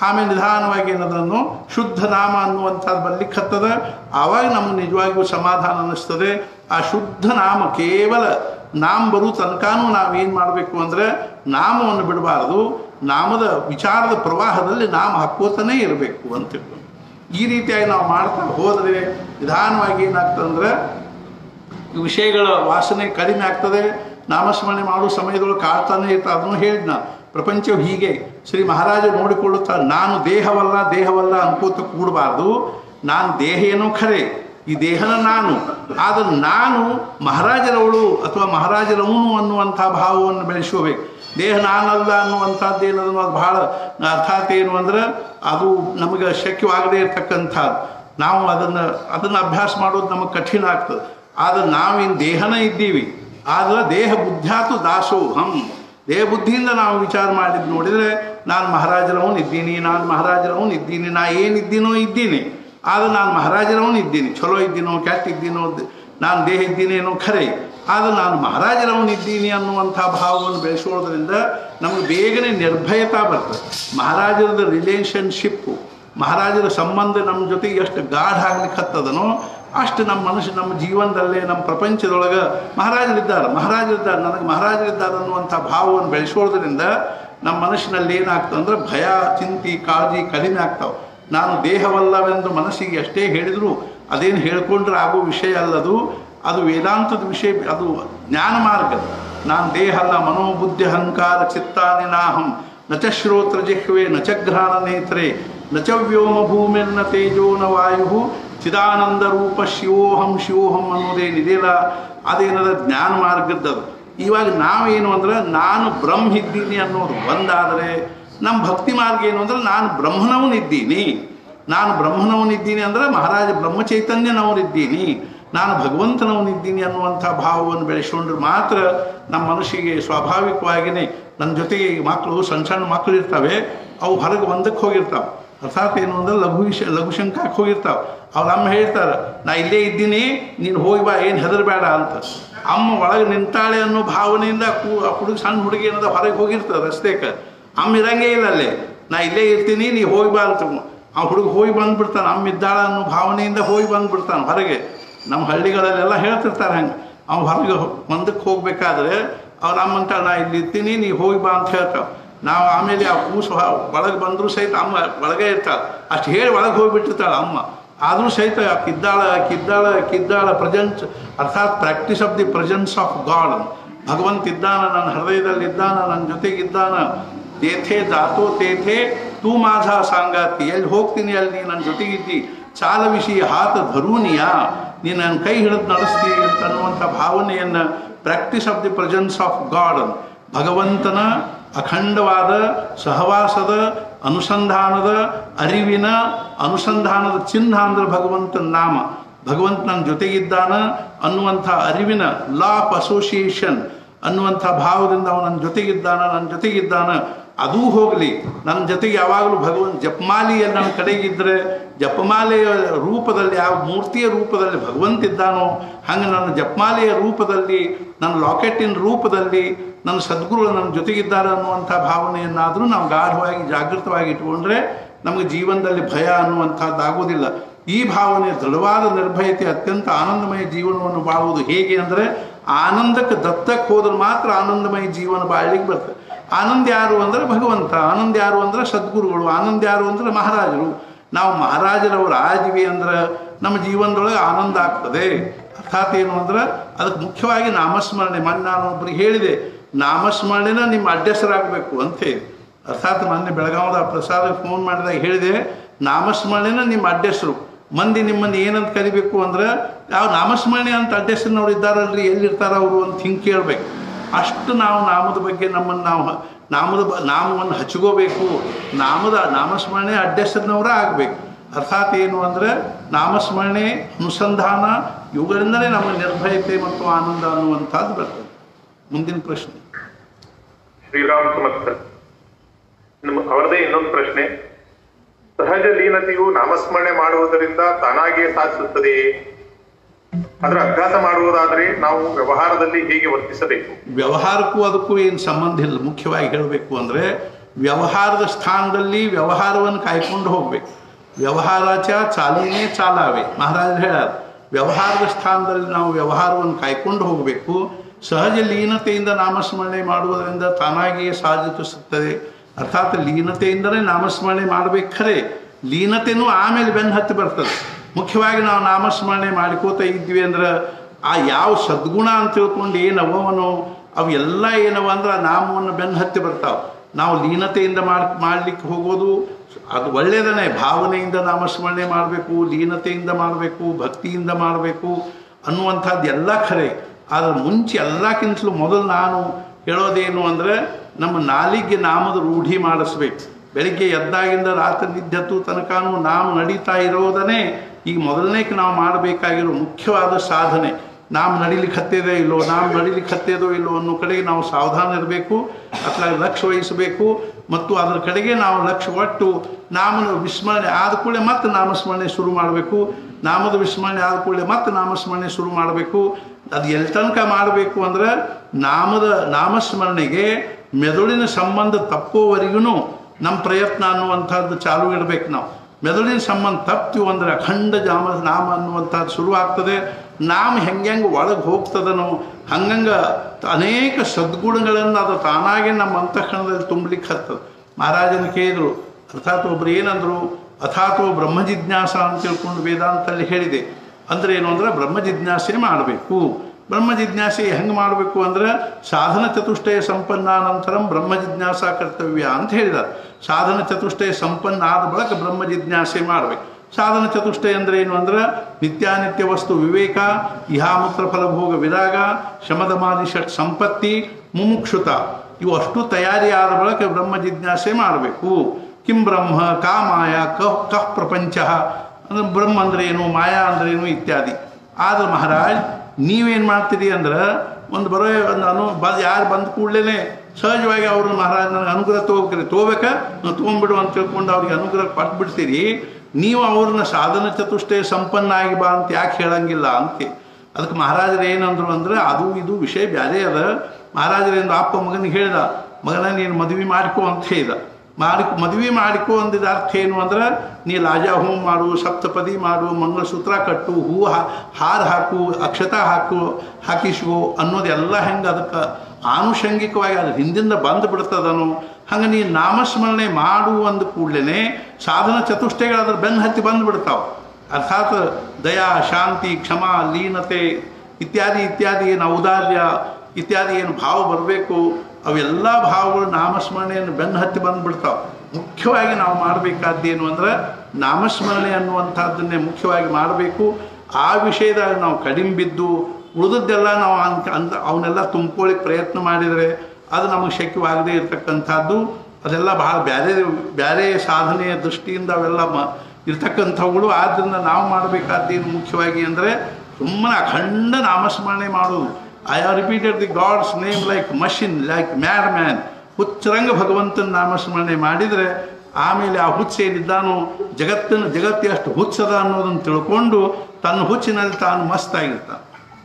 ಆಮೇಲೆ ನಿಧಾನವಾಗಿ ಏನದನ್ನು ಶುದ್ಧ ನಾಮ ಅನ್ನುವಂಥದ್ದು ಬರ್ಲಿಕ್ಕೆ ಹತ್ತದ ಆವಾಗ ನಮ್ಗೆ ನಿಜವಾಗಿಯೂ ಸಮಾಧಾನ ಅನ್ನಿಸ್ತದೆ ಆ ಶುದ್ಧ ನಾಮ ಕೇವಲ ನಾಮ ಬರೋ ತನಕನೂ ನಾವೇನು ಮಾಡಬೇಕು ಅಂದರೆ ನಾಮವನ್ನು ಬಿಡಬಾರ್ದು ನಾಮದ ವಿಚಾರದ ಪ್ರವಾಹದಲ್ಲಿ ನಾಮ ಹಾಕ್ಕೋತಾನೇ ಇರಬೇಕು ಅಂತ ತಿಳ್ಕೊಂಡು ಈ ರೀತಿಯಾಗಿ ನಾವು ಮಾಡ್ತಾ ಹೋದರೆ ನಿಧಾನವಾಗಿ ಏನಾಗ್ತದಂದ್ರೆ ಈ ವಿಷಯಗಳ ವಾಸನೆ ಕಡಿಮೆ ಆಗ್ತದೆ ನಾಮಸ್ಮರಣೆ ಮಾಡೋ ಸಮಯದೊಳಗೆ ಕಾಡ್ತಾನೆ ಇರ್ತಾ ಅದನ್ನು ಹೇಳಿದ್ನ ಪ್ರಪಂಚವು ಹೀಗೆ ಶ್ರೀ ಮಹಾರಾಜ ನೋಡಿಕೊಳ್ಳುತ್ತಾ ನಾನು ದೇಹವಲ್ಲ ದೇಹವಲ್ಲ ಅನ್ಕೋತ ಕೂಡಬಾರ್ದು ನಾನು ದೇಹ ಏನೋ ಖರೆ ಈ ದೇಹನ ನಾನು ಆದರೆ ನಾನು ಮಹಾರಾಜರವಳು ಅಥವಾ ಮಹಾರಾಜರವನು ಅನ್ನುವಂಥ ಭಾವವನ್ನು ಬೆಳೆಸ್ಕೋಬೇಕು ದೇಹ ನಾನಲ್ಲ ಅನ್ನುವಂಥದ್ದು ಏನದು ಅದು ಭಾಳ ಅರ್ಥಾತ್ ಏನು ಅಂದ್ರೆ ಅದು ನಮಗೆ ಶಕ್ಯವಾಗದೇ ಇರತಕ್ಕಂಥದ್ದು ನಾವು ಅದನ್ನು ಅದನ್ನು ಅಭ್ಯಾಸ ಮಾಡೋದು ನಮಗೆ ಕಠಿಣ ಆಗ್ತದೆ ಆದರೆ ನಾವಿನ್ ದೇಹನ ಇದ್ದೀವಿ ಆದರೆ ದೇಹ ಬುದ್ಧ್ಯಾತು ದಾಸೋಹಂ ದೇಹ ಬುದ್ಧಿಯಿಂದ ನಾವು ವಿಚಾರ ಮಾಡಿದ್ದು ನೋಡಿದರೆ ನಾನು ಮಹಾರಾಜರವನು ಇದ್ದೀನಿ ನಾನು ಮಹಾರಾಜರವನು ಇದ್ದೀನಿ ನಾ ಏನಿದ್ದೀನೋ ಇದ್ದೀನಿ ಆದರೆ ನಾನು ಮಹಾರಾಜರವನು ಇದ್ದೀನಿ ಚಲೋ ಇದ್ದೀನೋ ಕೆಟ್ಟ ಇದ್ದೀನೋ ದ- ನಾನು ದೇಹ ಇದ್ದೀನೇನೋ ಖರೆ ಆದರೆ ನಾನು ಮಹಾರಾಜರವನು ಇದ್ದೀನಿ ಅನ್ನುವಂಥ ಭಾವವನ್ನು ಬೆಳೆಸೋದ್ರಿಂದ ನಮಗೆ ಬೇಗನೆ ನಿರ್ಭಯತಾ ಬರ್ತದೆ ಮಹಾರಾಜರದ ರಿಲೇಷನ್ಶಿಪ್ಪು ಮಹಾರಾಜರ ಸಂಬಂಧ ನಮ್ಮ ಜೊತೆಗೆ ಎಷ್ಟು ಗಾಢ ಆಗ್ಲಿಕ್ಕೆ ಹತ್ತದನೋ ಅಷ್ಟು ನಮ್ಮ ಮನುಷ್ಯ ನಮ್ಮ ಜೀವನದಲ್ಲೇ ನಮ್ಮ ಪ್ರಪಂಚದೊಳಗೆ ಮಹಾರಾಜರಿದ್ದಾರೆ ಮಹಾರಾಜರಿದ್ದಾರೆ ನನಗೆ ಮಹಾರಾಜರಿದ್ದಾರೆ ಅನ್ನುವಂಥ ಭಾವವನ್ನು ಬೆಳೆಸೋದ್ರಿಂದ ನಮ್ಮ ಮನಸ್ಸಿನಲ್ಲಿ ಏನಾಗ್ತದೆ ಅಂದ್ರೆ ಭಯ ಚಿಂತೆ ಕಾಳಜಿ ಕಡಿಮೆ ಆಗ್ತಾವೆ ನಾನು ದೇಹವಲ್ಲವೆಂದು ಮನಸ್ಸಿಗೆ ಎಷ್ಟೇ ಹೇಳಿದರೂ ಅದೇನು ಹೇಳ್ಕೊಂಡ್ರೆ ಆಗೋ ವಿಷಯ ಅಲ್ಲದು ಅದು ವೇದಾಂತದ ವಿಷಯ ಅದು ಜ್ಞಾನ ಮಾರ್ಗ ನಾನು ದೇಹ ಅಲ್ಲ ಮನೋಬುದ್ಧಿ ಅಹಂಕಾರ ಚಿತ್ತಾನಿ ನಾಹಂ ನ ಚ ಶ್ರೋತ್ರ ಜಿಹ್ವೆ ನ ಚ ಘ್ರಾಣ ನೇತ್ರೆ ನ ಚ ವ್ಯೋಮ ಭೂಮಿರ್ನ ತೇಜೋ ನ ವಾಯು ಚಿದಾನಂದ ರೂಪ ಶಿವೋಹಂ ಶಿವೋಹಂ ಅನ್ನೋದೇನಿದೆಯಲ್ಲ ಅದೇನದ ಜ್ಞಾನ ಮಾರ್ಗದ್ದದು ಇವಾಗ ನಾವೇನು ಅಂದ್ರೆ ನಾನು ಬ್ರಹ್ಮ ಇದ್ದೀನಿ ಅನ್ನೋದು ಒಂದಾದರೆ ನಮ್ಮ ಭಕ್ತಿ ಮಾರ್ಗ ಏನು ಅಂದ್ರೆ ನಾನು ಬ್ರಹ್ಮನವನಿದ್ದೀನಿ ನಾನು ಬ್ರಹ್ಮನವನಿದ್ದೀನಿ ಅಂದ್ರೆ ಮಹಾರಾಜ ಬ್ರಹ್ಮಚೈತನ್ಯನವನಿದ್ದೀನಿ ನಾನು ಭಗವಂತನವನಿದ್ದೀನಿ ಅನ್ನುವಂಥ ಭಾವವನ್ನು ಬೆಳೆಸ್ಕೊಂಡ್ರೆ ಮಾತ್ರ ನಮ್ಮ ಮನಸ್ಸಿಗೆ ಸ್ವಾಭಾವಿಕವಾಗಿಯೇ ನನ್ನ ಜೊತೆಗೆ ಈ ಮಕ್ಕಳು ಸಣ್ಣ ಸಣ್ಣ ಮಕ್ಕಳು ಇರ್ತವೆ ಅವು ಹೊರಗೆ ಒಂದಕ್ಕೆ ಹೋಗಿರ್ತಾವೆ ಅರ್ಥಾತ್ ಏನು ಅಂದ್ರೆ ಲಘು ವಿಷಯ ಲಘುಶಂಕಕ್ಕೆ ಹೋಗಿರ್ತಾವೆ ಅವ್ರ ಅಮ್ಮ ಹೇಳ್ತಾರೆ ನಾ ಇಲ್ಲೇ ಇದ್ದೀನಿ ನೀನು ಹೋಗಿ ಬಾ ಏನು ಹೆದರಬೇಡ ಅಂತ ಅಮ್ಮ ಒಳಗೆ ನಿಂತಾಳೆ ಅನ್ನೋ ಭಾವನೆಯಿಂದ ಕೂ ಆ ಹುಡುಗ ಸಣ್ಣ ಹುಡುಗಿ ಏನದ ಹೊರಗೆ ಹೋಗಿರ್ತದೆ ರಸ್ತೆಗೆ ಅಮ್ಮ ಇರಂಗೇ ಇಲ್ಲ ಅಲ್ಲೇ ನಾ ಇಲ್ಲೇ ಇರ್ತೀನಿ ನೀ ಹೋಗಿ ಬಾ ಅಂತ ಆ ಹುಡುಗ ಹೋಗಿ ಬಂದ್ಬಿಡ್ತಾನೆ ಅಮ್ಮ ಇದ್ದಾಳ ಅನ್ನೋ ಭಾವನೆಯಿಂದ ಹೋಗಿ ಬಂದ್ಬಿಡ್ತಾನೆ ಹೊರಗೆ ನಮ್ಮ ಹಳ್ಳಿಗಳಲ್ಲೆಲ್ಲ ಹೇಳ್ತಿರ್ತಾರೆ ಹಂಗೆ ಅವ್ನು ಹೊರಗೆ ಒಂದಕ್ಕೆ ಹೋಗ್ಬೇಕಾದ್ರೆ ಅವ್ರ ಅಮ್ಮ ಅಂತ ನಾ ಇಲ್ಲಿ ಇರ್ತೀನಿ ನೀ ಹೋಗಿ ಬಾ ಅಂತ ಹೇಳ್ತಾವೆ ನಾವು ಆಮೇಲೆ ಆ ಕೂಸು ಒಳಗೆ ಬಂದರೂ ಸಹಿತ ಅಮ್ಮ ಒಳಗೆ ಇರ್ತಾಳೆ ಅಷ್ಟು ಹೇಳಿ ಒಳಗೆ ಹೋಗಿಬಿಟ್ಟಿರ್ತಾಳೆ ಅಮ್ಮ ಆದರೂ ಸಹಿತ ಕಿದ್ದಾಳ ಕಿದ್ದಾಳ ಕಿದ್ದಾಳ ಪ್ರೆಜೆನ್ಸ್ ಅರ್ಥಾತ್ practice of the presence of God ಭಗವಂತ ಇದ್ದಾನ ನನ್ನ ಹೃದಯದಲ್ಲಿ ಇದ್ದಾನ ನನ್ನ ಜೊತೆಗಿದ್ದಾನ ತೇಥೆ ದಾತೋ ತೇಥೆ ತೂ ಮಾಧ ಸಾಂಗಾತಿ ಎಲ್ಲಿ ಹೋಗ್ತೀನಿ ಅಲ್ಲಿ ನೀ ನನ್ನ ಜೊತೆಗಿದ್ದಿ ಚಾಲ ವಿಷಯ ಹಾತ ಧರೂನಿಯ ನೀನು ನನ್ನ ಕೈ ಹಿಡಿದು ನಡೆಸ್ತೀಯ ಅಂತ ಅನ್ನುವಂಥ ಭಾವನೆಯನ್ನು practice of the presence of God ಭಗವಂತನ ಅಖಂಡವಾದ ಸಹವಾಸದ ಅನುಸಂಧಾನದ ಅರಿವಿನ ಅನುಸಂಧಾನದ ಚಿಹ್ನ ಅಂದ್ರೆ ಭಗವಂತನ ನಾಮ ಭಗವಂತ ನನ್ನ ಜೊತೆಗಿದ್ದಾನ ಅನ್ನುವಂಥ ಅರಿವಿನ ಲಾ ಆಫ್ ಅಸೋಸಿಯೇಷನ್ ಅನ್ನುವಂಥ ಭಾವದಿಂದ ಅವನು ನನ್ನ ಜೊತೆಗಿದ್ದಾನ ನನ್ನ ಜೊತೆಗಿದ್ದಾನ ಅದೂ ಹೋಗಲಿ ನನ್ನ ಜೊತೆಗೆ ಯಾವಾಗಲೂ ಭಗವಂತ ಜಪಮಾಲೆಯಲ್ಲಿ ನನ್ನ ಕಡೆಗಿದ್ದರೆ ಜಪಮಾಲೆಯ ರೂಪದಲ್ಲಿ ಯಾವ ಮೂರ್ತಿಯ ರೂಪದಲ್ಲಿ ಭಗವಂತ ಇದ್ದಾನೋ ಹಂಗೆ ನನ್ನ ಜಪಮಾಲೆಯ ರೂಪದಲ್ಲಿ ನನ್ನ ಲಾಕೆಟ್ಟಿನ ರೂಪದಲ್ಲಿ ನನ್ನ ಸದ್ಗುರು ನನ್ನ ಜೊತೆಗಿದ್ದಾರೆ ಅನ್ನುವಂಥ ಭಾವನೆಯನ್ನಾದರೂ ನಾವು ಗಾಢವಾಗಿ ಜಾಗೃತವಾಗಿ ಇಟ್ಕೊಂಡ್ರೆ ನಮಗೆ ಜೀವನದಲ್ಲಿ ಭಯ ಅನ್ನುವಂಥದ್ದು ಆಗೋದಿಲ್ಲ ಈ ಭಾವನೆ ದೃಢವಾದ ನಿರ್ಭಯತೆ ಅತ್ಯಂತ ಆನಂದಮಯ ಜೀವನವನ್ನು ಬಾಳುವುದು ಹೇಗೆ ಅಂದರೆ ಆನಂದಕ್ಕೆ ದತ್ತಕ್ಕೆ ಹೋದ್ರೆ ಮಾತ್ರ ಆನಂದಮಯ ಜೀವನ ಬಾಳ್ಲಿಕ್ಕೆ ಬರ್ತದೆ ಆನಂದ ಯಾರು ಅಂದರೆ ಭಗವಂತ ಆನಂದ ಯಾರು ಅಂದರೆ ಸದ್ಗುರುಗಳು ಆನಂದ ಯಾರು ಅಂದರೆ ಮಹಾರಾಜರು ನಾವು ಮಹಾರಾಜರವರು ಆದಿವಿ ಅಂದ್ರೆ ನಮ್ಮ ಜೀವನದೊಳಗೆ ಆನಂದ ಆಗ್ತದೆ ಅರ್ಥಾತ್ ಏನು ಅಂದ್ರೆ ಅದಕ್ಕೆ ಮುಖ್ಯವಾಗಿ ನಾಮಸ್ಮರಣೆ ಮೊನ್ನೆ ನಾನು ಒಬ್ಬರಿಗೆ ಹೇಳಿದೆ ನಾಮಸ್ಮರಣೆನ ನಿಮ್ಮ ಅಡ್ಡೆಸರಾಗಬೇಕು ಅಂತ ಹೇಳಿ ಅರ್ಥಾತ್ ಮೊನ್ನೆ ಬೆಳಗಾವದ ಪ್ರಸಾದಕ್ಕೆ ಫೋನ್ ಮಾಡಿದಾಗ ಹೇಳಿದೆ ನಾಮಸ್ಮರಣೆನ ನಿಮ್ಮ ಅಡ್ಡೆಸರು ಮಂದಿ ನಿಮ್ಮನ್ನು ಏನಂತ ಕರಿಬೇಕು ಅಂದ್ರೆ ಯಾವ ನಾಮಸ್ಮರಣೆ ಅಂತ ಅಡ್ಡೆಸರಿನವ್ರು ಇದ್ದಾರಲ್ರಿ ಎಲ್ಲಿರ್ತಾರ ಅವರು ಅಂತ ಹಿಂಗೆ ಕೇಳಬೇಕು ಅಷ್ಟು ನಾವು ನಾಮದ ಬಗ್ಗೆ ನಮ್ಮನ್ನು ನಾವು ನಾಮದ ಬ ನಾಮವನ್ನು ಹಚ್ಕೋಬೇಕು ನಾಮದ ನಾಮಸ್ಮರಣೆ ಅಡ್ಡೆಸರಿನವರ ಆಗಬೇಕು ಅರ್ಥಾತ್ ಏನು ಅಂದರೆ ನಾಮಸ್ಮರಣೆ ಅನುಸಂಧಾನ ಇವುಗಳಿಂದಲೇ ನಮ್ಮ ನಿರ್ಭಯತೆ ಮತ್ತು ಆನಂದ ಅನ್ನುವಂಥದ್ದು ಬರ್ತದೆ ಮುಂದಿನ ಪ್ರಶ್ನೆ ಶ್ರೀರಾಮ್ ಸಮರ್ಥ ನಮ್ಮ ಅವರದೇ ಇನ್ನೊಂದು ಪ್ರಶ್ನೆ ಸಹಜ ಲೀನತೆಯು ನಾಮಸ್ಮರಣೆ ಮಾಡುವುದರಿಂದ ತಾನಾಗಿಯೇ ಸಾಧಿಸುತ್ತದೆಯೇ ಅದರ ಅಭ್ಯಾಸ ಮಾಡುವುದಾದರೆ ನಾವು ವ್ಯವಹಾರದಲ್ಲಿ ಹೇಗೆ ವರ್ತಿಸಬೇಕು ವ್ಯವಹಾರಕ್ಕೂ ಅದಕ್ಕೂ ಏನು ಸಂಬಂಧ ಇಲ್ಲ ಮುಖ್ಯವಾಗಿ ಹೇಳಬೇಕು ಅಂದರೆ ವ್ಯವಹಾರದ ಸ್ಥಾನದಲ್ಲಿ ವ್ಯವಹಾರವನ್ನು ಕಾಯ್ಕೊಂಡು ಹೋಗ್ಬೇಕು ವ್ಯವಹಾರಾಚ ಚಾಲಿನೇ ಚಾಲಾವೆ ಮಹಾರಾಜರು ಹೇಳ್ಯಾರ ವ್ಯವಹಾರದ ಸ್ಥಾನದಲ್ಲಿ ನಾವು ವ್ಯವಹಾರವನ್ನು ಕಾಯ್ಕೊಂಡು ಹೋಗಬೇಕು ಸಹಜ ಲೀನತೆಯಿಂದ ನಾಮಸ್ಮರಣೆ ಮಾಡುವುದರಿಂದ ತಾನಾಗಿಯೇ ಸಹಜಿಸುತ್ತದೆ ಅರ್ಥಾತ್ ಲೀನತೆಯಿಂದಲೇ ನಾಮಸ್ಮರಣೆ ಮಾಡಬೇಕು ಖರೆ ಲೀನತೆನೂ ಆಮೇಲೆ ಬೆನ್ನು ಹತ್ತಿ ಬರ್ತದೆ ಮುಖ್ಯವಾಗಿ ನಾವು ನಾಮಸ್ಮರಣೆ ಮಾಡ್ಕೋತ ಇದ್ವಿ ಅಂದ್ರೆ ಆ ಯಾವ ಸದ್ಗುಣ ಅಂತ ತಿಳ್ಕೊಂಡು ಏನು ಅವನು ಅವೆಲ್ಲ ಏನವ ಅಂದ್ರೆ ಆ ನಾಮವನ್ನು ಬೆನ್ನು ಹತ್ತಿ ಬರ್ತಾವೆ ನಾವು ಲೀನತೆಯಿಂದ ಮಾಡ್ ಮಾಡ್ಲಿಕ್ಕೆ ಹೋಗೋದು ಅದು ಒಳ್ಳೆಯದನೇ ಭಾವನೆಯಿಂದ ನಾಮಸ್ಮರಣೆ ಮಾಡಬೇಕು ಲೀನತೆಯಿಂದ ಮಾಡಬೇಕು ಭಕ್ತಿಯಿಂದ ಮಾಡಬೇಕು ಅನ್ನುವಂಥದ್ದು ಎಲ್ಲ ಖರೆ ಆದ್ರೆ ಮುಂಚೆ ಎಲ್ಲಕ್ಕಿಂತಲೂ ಮೊದಲು ನಾನು ಹೇಳೋದೇನು ಅಂದರೆ ನಮ್ಮ ನಾಲಿಗೆ ನಾಮದ ರೂಢಿ ಮಾಡಿಸ್ಬೇಕು ಬೆಳಿಗ್ಗೆ ಎದ್ದಾಗಿಂದ ರಾತ್ರಿ ನಿದ್ದೆತ್ತು ತನಕನೂ ನಾವು ನಡೀತಾ ಇರೋದನ್ನೇ ಈಗ ಮೊದಲನೇಕ್ಕೆ ನಾವು ಮಾಡಬೇಕಾಗಿರೋ ಮುಖ್ಯವಾದ ಸಾಧನೆ ನಾವು ನಡಿಲಿಕ್ಕೆ ಹತ್ತಿದೆ ಇಲ್ಲೋ ನಾವು ನಡಿಲಿಕ್ಕೆ ಹತ್ತಿದೋ ಇಲ್ಲೋ ಅನ್ನೋ ಕಡೆಗೆ ನಾವು ಸಾವಧಾನ ಇರಬೇಕು ಅಥವಾ ಲಕ್ಷ್ಯ ವಹಿಸಬೇಕು ಮತ್ತು ಅದರ ಕಡೆಗೆ ನಾವು ಲಕ್ಷ್ಯ ಒಟ್ಟು ನಾಮನ ವಿಸ್ಮರಣೆ ಆದ ಕೂಡಲೇ ಮತ್ತೆ ನಾಮಸ್ಮರಣೆ ಶುರು ಮಾಡಬೇಕು ನಾಮದ ವಿಸ್ಮರಣೆ ಆದ ಕೂಡಲೇ ಮತ್ತೆ ನಾಮಸ್ಮರಣೆ ಶುರು ಮಾಡಬೇಕು ಅದು ಎಲ್ಲಿ ತನಕ ಮಾಡಬೇಕು ಅಂದ್ರೆ ನಾಮದ ನಾಮಸ್ಮರಣೆಗೆ ಮೆದುಳಿನ ಸಂಬಂಧ ತಪ್ಪೋವರೆಗೂ ನಮ್ಮ ಪ್ರಯತ್ನ ಅನ್ನುವಂಥದ್ದು ಚಾಲು ಇಡಬೇಕು ನಾವು ಮೆದುಳಿನ ಸಂಬಂಧ ತಪ್ತೀವಿ ಅಂದ್ರೆ ಅಖಂಡ ಜಾಮ ನಾಮ ಅನ್ನುವಂಥದ್ದು ಶುರುವಾಗ್ತದೆ ನಾಮ ಹೆಂಗೆ ಒಳಗೆ ಹೋಗ್ತದನೋ ಹಂಗಂಗೆ ಅನೇಕ ಸದ್ಗುಣಗಳನ್ನು ಅದು ತಾನಾಗೆ ನಮ್ಮ ಅಂತಃಕರಣದಲ್ಲಿ ತುಂಬಲಿಕ್ಕೆ ಹತ್ತದ ಮಹಾರಾಜನ ಕೇಳಿದ್ರು ಅರ್ಥಾತ್ ಒಬ್ರು ಏನಂದ್ರು ಅಥಾತೋ ಬ್ರಹ್ಮ ಜಿಜ್ಞಾಸ ಅಂತ ತಿಳ್ಕೊಂಡು ವೇದಾಂತಲ್ಲಿ ಹೇಳಿದೆ ಅಂದ್ರೆ ಏನು ಅಂದ್ರೆ ಬ್ರಹ್ಮ ಜಿಜ್ಞಾಸೆ ಮಾಡಬೇಕು ಬ್ರಹ್ಮ ಜಿಜ್ಞಾಸೆ ಹೆಂಗೆ ಮಾಡಬೇಕು ಅಂದ್ರೆ ಸಾಧನ ಚತುಷ್ಟಯ ಸಂಪನ್ನಾನಂತರಂ ಬ್ರಹ್ಮ ಜಿಜ್ಞಾಸ ಕರ್ತವ್ಯ ಅಂತ ಹೇಳಿದ್ದಾರೆ ಸಾಧನ ಚತುಷ್ಟಯ ಸಂಪನ್ನ ಆದ ಬಳಿಕ ಬ್ರಹ್ಮ ಜಿಜ್ಞಾಸೆ ಮಾಡಬೇಕು ಸಾಧನ ಚತುಷ್ಟಯ ಅಂದ್ರೆ ಏನು ಅಂದ್ರೆ ನಿತ್ಯಾನಿತ್ಯ ವಸ್ತು ವಿವೇಕ ಇಹಾಮೂತ್ರ ಫಲಭೋಗ ವಿರಾಗ ಶಮದಮಾದಿ ಷಟ್ ಸಂಪತ್ತಿ ಮುಮುಕ್ಷುತ ಇವು ಅಷ್ಟು ತಯಾರಿ ಆದ ಬಳಿಕ ಬ್ರಹ್ಮ ಜಿಜ್ಞಾಸೆ ಮಾಡಬೇಕು ಕಿಂ ಬ್ರಹ್ಮ ಕಾ ಮಾಯ ಕಃ ಕಃ ಪ್ರಪಂಚ ಅಂದ್ರೆ ಬ್ರಹ್ಮ ಅಂದ್ರೆ ಏನು ಮಾಯಾ ಅಂದ್ರೆ ಏನು ಇತ್ಯಾದಿ ಆದ್ರೆ ಮಹಾರಾಜ್ ನೀವೇನು ಮಾಡ್ತೀರಿ ಅಂದ್ರೆ ಒಂದು ಬರೋ ಒಂದು ಅನು ಬ ಯಾರು ಬಂದ ಕೂಡಲೇ ಸಹಜವಾಗಿ ಅವರು ಮಹಾರಾಜ ನನಗೆ ಅನುಗ್ರಹ ತೊಗೋಬೇಕ್ರಿ ತೊಗೋಬೇಕ ನಾವು ತೊಗೊಂಡ್ಬಿಡು ಅಂತ ತಿಳ್ಕೊಂಡು ಅವ್ರಿಗೆ ಅನುಗ್ರಹ ಕೊಟ್ಟು ಬಿಡ್ತೀರಿ ನೀವು ಅವ್ರನ್ನ ಸಾಧನ ಚತುಷ್ಟಯ ಸಂಪನ್ನ ಆಗಿ ಬಾ ಅಂತ ಯಾಕೆ ಹೇಳಂಗಿಲ್ಲ ಅಂತ ಅದಕ್ಕೆ ಮಹಾರಾಜರು ಏನಂದ್ರು ಅಂದ್ರೆ ಅದು ಇದು ವಿಷಯ ಬ್ಯಾರೆ ಅದ ಮಹಾರಾಜರಿಂದ ಅಪ್ಪ ಮಗನಿಗೆ ಹೇಳ್ದ ಮಗನ ನೀನು ಮದುವೆ ಮಾಡ್ಕೋ ಅಂತ ಹೇಳಿದ ಮಾಡಿ ಮದುವೆ ಮಾಡಿಕೋ ಅಂದಿದ ಅರ್ಥ ಏನು ಅಂದ್ರೆ ನೀ ಲಾಜಾ ಹೋಮ ಮಾಡು ಸಪ್ತಪದಿ ಮಾಡು ಮಂಗಳಸೂತ್ರ ಕಟ್ಟು ಹೂ ಹಾ ಹಾರ ಹಾಕು ಅಕ್ಷತಾ ಹಾಕು ಹಾಕಿಸ್ಕೋ ಅನ್ನೋದೆಲ್ಲ ಹೆಂಗೆ ಅದಕ್ಕೆ ಆನುಷಂಗಿಕವಾಗಿ ಅದು ಹಿಂದಿಂದ ಬಂದು ಬಿಡ್ತದನು ಹಂಗೆ ನೀ ನಾಮಸ್ಮರಣೆ ಮಾಡು ಅಂದ ಕೂಡಲೇ ಸಾಧನ ಚತುಷ್ಟಯಗಳು ಅದ್ರ ಬೆನ್ನು ಹತ್ತಿ ಬಂದು ಬಿಡ್ತಾವೆ ಅರ್ಥಾತ್ ದಯಾ ಶಾಂತಿ ಕ್ಷಮಾ ಲೀನತೆ ಇತ್ಯಾದಿ ಇತ್ಯಾದಿ ಏನು ಔದಾರ್ಯ ಇತ್ಯಾದಿ ಏನು ಭಾವ ಬರಬೇಕು ಅವೆಲ್ಲ ಭಾವಗಳು ನಾಮಸ್ಮರಣೆಯನ್ನು ಬೆನ್ನು ಹತ್ತಿ ಬಂದುಬಿಡ್ತಾವೆ ಮುಖ್ಯವಾಗಿ ನಾವು ಮಾಡಬೇಕಾದ್ದೇನು ಅಂದ್ರೆ ನಾಮಸ್ಮರಣೆ ಅನ್ನುವಂಥದ್ದನ್ನೇ ಮುಖ್ಯವಾಗಿ ಮಾಡಬೇಕು ಆ ವಿಷಯದಾಗ ನಾವು ಕಡಿಮೆ ಬಿದ್ದು ಉಳಿದದ್ದೆಲ್ಲ ನಾವು ಅಂತ ಅಂತ ಅವನ್ನೆಲ್ಲ ತುಂಬ್ಕೊಳ್ಳಿಕ್ಕೆ ಪ್ರಯತ್ನ ಮಾಡಿದರೆ ಅದು ನಮಗೆ ಶಕ್ಯವಾಗದೇ ಇರತಕ್ಕಂಥದ್ದು ಅದೆಲ್ಲ ಬಹಳ ಬ್ಯಾರೆ ಬ್ಯಾರೆ ಸಾಧನೆಯ ದೃಷ್ಟಿಯಿಂದ ಅವೆಲ್ಲ ಮ ಇರ್ತಕ್ಕಂಥವುಗಳು ಆದ್ದರಿಂದ ನಾವು ಮಾಡಬೇಕಾದ್ದೇನು ಮುಖ್ಯವಾಗಿ ಅಂದರೆ ಸುಮ್ಮನೆ ಅಖಂಡ ನಾಮಸ್ಮರಣೆ ಮಾಡೋದು I are repeated the God's name like machine like mad man ಹುಚ್ಚರಂಗ ಭಗವಂತನ ನಾಮಸ್ಮರಣೆ ಮಾಡಿದರೆ ಆಮೇಲೆ ಆ ಹುಚ್ಚ ಏನಿದ್ದಾನೋ ಜಗತ್ತಿನ ಜಗತ್ತಿ ಅಷ್ಟು ಹುಚ್ಚದ ಅನ್ನೋದನ್ನು ತಿಳ್ಕೊಂಡು ತನ್ನ ಹುಚ್ಚಿನಲ್ಲಿ ತಾನು ಮಸ್ತಾಗಿರ್ತಾನೆ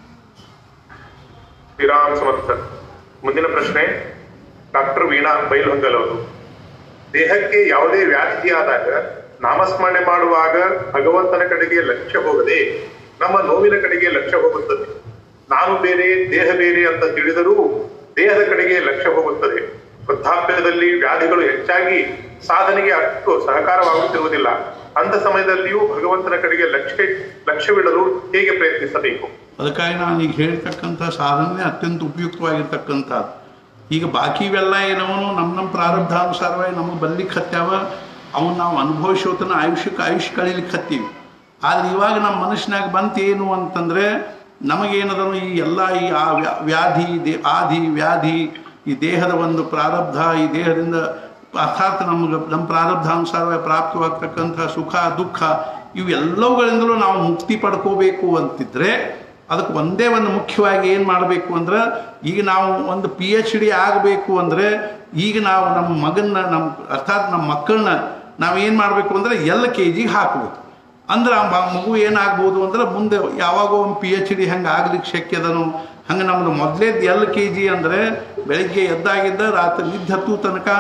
ಶ್ರೀರಾಮ್ ಸಮರ್ಥ ಮುಂದಿನ ಪ್ರಶ್ನೆ ಡಾಕ್ಟರ್ ವೀಣಾ ಬೈಲ್ಹೊಂಗಲ್ ಅವರು ದೇಹಕ್ಕೆ ಯಾವುದೇ ವ್ಯಾಧಿಯಾದಾಗ ನಾಮಸ್ಮರಣೆ ಮಾಡುವಾಗ ಭಗವಂತನ ಕಡೆಗೆ ಲಕ್ಷ್ಯ ಹೋಗದೆ ನಮ್ಮ ನೋವಿನ ಕಡೆಗೆ ಲಕ್ಷ್ಯ ಹೋಗುತ್ತದೆ ನಾನು ಬೇರೆ ದೇಹ ಬೇರೆ ಅಂತ ತಿಳಿದರೂ ದೇಹದ ಕಡೆಗೆ ಲಕ್ಷ್ಯ ಹೋಗುತ್ತದೆ ವೃದ್ಧಾಪ್ಯದಲ್ಲಿ ವ್ಯಾಧಿಗಳು ಹೆಚ್ಚಾಗಿ ಸಾಧನೆಗೆ ಅಷ್ಟು ಸಹಕಾರವಾಗುತ್ತಿರುವುದಿಲ್ಲ ಅಂತ ಸಮಯದಲ್ಲಿಯೂ ಭಗವಂತನ ಕಡೆಗೆ ಲಕ್ಷ್ಯ ಲಕ್ಷ್ಯವಿಡಲು ಹೇಗೆ ಪ್ರಯತ್ನಿಸಬೇಕು ಅದಕ್ಕಾಗಿ ನಾನು ಈಗ ಹೇಳ್ತಕ್ಕಂಥ ಸಾಧನೆ ಅತ್ಯಂತ ಉಪಯುಕ್ತವಾಗಿರ್ತಕ್ಕಂಥದ್ದು ಈಗ ಬಾಕಿ ಇವೆಲ್ಲ ಏನವನು ನಮ್ಮ ನಮ್ಮ ಪ್ರಾರಬ್ಧಾನುಸಾರವಾಗಿ ನಮಗೆ ಬರ್ಲಿಕ್ಕೆ ಹತ್ಯಾವ ಅವನ್ನ ನಾವು ಅನುಭವಿಸೋತನ ಆಯುಷ್ಯಕ್ಕೆ ಆಯುಷ್ಯ ಕಳೀಲಿಕ್ಕೆ ಹತ್ತೀವಿ ಆದ್ರೆ ಇವಾಗ ನಮ್ಮ ಮನಸ್ಸಿನಾಗ ಬಂತು ಏನು ಅಂತಂದರೆ ನಮಗೇನದನು ಈ ಎಲ್ಲ ಈ ಆ ವ್ಯಾ- ವ್ಯಾಧಿ ದೇ ಆದಿ ವ್ಯಾಧಿ ಈ ದೇಹದ ಒಂದು ಪ್ರಾರಬ್ಧ ಈ ದೇಹದಿಂದ ಅರ್ಥಾತ್ ನಮ್ಗೆ ನಮ್ಮ ಪ್ರಾರಬ್ಧಾನುಸಾರವಾಗಿ ಪ್ರಾಪ್ತವಾಗ್ತಕ್ಕಂಥ ಸುಖ ದುಃಖ ಇವೆಲ್ಲವುಗಳಿಂದಲೂ ನಾವು ಮುಕ್ತಿ ಪಡ್ಕೋಬೇಕು ಅಂತಿದ್ರೆ ಅದಕ್ಕೆ ಒಂದೇ ಒಂದು ಮುಖ್ಯವಾಗಿ ಏನು ಮಾಡಬೇಕು ಅಂದ್ರೆ ಈಗ ನಾವು ಒಂದು ಪಿ ಎಚ್ ಡಿ ಆಗಬೇಕು ಅಂದರೆ ಈಗ ನಾವು ನಮ್ಮ ಮಗನ್ನ ನಮ್ಮ ಅರ್ಥಾತ್ ನಮ್ಮ ಮಕ್ಕಳನ್ನ ನಾವೇನು ಮಾಡಬೇಕು ಅಂದರೆ ಎಲ್ ಕೆ ಜಿಗೆ ಹಾಕಬೇಕು ಅಂದ್ರೆ ಆ ಮ- ಮಗು ಏನಾಗ್ಬೋದು ಅಂದ್ರೆ ಮುಂದೆ ಯಾವಾಗೋ ಒಂದು ಪಿ ಎಚ್ ಡಿ ಹಂಗೆ ಆಗ್ಲಿಕ್ಕೆ ಶಕ್ಯದನು ಹಂಗೆ ನಮ್ಮದು ಮೊದಲೇದು ಎಲ್ ಕೆ ಜಿ ಅಂದರೆ ಬೆಳಿಗ್ಗೆ ಎದ್ದಾಗಿದ್ದ ರಾತ್ರಿ ನಿದ್ದೆ ಹತ್ತು ತನಕನೂ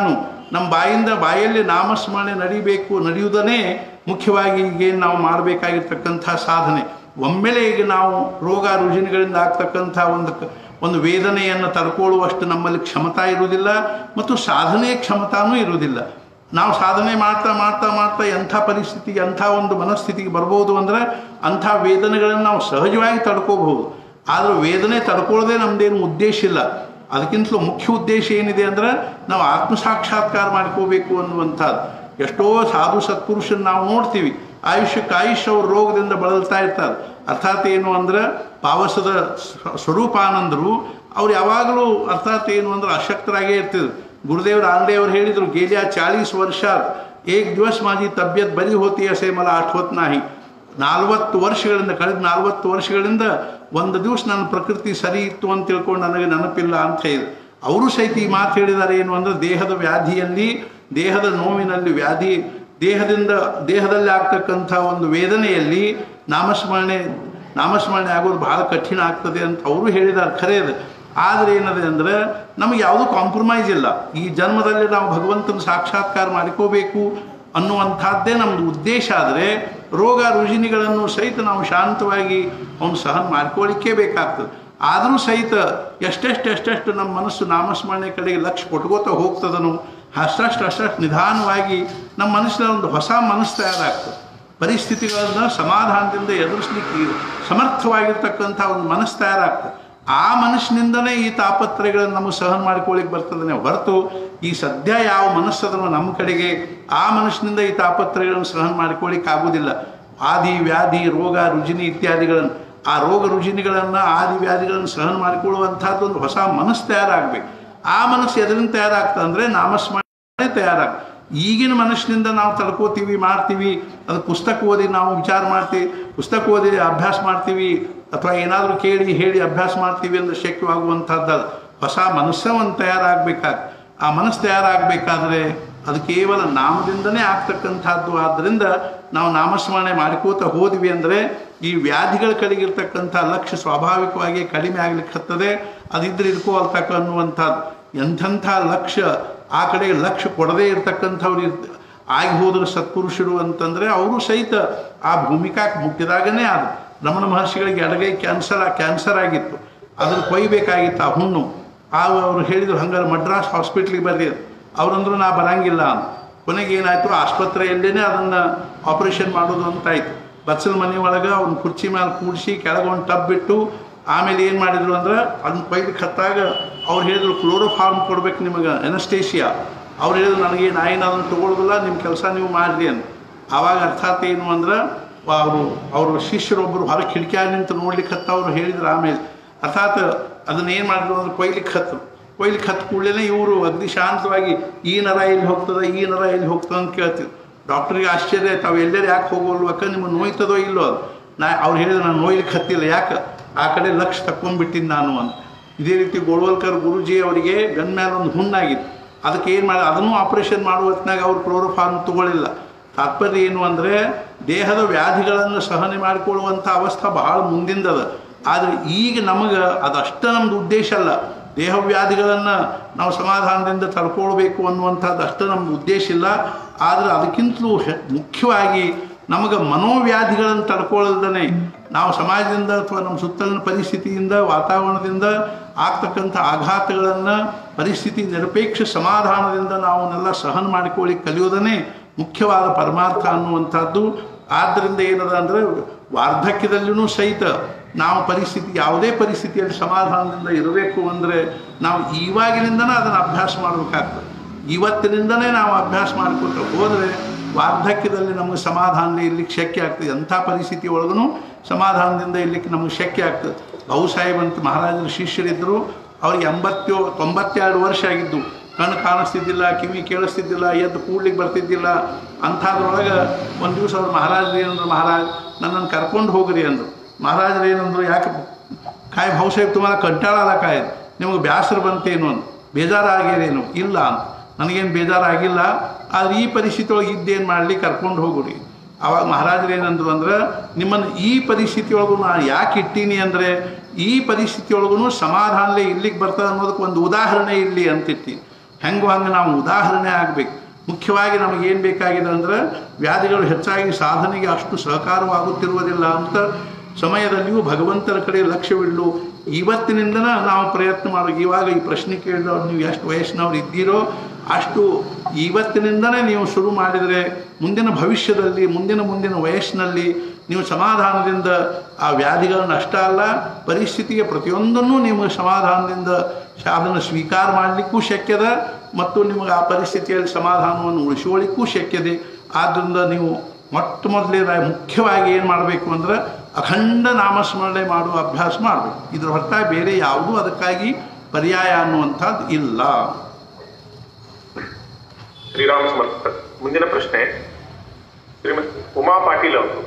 ನಮ್ಮ ಬಾಯಿಂದ ಬಾಯಲ್ಲಿ ನಾಮಸ್ಮರಣೆ ನಡಿಬೇಕು ನಡೆಯುವುದನ್ನೇ ಮುಖ್ಯವಾಗಿ ಈಗೇನು ನಾವು ಮಾಡಬೇಕಾಗಿರ್ತಕ್ಕಂಥ ಸಾಧನೆ ಒಮ್ಮೆಲೆ ಈಗ ನಾವು ರೋಗ ರುಜಿನಗಳಿಂದ ಆಗ್ತಕ್ಕಂಥ ಒಂದು ಕ- ಒಂದು ವೇದನೆಯನ್ನು ತಡ್ಕೊಳ್ಳುವಷ್ಟು ನಮ್ಮಲ್ಲಿ ಕ್ಷಮತಾ ಇರುವುದಿಲ್ಲ ಮತ್ತು ಸಾಧನೆಯ ಕ್ಷಮತಾನೂ ಇರುವುದಿಲ್ಲ ನಾವು ಸಾಧನೆ ಮಾಡ್ತಾ ಮಾಡ್ತಾ ಮಾಡ್ತಾ ಎಂಥ ಪರಿಸ್ಥಿತಿಗೆ ಅಂಥ ಒಂದು ಮನಸ್ಥಿತಿಗೆ ಬರ್ಬೋದು ಅಂದ್ರೆ ಅಂಥ ವೇದನೆಗಳನ್ನು ನಾವು ಸಹಜವಾಗಿ ತಡ್ಕೋಬಹುದು ಆದ್ರೆ ವೇದನೆ ತಡ್ಕೊಳ್ಳೋದೇ ನಮ್ದೇನು ಉದ್ದೇಶ ಇಲ್ಲ ಅದಕ್ಕಿಂತಲೂ ಮುಖ್ಯ ಉದ್ದೇಶ ಏನಿದೆ ಅಂದ್ರೆ ನಾವು ಆತ್ಮ ಸಾಕ್ಷಾತ್ಕಾರ ಮಾಡ್ಕೋಬೇಕು ಅನ್ನುವಂಥದ್ದು ಎಷ್ಟೋ ಸಾಧು ಸತ್ಪುರುಷನ ನಾವು ನೋಡ್ತೀವಿ ಆಯುಷ್ಯಕ್ಕೆ ಆಯುಷ್ಯ ಅವ್ರ ರೋಗದಿಂದ ಬಳಲ್ತಾ ಇರ್ತಾರೆ ಅರ್ಥಾತ್ ಏನು ಅಂದ್ರೆ ಪಾವಸದ ಸ- ಸ್ವರೂಪಾನಂದರು ಅವ್ರು ಯಾವಾಗಲೂ ಅರ್ಥಾತ್ ಏನು ಅಂದ್ರೆ ಅಶಕ್ತರಾಗೇ ಇರ್ತಿದ್ರು ಗುರುದೇವ್ ರಾಮದೇವ್ರು ಹೇಳಿದರು गेल्या चाळीस ವರ್ಷಾತ್ ಏಕ್ ದಿವಸ್ ಮಾಜಿ ತಬ್ಯತ್ ಬರಿ ಹೋತಿ ಅಸೆ ಮಲ ಆಠವತ್ ನಾಹಿ ನಾಲ್ವತ್ತು ವರ್ಷಗಳಿಂದ ಕಳೆದ ನಾಲ್ವತ್ತು ವರ್ಷಗಳಿಂದ ಒಂದು ದಿವಸ ನನ್ನ ಪ್ರಕೃತಿ ಸರಿ ಇತ್ತು ಅಂತ ತಿಳ್ಕೊಂಡು ನನಗೆ ನೆನಪಿಲ್ಲ ಅಂತ ಹೇಳಿ ಅವರು ಸಹಿತ ಈ ಮಾತು ಹೇಳಿದ್ದಾರೆ ಏನು ಅಂದರೆ ದೇಹದ ವ್ಯಾಧಿಯಲ್ಲಿ ದೇಹದ ನೋವಿನಲ್ಲಿ ವ್ಯಾಧಿ ದೇಹದಿಂದ ದೇಹದಲ್ಲಿ ಆಗ್ತಕ್ಕಂಥ ಒಂದು ವೇದನೆಯಲ್ಲಿ ನಾಮಸ್ಮರಣೆ ನಾಮಸ್ಮರಣೆ ಆಗೋದು ಬಹಳ ಕಠಿಣ ಆಗ್ತದೆ ಅಂತ ಅವರು ಹೇಳಿದ್ದಾರೆ ಖರೆ ಅದು ಆದರೆ ಏನದೆ ಅಂದರೆ ನಮಗೆ ಯಾವುದೂ ಕಾಂಪ್ರಮೈಸ್ ಇಲ್ಲ ಈ ಜನ್ಮದಲ್ಲಿ ನಾವು ಭಗವಂತನ ಸಾಕ್ಷಾತ್ಕಾರ ಮಾಡಿಕೋಬೇಕು ಅನ್ನುವಂಥದ್ದೇ ನಮ್ಮದು ಉದ್ದೇಶ ಆದರೆ ರೋಗ ರುಜಿನಿಗಳನ್ನು ಸಹಿತ ನಾವು ಶಾಂತವಾಗಿ ಅವನು ಸಹನ ಮಾಡ್ಕೊಳ್ಳಿಕ್ಕೇ ಬೇಕಾಗ್ತದೆ ಆದರೂ ಸಹಿತ ಎಷ್ಟೆಷ್ಟು ಎಷ್ಟೆಷ್ಟು ನಮ್ಮ ಮನಸ್ಸು ನಾಮಸ್ಮರಣೆ ಕಡೆಗೆ ಲಕ್ಷ್ಯ ಕೊಟ್ಕೋತ ಹೋಗ್ತದನು ಅಷ್ಟಷ್ಟು ಅಷ್ಟಷ್ಟು ನಿಧಾನವಾಗಿ ನಮ್ಮ ಮನಸ್ಸಿನ ಒಂದು ಹೊಸ ಮನಸ್ಸು ತಯಾರಾಗ್ತದೆ ಪರಿಸ್ಥಿತಿಗಳನ್ನು ಸಮಾಧಾನದಿಂದ ಎದುರಿಸ್ಲಿಕ್ಕೆ ಸಮರ್ಥವಾಗಿರ್ತಕ್ಕಂಥ ಒಂದು ಮನಸ್ಸು ತಯಾರಾಗ್ತದೆ ಆ ಮನಸ್ಸಿನಿಂದನೇ ಈ ತಾಪತ್ರಯಗಳನ್ನು ನಮಗೆ ಸಹನ ಮಾಡ್ಕೊಳ್ಳಿಕ್ಕೆ ಬರ್ತದೆ ಹೊರತು ಈ ಸದ್ಯ ಯಾವ ಮನಸ್ಸದನ್ನು ನಮ್ಮ ಕಡೆಗೆ ಆ ಮನಸ್ಸಿನಿಂದ ಈ ತಾಪತ್ರಯಗಳನ್ನು ಸಹನ ಮಾಡ್ಕೊಳ್ಳಿಕ್ಕೆ ಆಗುವುದಿಲ್ಲ ಆದಿ ವ್ಯಾಧಿ ರೋಗ ರುಜಿನಿ ಇತ್ಯಾದಿಗಳನ್ನು ಆ ರೋಗ ರುಜಿನಿಗಳನ್ನು ಆದಿ ವ್ಯಾಧಿಗಳನ್ನು ಸಹನ ಮಾಡಿಕೊಳ್ಳುವಂಥದ್ದು ಒಂದು ಹೊಸ ಮನಸ್ಸು ತಯಾರಾಗಬೇಕು ಆ ಮನಸ್ಸು ಎದರಿಂದ ತಯಾರಾಗ್ತದೆ ಅಂದರೆ ನಾಮಸ್ಮರಣೆ ತಯಾರಾಗ್ತದೆ ಈಗಿನ ಮನಸ್ಸಿನಿಂದ ನಾವು ತಡ್ಕೋತೀವಿ ಮಾಡ್ತೀವಿ ಅದು ಪುಸ್ತಕ ಓದಿ ನಾವು ವಿಚಾರ ಮಾಡ್ತೀವಿ ಪುಸ್ತಕ ಓದಿ ಅಭ್ಯಾಸ ಮಾಡ್ತೀವಿ ಅಥವಾ ಏನಾದರೂ ಕೇಳಿ ಹೇಳಿ ಅಭ್ಯಾಸ ಮಾಡ್ತೀವಿ ಅಂದ್ರೆ ಶಕ್ಯವಾಗುವಂಥದ್ದು ಹೊಸ ಮನಸ್ಸೇ ಒಂದು ತಯಾರಾಗಬೇಕಾಗ ಆ ಮನಸ್ಸು ತಯಾರಾಗಬೇಕಾದ್ರೆ ಅದು ಕೇವಲ ನಾಮದಿಂದನೇ ಆಗ್ತಕ್ಕಂಥದ್ದು ಆದ್ದರಿಂದ ನಾವು ನಾಮಸ್ಮರಣೆ ಮಾಡಿಕೋತ ಹೋದ್ವಿ ಅಂದರೆ ಈ ವ್ಯಾಧಿಗಳ ಕಡೆಗಿರ್ತಕ್ಕಂಥ ಲಕ್ಷ್ಯ ಸ್ವಾಭಾವಿಕವಾಗಿ ಕಡಿಮೆ ಆಗ್ಲಿಕ್ಕೆ ಹತ್ತದೆ ಅದಿದ್ರೆ ಇಟ್ಕೋಲ್ತಕ್ಕ ಅನ್ನುವಂಥದ್ದು ಎಂಥೆಂಥ ಲಕ್ಷ್ಯ ಆ ಕಡೆಗೆ ಲಕ್ಷ್ಯ ಕೊಡದೇ ಇರ್ತಕ್ಕಂಥವ್ರು ಇರ್ತ ಆಗಿ ಹೋದ್ರು ಸತ್ಪುರುಷರು ಅಂತಂದರೆ ಅವರು ಸಹಿತ ಆ ಭೂಮಿಕಾಕ್ಕೆ ಮುಟ್ಟಿದಾಗನೇ ಅದು ರಮಣ ಮಹರ್ಷಿಗಳಿಗೆ ಎಡಗೈ ಕ್ಯಾನ್ಸರ್ ಕ್ಯಾನ್ಸರ್ ಆಗಿತ್ತು ಅದನ್ನು ಕೊಯ್ಬೇಕಾಗಿತ್ತು ಆ ಹುಣ್ಣು ಆಗ ಅವರು ಹೇಳಿದ್ರು ಹಂಗಾರೆ ಮಡ್ರಾಸ್ ಹಾಸ್ಪಿಟ್ಲಿಗೆ ಬರ್ರಿ ಅವರಂದ್ರು ನಾ ಬರಂಗಿಲ್ಲ ಅಂತ ಕೊನೆಗೆ ಏನಾಯಿತು ಆಸ್ಪತ್ರೆಯಲ್ಲೇ ಅದನ್ನು ಆಪರೇಷನ್ ಮಾಡೋದು ಅಂತಾಯ್ತು ಬಚ್ಚಲ ಮನೆ ಒಳಗೆ ಅವ್ನ ಕುರ್ಚಿ ಮೇಲೆ ಕೂಡಿಸಿ ಕೆಳಗೆ ಒಂದು ಟಬ್ ಬಿಟ್ಟು ಆಮೇಲೆ ಏನು ಮಾಡಿದ್ರು ಅಂದ್ರೆ ಅದನ್ನ ಕೊಯ್ಲಿಕ್ಕೆ ಹತ್ತಾಗ ಅವ್ರು ಹೇಳಿದ್ರು ಕ್ಲೋರೋಫಾರ್ಮ್ ಕೊಡ್ಬೇಕು ನಿಮಗೆ ಎನಸ್ಟೇಷಿಯಾ ಅವ್ರು ಹೇಳಿದ್ರು ನನಗೆ ನಾ ಏನು ಅದನ್ನು ತೊಗೊಳ್ಳೋದಿಲ್ಲ ನಿಮ್ಮ ಕೆಲಸ ನೀವು ಮಾಡಿರಿ ಅಂತ ಆವಾಗ ಅರ್ಥಾತ್ ಏನು ಅಂದ್ರೆ ಅವರು ಅವರು ಶಿಷ್ಯರೊಬ್ಬರು ಹೊರಗೆ ಕಿಟಕಿಯಾಗಿ ನಿಂತು ನೋಡ್ಲಿಕ್ಕೆ ಹತ್ತ ಅವ್ರು ಹೇಳಿದ್ರು ಆಮೇಲೆ ಅರ್ಥಾತ್ ಅದನ್ನ ಏನು ಮಾಡಿದ್ರು ಅಂದ್ರೆ ಕೊಯ್ಲಿಕ್ಕೆ ಹತ್ತು ಕೊಯ್ಲಿಕ್ಕೆ ಹತ್ತು ಕೂಡಲೇ ಇವರು ಅಗ್ದಿ ಶಾಂತವಾಗಿ ಈ ನರ ಎಲ್ಲಿ ಹೋಗ್ತದೆ ಈ ನರ ಎಲ್ಲಿ ಹೋಗ್ತದೆ ಅಂತ ಕೇಳ್ತೀವಿ ಡಾಕ್ಟ್ರಿಗೆ ಆಶ್ಚರ್ಯ ಆಯ್ತು ಅವು ಎಲ್ಲರೂ ಯಾಕೆ ಹೋಗೋಲ್ವಕ್ಕ ನಿಮಗೆ ನೋಯ್ತದೋ ಇಲ್ಲೋ ಅದು ನಾ ಅವ್ರು ಹೇಳಿದ್ರು ನಾನು ನೋಯ್ಲಿಕ್ಕೆ ಹತ್ತಿಲ್ಲ ಯಾಕೆ ಆ ಕಡೆ ಲಕ್ಷ ತಕ್ಕೊಂಡ್ಬಿಟ್ಟಿನಿ ನಾನು ಅಂತ ಇದೇ ರೀತಿ ಗೋಳ್ವಲ್ಕರ್ ಗುರುಜಿ ಅವರಿಗೆ ಗನ್ ಮೇಲೆ ಒಂದು ಹುಣ್ಣಾಗಿತ್ತು ಅದಕ್ಕೆ ಏನು ಮಾಡಿ ಅದನ್ನು ಆಪರೇಷನ್ ಮಾಡುವ ಹೊತ್ನಾಗ ಅವ್ರು ಕ್ಲೋರೋಫಾರ್ಮ್ ತಗೊಳ್ಳಿಲ್ಲ ತಾತ್ಪರ್ಯ ಏನು ಅಂದರೆ ದೇಹದ ವ್ಯಾಧಿಗಳನ್ನು ಸಹನೆ ಮಾಡಿಕೊಳ್ಳುವಂಥ ಅವಸ್ಥೆ ಬಹಳ ಮುಂದಿಂದದ ಆದರೆ ಈಗ ನಮಗೆ ಅದಷ್ಟೇ ನಮ್ಮದು ಉದ್ದೇಶ ಅಲ್ಲ ದೇಹ ವ್ಯಾಧಿಗಳನ್ನು ನಾವು ಸಮಾಧಾನದಿಂದ ತಡ್ಕೊಳ್ಬೇಕು ಅನ್ನುವಂಥದ್ದು ಅಷ್ಟೇ ನಮ್ದು ಉದ್ದೇಶ ಇಲ್ಲ ಆದರೆ ಅದಕ್ಕಿಂತಲೂ ಹೆ- ಮುಖ್ಯವಾಗಿ ನಮಗೆ ಮನೋವ್ಯಾಧಿಗಳನ್ನು ತಡ್ಕೊಳ್ಳಲ್ದೇ ನಾವು ಸಮಾಜದಿಂದ ಅಥವಾ ನಮ್ಮ ಸುತ್ತಲಿನ ಪರಿಸ್ಥಿತಿಯಿಂದ ವಾತಾವರಣದಿಂದ ಆಗ್ತಕ್ಕಂಥ ಆಘಾತಗಳನ್ನು ಪರಿಸ್ಥಿತಿ ನಿರಪೇಕ್ಷ ಸಮಾಧಾನದಿಂದ ನಾವನ್ನೆಲ್ಲ ಸಹನ ಮಾಡಿಕೊಳ್ಳಿ ಕಲಿಯೋದನ್ನೇ ಮುಖ್ಯವಾದ ಪರಮಾರ್ಥ ಅನ್ನುವಂಥದ್ದು ಆದ್ದರಿಂದ ಏನದ ಅಂದರೆ ವಾರ್ಧಕ್ಯದಲ್ಲಿಯೂ ಸಹಿತ ನಾವು ಪರಿಸ್ಥಿತಿ ಯಾವುದೇ ಪರಿಸ್ಥಿತಿಯಲ್ಲಿ ಸಮಾಧಾನದಿಂದ ಇರಬೇಕು ಅಂದರೆ ನಾವು ಇವಾಗಿನಿಂದನೇ ಅದನ್ನು ಅಭ್ಯಾಸ ಮಾಡಬೇಕಾಗ್ತದೆ ಇವತ್ತಿನಿಂದನೇ ನಾವು ಅಭ್ಯಾಸ ಮಾಡ್ಕೊತ ಹೋದರೆ ವಾರ್ಧಕ್ಯದಲ್ಲಿ ನಮಗೆ ಸಮಾಧಾನ ಇರ್ಲಿಕ್ಕೆ ಶಕ್ಯ ಆಗ್ತದೆ ಅಂಥ ಪರಿಸ್ಥಿತಿ ಒಳಗೂ ಸಮಾಧಾನದಿಂದ ಇರ್ಲಿಕ್ಕೆ ನಮಗೆ ಶಕ್ಯ ಆಗ್ತದೆ ಬಾಬು ಸಾಹೇಬ್ ಅಂತ ಮಹಾರಾಜರ ಶಿಷ್ಯರಿದ್ದರು ಅವ್ರಿಗೆ ಎಂಬತ್ತೋ ತೊಂಬತ್ತೆರಡು ವರ್ಷ ಆಗಿದ್ದು ಕಣ್ಣು ಕಾಣಿಸ್ತಿದ್ದಿಲ್ಲ ಕಿವಿ ಕೇಳಿಸ್ತಿದ್ದಿಲ್ಲ ಎದ್ದು ಕೂಡ್ಲಿಕ್ಕೆ ಬರ್ತಿದ್ದಿಲ್ಲ ಅಂಥದ್ರೊಳಗೆ ಒಂದು ದಿವಸ ಅವ್ರು ಮಹಾರಾಜರು ಏನಂದ್ರು ಮಹಾರಾಜ್ ನನ್ನನ್ನು ಕರ್ಕೊಂಡು ಹೋಗ್ರಿ ಅಂದರು ಮಹಾರಾಜರು ಏನಂದ್ರು ಯಾಕೆ ಕಾಯ್ ಭಾವುಸಾಹೇಬ್ ತುಮಾರ ಕಂಟಾಳ ಕಾಯ್ ನಿಮಗೆ ಬೇಸರ ಬಂತೇನು ಅಂತ ಬೇಜಾರಾಗ್ಯದೇನು ಇಲ್ಲ ಅಂತ ನನಗೇನು ಬೇಜಾರಾಗಿಲ್ಲ ಆದರೆ ಈ ಪರಿಸ್ಥಿತಿ ಒಳಗೆ ಇದ್ದೇನು ಮಾಡಲಿ ಕರ್ಕೊಂಡು ಹೋಗುರಿ ಅವಾಗ ಮಹಾರಾಜರು ಏನಂದ್ರು ಅಂದ್ರೆ ನಿಮ್ಮನ್ನು ಈ ಪರಿಸ್ಥಿತಿ ಒಳಗೂ ನಾನು ಯಾಕೆ ಇಟ್ಟೀನಿ ಅಂದರೆ ಈ ಪರಿಸ್ಥಿತಿ ಒಳಗೂ ಸಮಾಧಾನಲೇ ಇಲ್ಲಿಗೆ ಬರ್ತದೆ ಅನ್ನೋದಕ್ಕೆ ಒಂದು ಉದಾಹರಣೆ ಇರಲಿ ಅಂತ ಇಟ್ಟೀನಿ ಹೆಂಗೋ ಹಂಗೆ ನಾವು ಉದಾಹರಣೆ ಆಗಬೇಕು ಮುಖ್ಯವಾಗಿ ನಮಗೇನು ಬೇಕಾಗಿದೆ ಅಂದ್ರೆ ವ್ಯಾಧಿಗಳು ಹೆಚ್ಚಾಗಿ ಸಾಧನೆಗೆ ಅಷ್ಟು ಸಹಕಾರವಾಗುತ್ತಿರುವುದಿಲ್ಲ ಅಂತ ಸಮಯದಲ್ಲಿಯೂ ಭಗವಂತನ ಕಡೆ ಲಕ್ಷ್ಯವಿಡಲು ಇವತ್ತಿನಿಂದನ ನಾವು ಪ್ರಯತ್ನ ಮಾಡಬೇಕು ಇವಾಗ ಈ ಪ್ರಶ್ನೆ ಕೇಳಿದವ್ರು ನೀವು ಎಷ್ಟು ವಯಸ್ಸಿನವ್ರು ಇದ್ದೀರೋ ಅಷ್ಟು ಇವತ್ತಿನಿಂದನೇ ನೀವು ಶುರು ಮಾಡಿದರೆ ಮುಂದಿನ ಭವಿಷ್ಯದಲ್ಲಿ ಮುಂದಿನ ಮುಂದಿನ ವಯಸ್ಸಿನಲ್ಲಿ ನೀವು ಸಮಾಧಾನದಿಂದ ಆ ವ್ಯಾಧಿಗಳನ್ನ ಅಷ್ಟೇ ಅಲ್ಲ ಪರಿಸ್ಥಿತಿಗೆ ಪ್ರತಿಯೊಂದನ್ನು ನಿಮಗೆ ಸಮಾಧಾನದಿಂದ ಅದನ್ನು ಸ್ವೀಕಾರ ಮಾಡಲಿಕ್ಕೂ ಶಕ್ಯದ ಮತ್ತು ನಿಮಗೆ ಆ ಪರಿಸ್ಥಿತಿಯಲ್ಲಿ ಸಮಾಧಾನವನ್ನು ಉಳಿಸ್ಕೊಳ್ಳಿಕ್ಕೂ ಶಕ್ಯದೆ ಆದ್ದರಿಂದ ನೀವು ಮೊಟ್ಟ ಮೊದಲನೇದಾಗಿ ಮುಖ್ಯವಾಗಿ ಏನು ಮಾಡಬೇಕು ಅಂದ್ರೆ ಅಖಂಡ ನಾಮಸ್ಮರಣೆ ಮಾಡುವ ಅಭ್ಯಾಸ ಮಾಡಬೇಕು ಇದ್ರ ಹೊರತಾಗಿ ಬೇರೆ ಯಾವುದೂ ಅದಕ್ಕಾಗಿ ಪರ್ಯಾಯ ಅನ್ನುವಂಥದ್ದು ಇಲ್ಲ ಶ್ರೀರಾಮ ಸಮರ್ಥ ಮುಂದಿನ ಪ್ರಶ್ನೆ ಶ್ರೀಮತಿ ಉಮಾ ಪಾಟೀಲ್ ಅವರು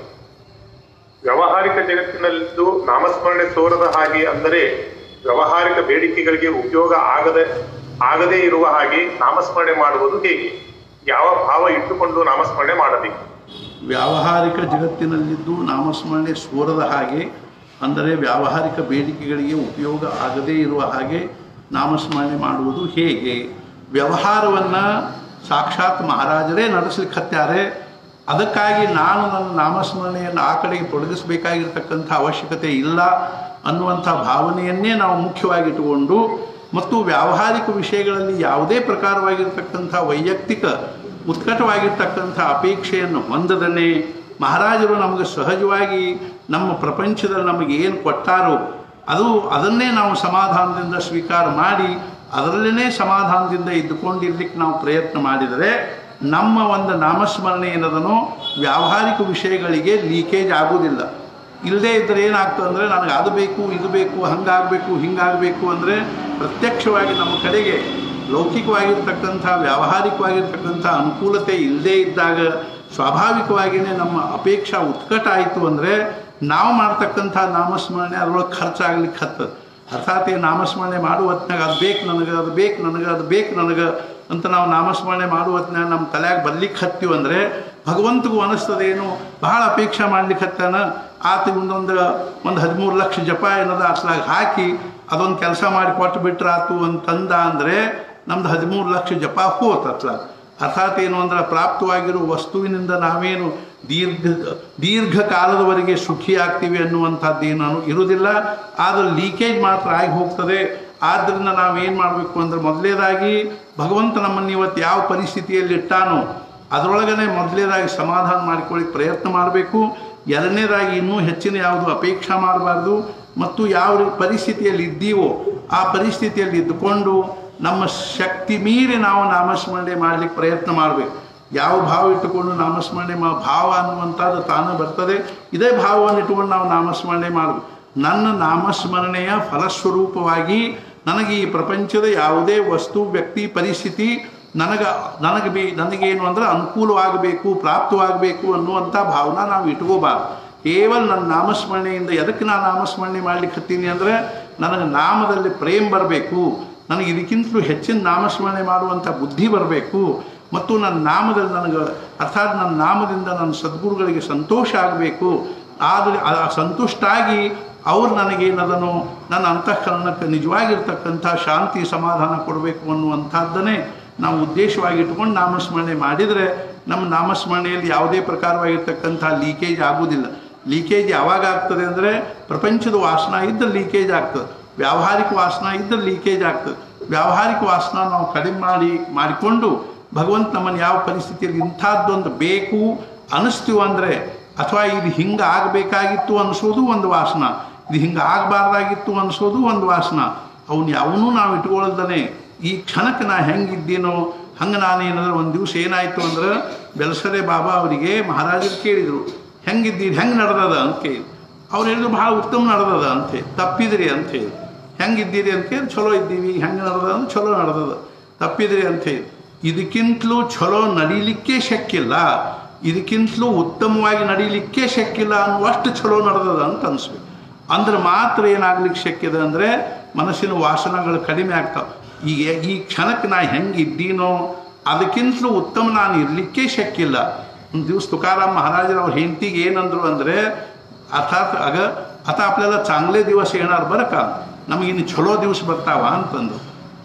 ವ್ಯಾವಹಾರಿಕ ಜಗತ್ತಿನಲ್ಲಿದ್ದು ನಾಮಸ್ಮರಣೆ ತೋರದ ಹಾಗೆ ಅಂದರೆ ವ್ಯಾವಹಾರಿಕ ಬೇಡಿಕೆಗಳಿಗೆ ಉಪಯೋಗ ಆಗದೆ ಆಗದೇ ಇರುವ ಹಾಗೆ ನಾಮಸ್ಮರಣೆ ಮಾಡುವುದು ಹೇಗೆ ಯಾವ ಭಾವ ಇಟ್ಟುಕೊಂಡು ನಾಮಸ್ಮರಣೆ ಮಾಡಬೇಕು ವ್ಯಾವಹಾರಿಕ ಜಗತ್ತಿನಲ್ಲಿದ್ದು ನಾಮಸ್ಮರಣೆ ಸೋರದ ಹಾಗೆ ಅಂದರೆ ವ್ಯಾವಹಾರಿಕ ಬೇಡಿಕೆಗಳಿಗೆ ಉಪಯೋಗ ಆಗದೇ ಇರುವ ಹಾಗೆ ನಾಮಸ್ಮರಣೆ ಮಾಡುವುದು ಹೇಗೆ ವ್ಯವಹಾರವನ್ನು ಸಾಕ್ಷಾತ್ ಮಹಾರಾಜರೇ ನಡೆಸಲಿಕ್ಕತ್ತಾರೆ ಅದಕ್ಕಾಗಿ ನಾನು ನನ್ನ ನಾಮಸ್ಮರಣೆಯನ್ನು ಆ ಕಡೆಗೆ ತೊಡಗಿಸಬೇಕಾಗಿರ್ತಕ್ಕಂಥ ಅವಶ್ಯಕತೆ ಇಲ್ಲ ಅನ್ನುವಂಥ ಭಾವನೆಯನ್ನೇ ನಾವು ಮುಖ್ಯವಾಗಿಟ್ಟುಕೊಂಡು ಮತ್ತು ವ್ಯಾವಹಾರಿಕ ವಿಷಯಗಳಲ್ಲಿ ಯಾವುದೇ ಪ್ರಕಾರವಾಗಿರ್ತಕ್ಕಂಥ ವೈಯಕ್ತಿಕ ಉತ್ಕಟವಾಗಿರ್ತಕ್ಕಂಥ ಅಪೇಕ್ಷೆಯನ್ನು ಹೊಂದದನೆ ಮಹಾರಾಜರು ನಮಗೆ ಸಹಜವಾಗಿ ನಮ್ಮ ಪ್ರಪಂಚದಲ್ಲಿ ನಮಗೆ ಏನು ಕೊಟ್ಟಾರೋ ಅದು ಅದನ್ನೇ ನಾವು ಸಮಾಧಾನದಿಂದ ಸ್ವೀಕಾರ ಮಾಡಿ ಅದರಲ್ಲೇ ಸಮಾಧಾನದಿಂದ ಇದ್ದುಕೊಂಡಿರ್ಲಿಕ್ಕೆ ನಾವು ಪ್ರಯತ್ನ ಮಾಡಿದರೆ ನಮ್ಮ ಒಂದು ನಾಮಸ್ಮರಣೆ ಏನದನೋ ವ್ಯಾವಹಾರಿಕ ವಿಷಯಗಳಿಗೆ ಲೀಕೇಜ್ ಆಗೋದಿಲ್ಲ ಇಲ್ಲದೇ ಇದ್ದರೆ ಏನಾಗ್ತದೆ ಅಂದರೆ ನನಗೆ ಅದು ಬೇಕು ಇದು ಬೇಕು ಹಂಗಾಗಬೇಕು ಹಿಂಗಾಗಬೇಕು ಅಂದರೆ ಪ್ರತ್ಯಕ್ಷವಾಗಿ ನಮ್ಮ ಕಡೆಗೆ ಲೌಕಿಕವಾಗಿರ್ತಕ್ಕಂಥ ವ್ಯಾವಹಾರಿಕವಾಗಿರ್ತಕ್ಕಂಥ ಅನುಕೂಲತೆ ಇಲ್ಲದೇ ಇದ್ದಾಗ ಸ್ವಾಭಾವಿಕವಾಗಿಯೇ ನಮ್ಮ ಅಪೇಕ್ಷಾ ಉತ್ಕಟ ಆಯಿತು ಅಂದರೆ ನಾವು ಮಾಡ್ತಕ್ಕಂಥ ನಾಮಸ್ಮರಣೆ ಅದರೊಳಗೆ ಖರ್ಚಾಗ್ಲಿಕ್ಕೆ ಹತ್ತದ ಅರ್ಥಾತ್ ಈ ನಾಮಸ್ಮರಣೆ ಮಾಡುವ ಹೊತ್ನಾಗ ಅದು ಬೇಕು ನನಗೆ ಅದು ಬೇಕು ನನಗೆ ಅದು ಬೇಕು ನನಗೆ ಅಂತ ನಾವು ನಾಮಸ್ಮರಣೆ ಮಾಡುವ ಹೊತ್ನಾಗ ನಮ್ಮ ತಲೆಯಾಗ ಬರ್ಲಿಕ್ಕೆ ಹತ್ತೀವಿ ಅಂದರೆ ಭಗವಂತಗೂ ಅನಿಸ್ತದೇನು ಬಹಳ ಅಪೇಕ್ಷೆ ಮಾಡ್ಲಿಕ್ಕೆ ಹತ್ತಾನ ಆತ ಒಂದೊಂದು ಒಂದು ಹದಿಮೂರು ಲಕ್ಷ ಜಪ ಏನದ ಅತ್ಲಾಗ ಹಾಕಿ ಅದೊಂದು ಕೆಲಸ ಮಾಡಿ ಕೊಟ್ಟು ಬಿಟ್ರೆ ಆತು ಅಂತಂದ ಅಂದರೆ ನಮ್ದು ಹದಿಮೂರು ಲಕ್ಷ ಜಪ ಹೋತ್ ಅತ್ಲಾಗ ಅರ್ಥಾತ್ ಏನು ಅಂದ್ರೆ ಪ್ರಾಪ್ತವಾಗಿರೋ ವಸ್ತುವಿನಿಂದ ನಾವೇನು ದೀರ್ಘ ದೀರ್ಘಕಾಲದವರೆಗೆ ಸುಖಿ ಆಗ್ತೀವಿ ಅನ್ನುವಂಥದ್ದೇನು ಇರುವುದಿಲ್ಲ ಆದರೆ ಲೀಕೇಜ್ ಮಾತ್ರ ಆಗಿ ಹೋಗ್ತದೆ ಆದ್ದರಿಂದ ನಾವೇನು ಮಾಡಬೇಕು ಅಂದ್ರೆ ಮೊದಲೇದಾಗಿ ಭಗವಂತ ನಮ್ಮನ್ನು ಇವತ್ತು ಯಾವ ಪರಿಸ್ಥಿತಿಯಲ್ಲಿ ಇಟ್ಟಾನೋ ಅದರೊಳಗನೆ ಮೊದಲೇದಾಗಿ ಸಮಾಧಾನ ಮಾಡಿಕೊಳ್ಳಿ ಪ್ರಯತ್ನ ಮಾಡಬೇಕು ಎರಡನೇದಾಗಿ ಇನ್ನೂ ಹೆಚ್ಚಿನ ಯಾವುದು ಅಪೇಕ್ಷೆ ಮಾಡಬಾರ್ದು ಮತ್ತು ಯಾವ ಪರಿಸ್ಥಿತಿಯಲ್ಲಿ ಇದ್ದೀವೋ ಆ ಪರಿಸ್ಥಿತಿಯಲ್ಲಿ ಇದ್ದುಕೊಂಡು ನಮ್ಮ ಶಕ್ತಿ ಮೀರಿ ನಾವು ನಾಮಸ್ಮರಣೆ ಮಾಡಲಿಕ್ಕೆ ಪ್ರಯತ್ನ ಮಾಡಬೇಕು ಯಾವ ಭಾವ ಇಟ್ಟುಕೊಂಡು ನಾಮಸ್ಮರಣೆ ಮಾ ಭಾವ ಅನ್ನುವಂಥದ್ದು ತಾನು ಬರ್ತದೆ ಇದೇ ಭಾವವನ್ನು ಇಟ್ಟುಕೊಂಡು ನಾವು ನಾಮಸ್ಮರಣೆ ಮಾಡಬೇಕು ನನ್ನ ನಾಮಸ್ಮರಣೆಯ ಫಲಸ್ವರೂಪವಾಗಿ ನನಗೆ ಈ ಪ್ರಪಂಚದ ಯಾವುದೇ ವಸ್ತು ವ್ಯಕ್ತಿ ಪರಿಸ್ಥಿತಿ ನನಗೆ ನನಗೆ ಬಿ ನನಗೇನು ಅಂದ್ರೆ ಅನುಕೂಲವಾಗಬೇಕು ಪ್ರಾಪ್ತವಾಗಬೇಕು ಅನ್ನುವಂಥ ಭಾವನ ನಾವು ಇಟ್ಕೋಬಾರ್ದು ಕೇವಲ ನನ್ನ ನಾಮಸ್ಮರಣೆಯಿಂದ ಎದಕ್ಕೆ ನಾನು ನಾಮಸ್ಮರಣೆ ಮಾಡ್ಲಿಕ್ಕೆ ಹತ್ತೀನಿ ಅಂದರೆ ನನಗೆ ನಾಮದಲ್ಲಿ ಪ್ರೇಮ ಬರಬೇಕು ನನಗೆ ಇದಕ್ಕಿಂತಲೂ ಹೆಚ್ಚಿನ ನಾಮಸ್ಮರಣೆ ಮಾಡುವಂಥ ಬುದ್ಧಿ ಬರಬೇಕು ಮತ್ತು ನನ್ನ ನಾಮದಲ್ಲಿ ನನಗೆ ಅರ್ಥಾತ್ ನನ್ನ ನಾಮದಿಂದ ನನ್ನ ಸದ್ಗುರುಗಳಿಗೆ ಸಂತೋಷ ಆಗಬೇಕು ಆದರೆ ಆ ಸಂತುಷ್ಟ ಆಗಿ ಅವ್ರು ನನಗೇನದನೋ ನನ್ನ ಅಂತಃಕರಣಕ್ಕೆ ನಿಜವಾಗಿರ್ತಕ್ಕಂಥ ಶಾಂತಿ ಸಮಾಧಾನ ಕೊಡಬೇಕು ಅನ್ನುವಂಥದ್ದನ್ನೇ ನಾವು ಉದ್ದೇಶವಾಗಿ ಇಟ್ಕೊಂಡು ನಾಮಸ್ಮರಣೆ ಮಾಡಿದರೆ ನಮ್ಮ ನಾಮಸ್ಮರಣೆಯಲ್ಲಿ ಯಾವುದೇ ಪ್ರಕಾರವಾಗಿರ್ತಕ್ಕಂಥ ಲೀಕೇಜ್ ಆಗುವುದಿಲ್ಲ ಲೀಕೇಜ್ ಯಾವಾಗ ಆಗ್ತದೆ ಅಂದರೆ ಪ್ರಪಂಚದ ವಾಸನ ಇದ್ದರೆ ಲೀಕೇಜ್ ಆಗ್ತದೆ ವ್ಯಾವಹಾರಿಕ ವಾಸನ ಇದ್ದರೆ ಲೀಕೇಜ್ ಆಗ್ತದೆ ವ್ಯಾವಹಾರಿಕ ವಾಸನ ನಾವು ಕಡಿಮೆ ಮಾಡಿ ಮಾಡಿಕೊಂಡು ಭಗವಂತ ನಮ್ಮನ್ನು ಯಾವ ಪರಿಸ್ಥಿತಿಯಲ್ಲಿ ಇಂಥದ್ದೊಂದು ಬೇಕು ಅನ್ನಿಸ್ತೀವಿ ಅಂದರೆ ಅಥವಾ ಇದು ಹಿಂಗೆ ಆಗಬೇಕಾಗಿತ್ತು ಅನಿಸೋದು ಒಂದು ವಾಸನ ಇದು ಹಿಂಗೆ ಆಗಬಾರ್ದಾಗಿತ್ತು ಅನಿಸೋದು ಒಂದು ವಾಸನ ಅವನು ಯಾವನೂ ನಾವು ಇಟ್ಕೊಳ್ಳೋದನೆ ಈ ಕ್ಷಣಕ್ಕೆ ನಾ ಹೆಂಗಿದ್ದೀನೋ ಹಂಗೆ ನಾನೇನಾದ್ರೆ ಒಂದು ದಿವಸ ಏನಾಯಿತು ಅಂದ್ರೆ ಬೆಲಸರೆ ಬಾಬಾ ಅವರಿಗೆ ಮಹಾರಾಜರು ಕೇಳಿದರು ಹೆಂಗಿದ್ದೀರಿ ಹೆಂಗೆ ನಡೆದದ ಅಂತ ಕೇಳಿ ಅವ್ರು ಹೇಳಿದ್ರು ಭಾಳ ಉತ್ತಮ ನಡೆದದ ಅಂತೆ ತಪ್ಪಿದ್ರಿ ಅಂತ ಹೇಳಿ ಹೆಂಗಿದ್ದೀರಿ ಅಂತ ಕೇಳಿ ಚಲೋ ಇದ್ದೀವಿ ಹೆಂಗೆ ನಡೆದ ಅಂದ್ರೆ ಚಲೋ ನಡೆದದ ತಪ್ಪಿದ್ರಿ ಅಂತ ಹೇಳಿ ಇದಕ್ಕಿಂತಲೂ ಚಲೋ ನಡೀಲಿಕ್ಕೆ ಶಕ್ಕಿಲ್ಲ ಇದಕ್ಕಿಂತಲೂ ಉತ್ತಮವಾಗಿ ನಡೀಲಿಕ್ಕೆ ಶಕ್ಕಿಲ್ಲ ಅನ್ನುವಷ್ಟು ಚಲೋ ನಡೆದದ ಅಂತ ಅನಿಸ್ಬೇಕು ಅಂದ್ರೆ ಮಾತ್ರ ಏನಾಗ್ಲಿಕ್ಕೆ ಶಕ್ಯದ ಅಂದರೆ ಮನಸ್ಸಿನ ವಾಸನಗಳು ಕಡಿಮೆ ಆಗ್ತಾವೆ ಈಗ ಈ ಕ್ಷಣಕ್ಕೆ ನಾ ಹೆಂಗೆ ಇದ್ದೀನೋ ಅದಕ್ಕಿಂತಲೂ ಉತ್ತಮ ನಾನು ಇರಲಿಕ್ಕೆ ಶಕ್ಕಿಲ್ಲ ಒಂದು ದಿವಸ तुकाराम महाराज ಅವ್ರ ಹೆಂಡತಿಗೆ ಏನಂದ್ರು ಅಂದರೆ अर्थात अगं आता आपल्याला चांगले दिवस येणार बरं का ನಮಗಿನ್ನು ಚಲೋ ದಿವಸ ಬರ್ತಾವ ಅಂತಂದು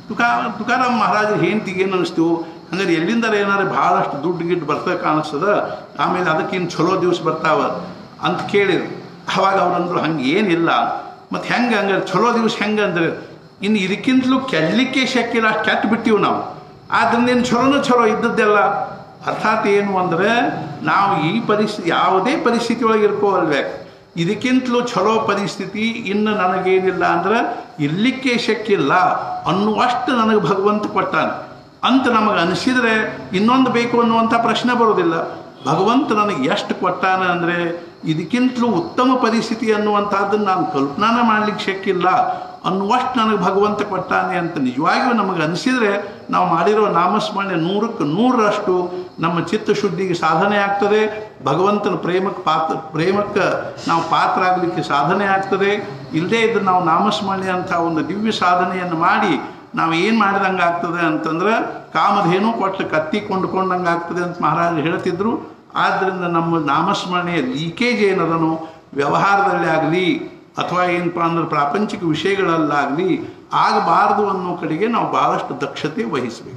ತುಕಾ ತುಕಾರಾಮ್ ಮಹಾರಾಜರು ಹೆಂಡ್ತಿಗೆ ಏನು ಅನಿಸ್ತು ಹಂಗಾರೆ ಎಲ್ಲಿಂದಾರ ಏನಾರು ಭಾಳಷ್ಟು ದುಡ್ಡು ಗಿಡ್ಡು ಬರ್ತದೆ ಕಾಣಿಸ್ತದ ಆಮೇಲೆ ಅದಕ್ಕಿನ್ನು ಚಲೋ ದಿವಸ ಬರ್ತಾವ ಅಂತ ಕೇಳಿದ್ರು ಅವಾಗ ಅವ್ರಂದ್ರು ಹಂಗೆ ಏನಿಲ್ಲ ಮತ್ತು ಹೆಂಗೆ ಹಂಗಾರೆ ಚಲೋ ದಿವಸ ಹೆಂಗೆ ಅಂದ್ರೆ ಇನ್ನು ಇದಕ್ಕಿಂತಲೂ ಕೆಡಲಿಕ್ಕೆ ಶಕ್ಕಿಲ್ಲ ಅಷ್ಟು ಕೆಟ್ಟು ಬಿಟ್ಟಿವಿ ನಾವು ಆದ್ರಿಂದ ಏನು ಚಲೋನೂ ಚಲೋ ಇದ್ದದ್ದೆಲ್ಲ ಅರ್ಥಾತ್ ಏನು ಅಂದರೆ ನಾವು ಈ ಪರಿಸ್ಥಿತಿ ಯಾವುದೇ ಪರಿಸ್ಥಿತಿ ಒಳಗೆ ಇರ್ಕೋವಲ್ಬೇಕು ಇದಕ್ಕಿಂತಲೂ ಚಲೋ ಪರಿಸ್ಥಿತಿ ಇನ್ನು ನನಗೇನಿಲ್ಲ ಅಂದ್ರೆ ಇರ್ಲಿಕ್ಕೆ ಶಕ್ಕಿಲ್ಲ ಅನ್ನುವಷ್ಟು ನನಗೆ ಭಗವಂತ ಕೊಟ್ಟಾನೆ ಅಂತ ನಮಗೆ ಅನಿಸಿದರೆ ಇನ್ನೊಂದು ಬೇಕು ಅನ್ನುವಂಥ ಪ್ರಶ್ನೆ ಬರೋದಿಲ್ಲ ಭಗವಂತ ನನಗೆ ಎಷ್ಟು ಕೊಟ್ಟಾನ ಅಂದರೆ ಇದಕ್ಕಿಂತಲೂ ಉತ್ತಮ ಪರಿಸ್ಥಿತಿ ಅನ್ನುವಂಥದ್ದನ್ನು ನಾನು ಕಲ್ಪನಾನ ಮಾಡ್ಲಿಕ್ಕೆ ಶಕ್ಕಿಲ್ಲ ಅನ್ನುವಷ್ಟು ನನಗೆ ಭಗವಂತ ಕೊಟ್ಟಾನೆ ಅಂತ ನಿಜವಾಗಿಯೂ ನಮಗೆ ಅನಿಸಿದರೆ ನಾವು ಮಾಡಿರೋ ನಾಮಸ್ಮರಣೆ ನೂರಕ್ಕೆ ನೂರರಷ್ಟು ನಮ್ಮ ಚಿತ್ತಶುದ್ಧಿಗೆ ಸಾಧನೆ ಆಗ್ತದೆ ಭಗವಂತನ ಪ್ರೇಮಕ್ಕೆ ಪಾತ್ರ ಪ್ರೇಮಕ್ಕೆ ನಾವು ಪಾತ್ರ ಆಗಲಿಕ್ಕೆ ಸಾಧನೆ ಆಗ್ತದೆ ಇಲ್ಲದೇ ಇದ್ದು ನಾವು ನಾಮಸ್ಮರಣೆ ಅಂತ ಒಂದು ದಿವ್ಯ ಸಾಧನೆಯನ್ನು ಮಾಡಿ ನಾವು ಏನು ಮಾಡಿದಂಗೆ ಆಗ್ತದೆ ಅಂತಂದ್ರೆ ಕಾಮಧೇನು ಕೊಟ್ಟು ಕತ್ತಿ ಕೊಂಡುಕೊಂಡಂಗೆ ಆಗ್ತದೆ ಅಂತ ಮಹಾರಾಜರು ಹೇಳ್ತಿದ್ರು ಆದ್ದರಿಂದ ನಮ್ಮ ನಾಮಸ್ಮರಣೆಯ ಲೀಕೇಜ್ ಏನದನೋ ವ್ಯವಹಾರದಲ್ಲಿ ಆಗಲಿ ಅಥವಾ ಏನಪ್ಪ ಅಂದ್ರೆ ಪ್ರಾಪಂಚಿಕ ವಿಷಯಗಳಲ್ಲಾಗಲಿ ಆಗಬಾರದು ಅನ್ನೋ ಕಡೆಗೆ ನಾವು ಭಾಳಷ್ಟು ದಕ್ಷತೆ ವಹಿಸಬೇಕು